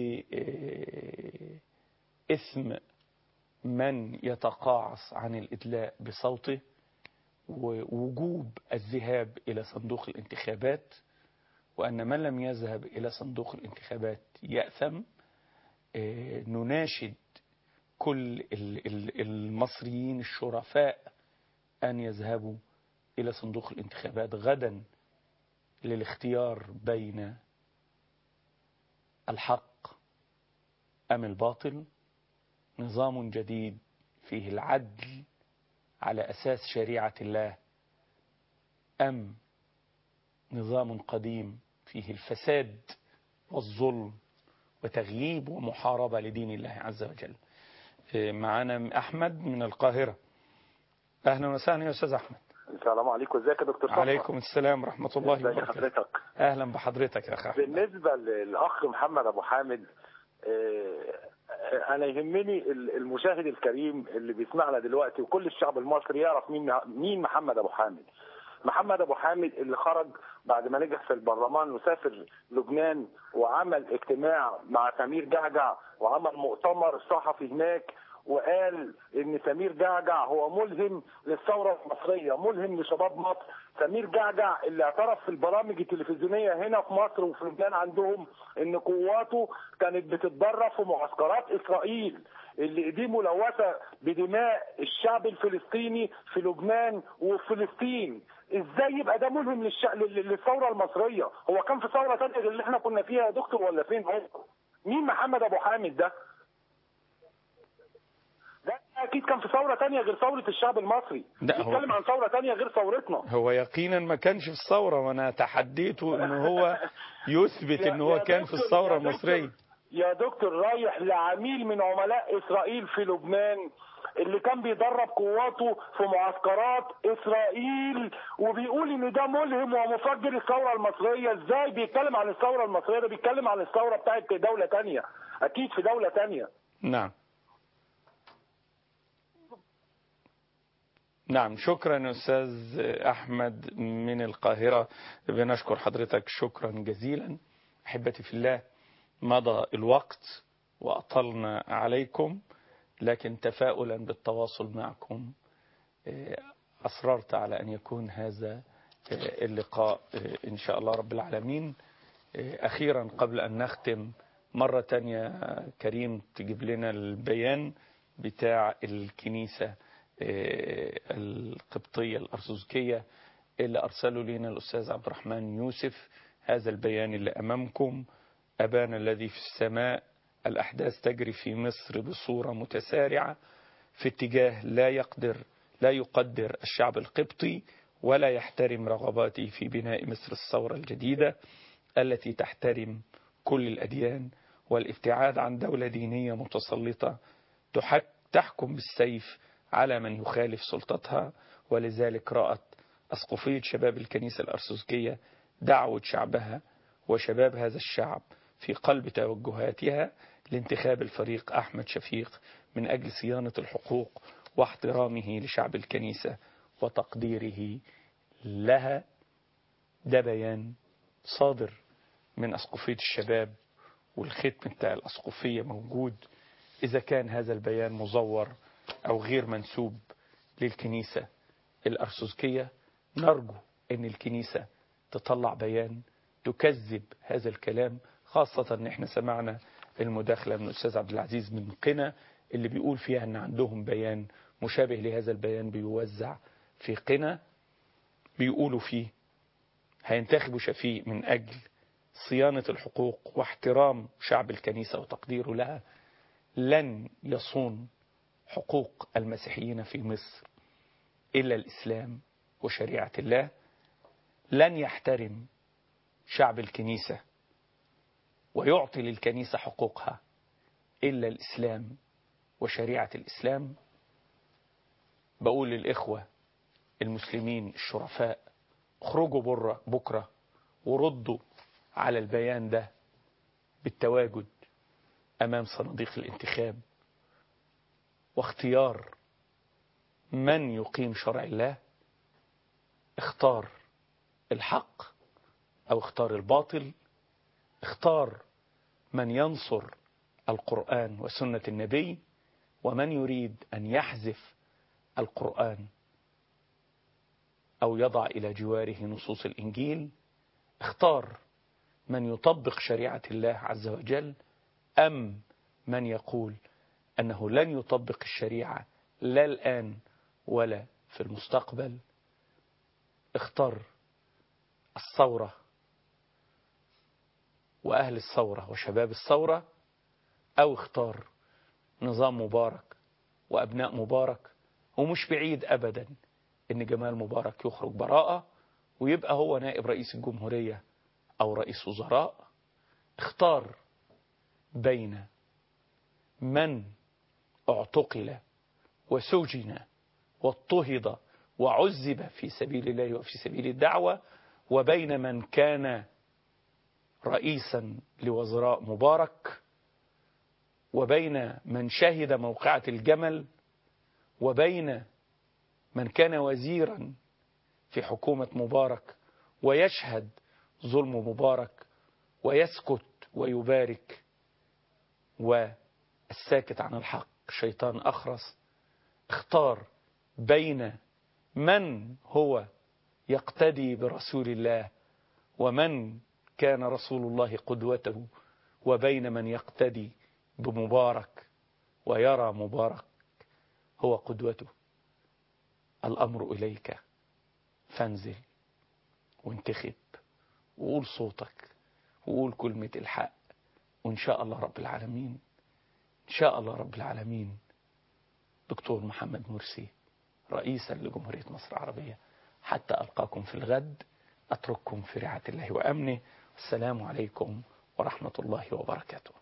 باسم من يتقاعس عن الإدلاء بصوته ووجوب الذهاب إلى صندوق الانتخابات وأن من لم يذهب إلى صندوق الانتخابات يأثم آه، نناشد كل ال- ال- المصريين الشرفاء أن يذهبوا إلى صندوق الانتخابات غدا للاختيار بين الحق أم الباطل نظام جديد فيه العدل على أساس شريعة الله أم نظام قديم فيه الفساد والظلم وتغييب ومحاربة لدين الله عز وجل إيه، معانا أحمد من القاهرة أهلا وسهلا يا أستاذ أحمد السلام عليكم ازيك يا دكتور صفا عليكم السلام ورحمة الله ازي وبركاته حضرتك أهلا بحضرتك يا أخي أحمد. بالنسبه للاخ محمد ابو حامد آه، انا يهمني ال- المشاهد الكريم اللي بيسمعنا دلوقتي وكل الشعب المصري يعرف مين مين محمد ابو حامد محمد ابو حامد اللي خرج بعد ما نجح في البرلمان وسافر لبنان وعمل اجتماع مع سمير جعجع وعمل مؤتمر صحفي هناك وقال ان سمير جعجع هو ملهم للثوره المصريه ملهم لشباب مصر سمير جعجع اللي اعترف في البرامج التلفزيونيه هنا في مصر وفي لبنان عندهم ان قواته كانت بتتدرب في معسكرات اسرائيل اللي ايديه ملوثه بدماء الشعب الفلسطيني في لبنان وفلسطين ازاي يبقى ده ملهم للش... لل- للثوره المصريه هو كان في ثوره ثانيه غير اللي احنا كنا فيها يا دكتور ولا فين هو مين محمد ابو حامد ده ده اكيد كان في ثوره ثانيه غير ثوره الشعب المصري لا، هو- بيتكلم عن ثوره ثانيه غير ثورتنا هو يقينا ما كانش في الثورة وأنا تحديته أنه هو يثبت يا- أنه هو يا كان في دكتور- الثورة يا دكتور- المصرية يا دكتور رايح لعميل من عملاء اسرائيل في لبنان اللي كان بيدرب قواته في معسكرات اسرائيل وبيقول ان ده ملهم ومفجر الثوره المصريه ازاي بيتكلم عن الثوره المصريه ده بيتكلم عن الثوره بتاعت دوله تانية اكيد في دوله تانية نعم نعم شكرا أستاذ أحمد من القاهرة بنشكر حضرتك شكرا جزيلا أحبتي في الله مضى الوقت وأطلنا عليكم لكن تفاؤلا بالتواصل معكم آه، أصررت على أن يكون هذا آه، اللقاء آه، إن شاء الله رب العالمين آه، أخيرا قبل أن نختم مرة تانية آه، كريم تجيب لنا البيان بتاع الكنيسة آه، القبطية الأرثوذكية اللي أرسله لنا الأستاذ عبد الرحمن يوسف هذا البيان اللي أمامكم أبانا الذي في السماء الأحداث تجري في مصر بصورة متسارعة في اتجاه لا يقدر لا يقدر الشعب القبطي ولا يحترم رغباته في بناء مصر الثورة الجديدة التي تحترم كل الأديان والابتعاد عن دولة دينية متسلطة تحك تحكم بالسيف على من يخالف سلطتها ولذلك رأت أسقفية شباب الكنيسة الأرثوذكية دعوة شعبها وشباب هذا الشعب في قلب توجهاتها لانتخاب الفريق أحمد شفيق من أجل صيانة الحقوق واحترامه لشعب الكنيسة وتقديره لها ده بيان صادر من أسقفية الشباب والختم بتاع الأسقفية موجود إذا كان هذا البيان مزور أو غير منسوب للكنيسة الأرثوذكية نرجو أن الكنيسة تطلع بيان تكذب هذا الكلام خاصة أن احنا سمعنا المداخلة من الأستاذ عبد العزيز من قنا اللي بيقول فيها أن عندهم بيان مشابه لهذا البيان بيوزع في قنا بيقولوا فيه هينتخبوا شفيق من أجل صيانة الحقوق واحترام شعب الكنيسة وتقديره لها لن يصون حقوق المسيحيين في مصر إلا الإسلام وشريعة الله لن يحترم شعب الكنيسة ويعطي للكنيسة حقوقها إلا الإسلام وشريعة الإسلام بقول للإخوة المسلمين الشرفاء اخرجوا برة بكرة وردوا على البيان ده بالتواجد أمام صناديق الانتخاب واختيار من يقيم شرع الله اختار الحق أو اختار الباطل اختار من ينصر القرآن وسنة النبي ومن يريد أن يحذف القرآن أو يضع إلى جواره نصوص الإنجيل اختار من يطبق شريعة الله عز وجل أم من يقول أنه لن يطبق الشريعة لا الآن ولا في المستقبل اختار الثورة وأهل الثورة وشباب الثورة أو اختار نظام مبارك وأبناء مبارك ومش بعيد أبدا إن جمال مبارك يخرج براءة ويبقى هو نائب رئيس الجمهورية أو رئيس وزراء اختار بين من اعتقل وسجن واضطهد وعذب في سبيل الله وفي سبيل الدعوة وبين من كان رئيسا لوزراء مبارك وبين من شهد موقعة الجمل وبين من كان وزيرا في حكومة مبارك ويشهد ظلم مبارك ويسكت ويبارك والساكت عن الحق شيطان أخرس اختار بين من هو يقتدي برسول الله ومن كان رسول الله قدوته وبين من يقتدي بمبارك ويرى مبارك هو قدوته الأمر إليك فانزل وانتخب وقول صوتك وقول كلمة الحق وإن شاء الله رب العالمين إن شاء الله رب العالمين دكتور محمد مرسي رئيسا لجمهورية مصر العربية حتى ألقاكم في الغد أترككم في رعاية الله وأمنه السلام عليكم ورحمة الله وبركاته